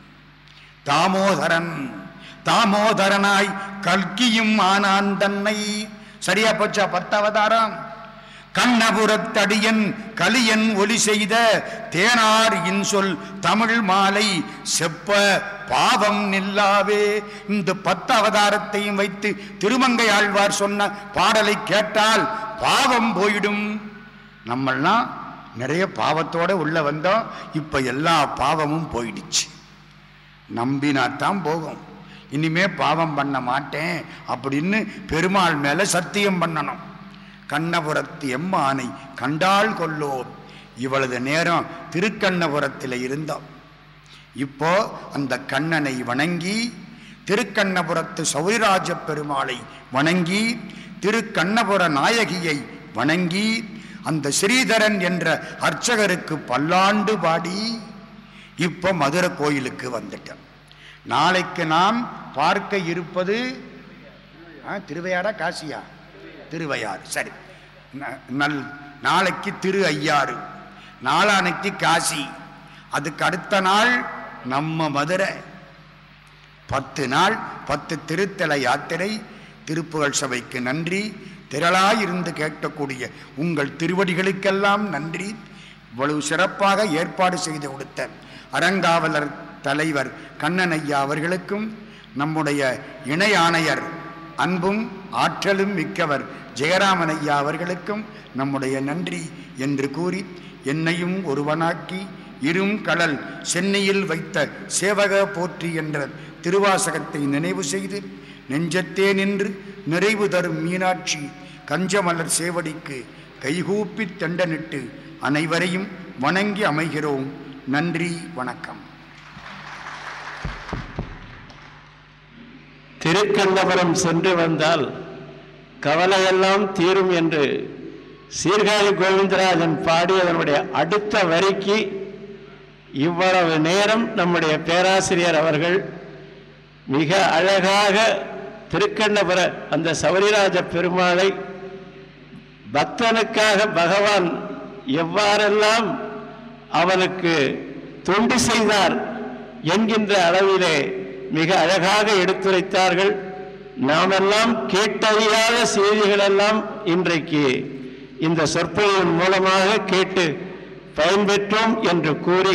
S1: தாமோதரன் தாமோதரனாய் கல்கியும் ஆனான் தன்னை சரியா போச்சா பத்தவதாரம் கண்ணபுரத்தடியன் கலியன் ஒலி செய்த தேனார் இன்சொல் தமிழ் மாலை செப்ப பாவம் நில்லாவே இந்த பத்து அவதாரத்தையும் வைத்து திருமங்கை ஆழ்வார் சொன்ன பாடலை கேட்டால் பாவம் போயிடும் நம்மெல்லாம் நிறைய பாவத்தோட உள்ள வந்தோம் இப்ப எல்லா பாவமும் போயிடுச்சு நம்பினாத்தான் போகும் இனிமே பாவம் பண்ண மாட்டேன் அப்படின்னு பெருமாள் மேல சத்தியம் பண்ணணும் கண்ணபுரத்து எம்மானை கண்டால் கொல்லோ இவ்வளவு நேரம் திருக்கண்ணபுரத்தில் இருந்தோம் இப்போ அந்த கண்ணனை வணங்கி திருக்கண்ணபுரத்து சௌரிராஜ பெருமாளை வணங்கி திருக்கண்ணபுர நாயகியை வணங்கி அந்த ஸ்ரீதரன் என்ற அர்ச்சகருக்கு பல்லாண்டு பாடி இப்போ மதுரை கோயிலுக்கு வந்துட்டோம் நாளைக்கு நாம் பார்க்க இருப்பது ஆ, திருவையாறா காசியா திருவையாறு சரி ந- நல் நாளைக்கு திரு ஐயாறு நாளானைக்கு காசி அதுக்கு அடுத்த நாள் நம்ம மதுரை பத்து நாள் பத்து திருத்தல யாத்திரை திருப்புகழ் சபைக்கு நன்றி திரளாயிருந்து கேட்கக்கூடிய உங்கள் திருவடிகளுக்கெல்லாம் நன்றி இவ்வளவு சிறப்பாக ஏற்பாடு செய்து கொடுத்த அறங்காவலர் தலைவர் கண்ணன் ஐயா அவர்களுக்கும் நம்முடைய இணை ஆணையர் அன்பும் ஆற்றலும் மிக்கவர் ஜெயராமன் ஐயா அவர்களுக்கும் நம்முடைய நன்றி என்று கூறி என்னையும் ஒருவனாக்கி இரும் கடல் சென்னையில் வைத்த சேவக போற்றி என்ற திருவாசகத்தை நினைவு செய்து நெஞ்சத்தே நின்று நிறைவு தரும் மீனாட்சி கஞ்சமலர் சேவடிக்கு கைகூப்பி தண்டனிட்டு அனைவரையும் வணங்கி அமைகிறோம் நன்றி வணக்கம்
S2: திருக்கண்ணபுரம் சென்று வந்தால் கவலையெல்லாம் தீரும் என்று சீர்காழி கோவிந்தராஜன் பாடியதனுடைய அடுத்த வரிக்கு இவ்வளவு நேரம் நம்முடைய பேராசிரியர் அவர்கள் மிக அழகாக திருக்கண்ணபுர அந்த சௌரிராஜ பெருமாளை பக்தனுக்காக பகவான் எவ்வாறெல்லாம் அவனுக்கு தொண்டு செய்தார் என்கின்ற அளவிலே மிக அழகாக எடுத்துரைத்தார்கள் நாமெல்லாம் கேட்டறியாத செய்திகளெல்லாம் இன்றைக்கு இந்த சொற்பொழிவின் மூலமாக கேட்டு பயன்பெற்றோம் என்று கூறி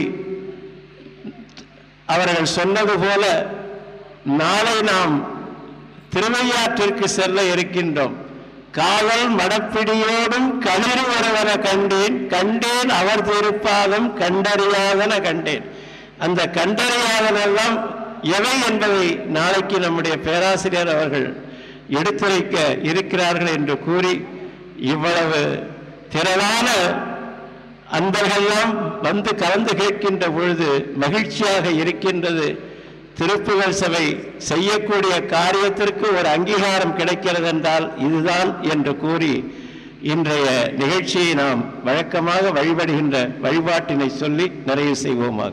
S2: அவர்கள் சொன்னது போல நாளை நாம் திருவையாற்றிற்கு செல்ல இருக்கின்றோம் காதல் மடப்பிடியோடும் களிறு ஒருவன கண்டேன் கண்டேன் அவர் திருப்பாதம் கண்டறியாதன கண்டேன் அந்த கண்டறியாதனெல்லாம் எவை என்பதை நாளைக்கு நம்முடைய பேராசிரியர் அவர்கள் எடுத்துரைக்க இருக்கிறார்கள் என்று கூறி இவ்வளவு திரளான அன்பர்களெல்லாம் வந்து கலந்து கேட்கின்ற பொழுது மகிழ்ச்சியாக இருக்கின்றது திருப்புகழ் சபை செய்யக்கூடிய காரியத்திற்கு ஒரு அங்கீகாரம் கிடைக்கிறது என்றால் இதுதான் என்று கூறி இன்றைய நிகழ்ச்சியை நாம் வழக்கமாக வழிபடுகின்ற வழிபாட்டினை சொல்லி நிறைவு செய்வோமாக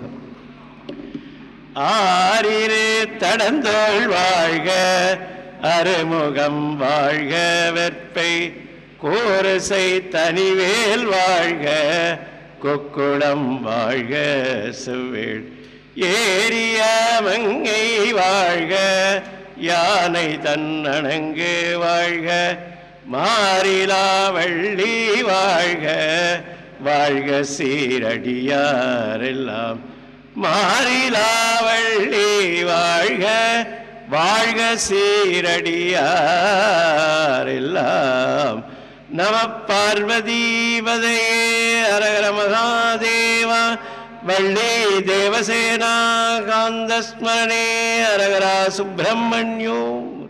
S2: ஆரிரு தடந்தோள் வாழ்க அருமுகம் வாழ்க வெற்பை கோரசை தனிவேல் வாழ்க கொக்குளம் வாழ்க சுவேள் ஏரிய மங்கை வாழ்க யானை தன்னணங்கு வாழ்க மாறிலா வள்ளி வாழ்க வாழ்க சீரடியாரெல்லாம் மாறிலா வள்ளி வாழ்க வாழ்க சீரடியாரெல்லாம் நம பார்வதீபதையே அரகர மகாதேவா வள்ளி தேவசேனா காந்தஸ்மரணே அரகரா சுப்பிரமணியோ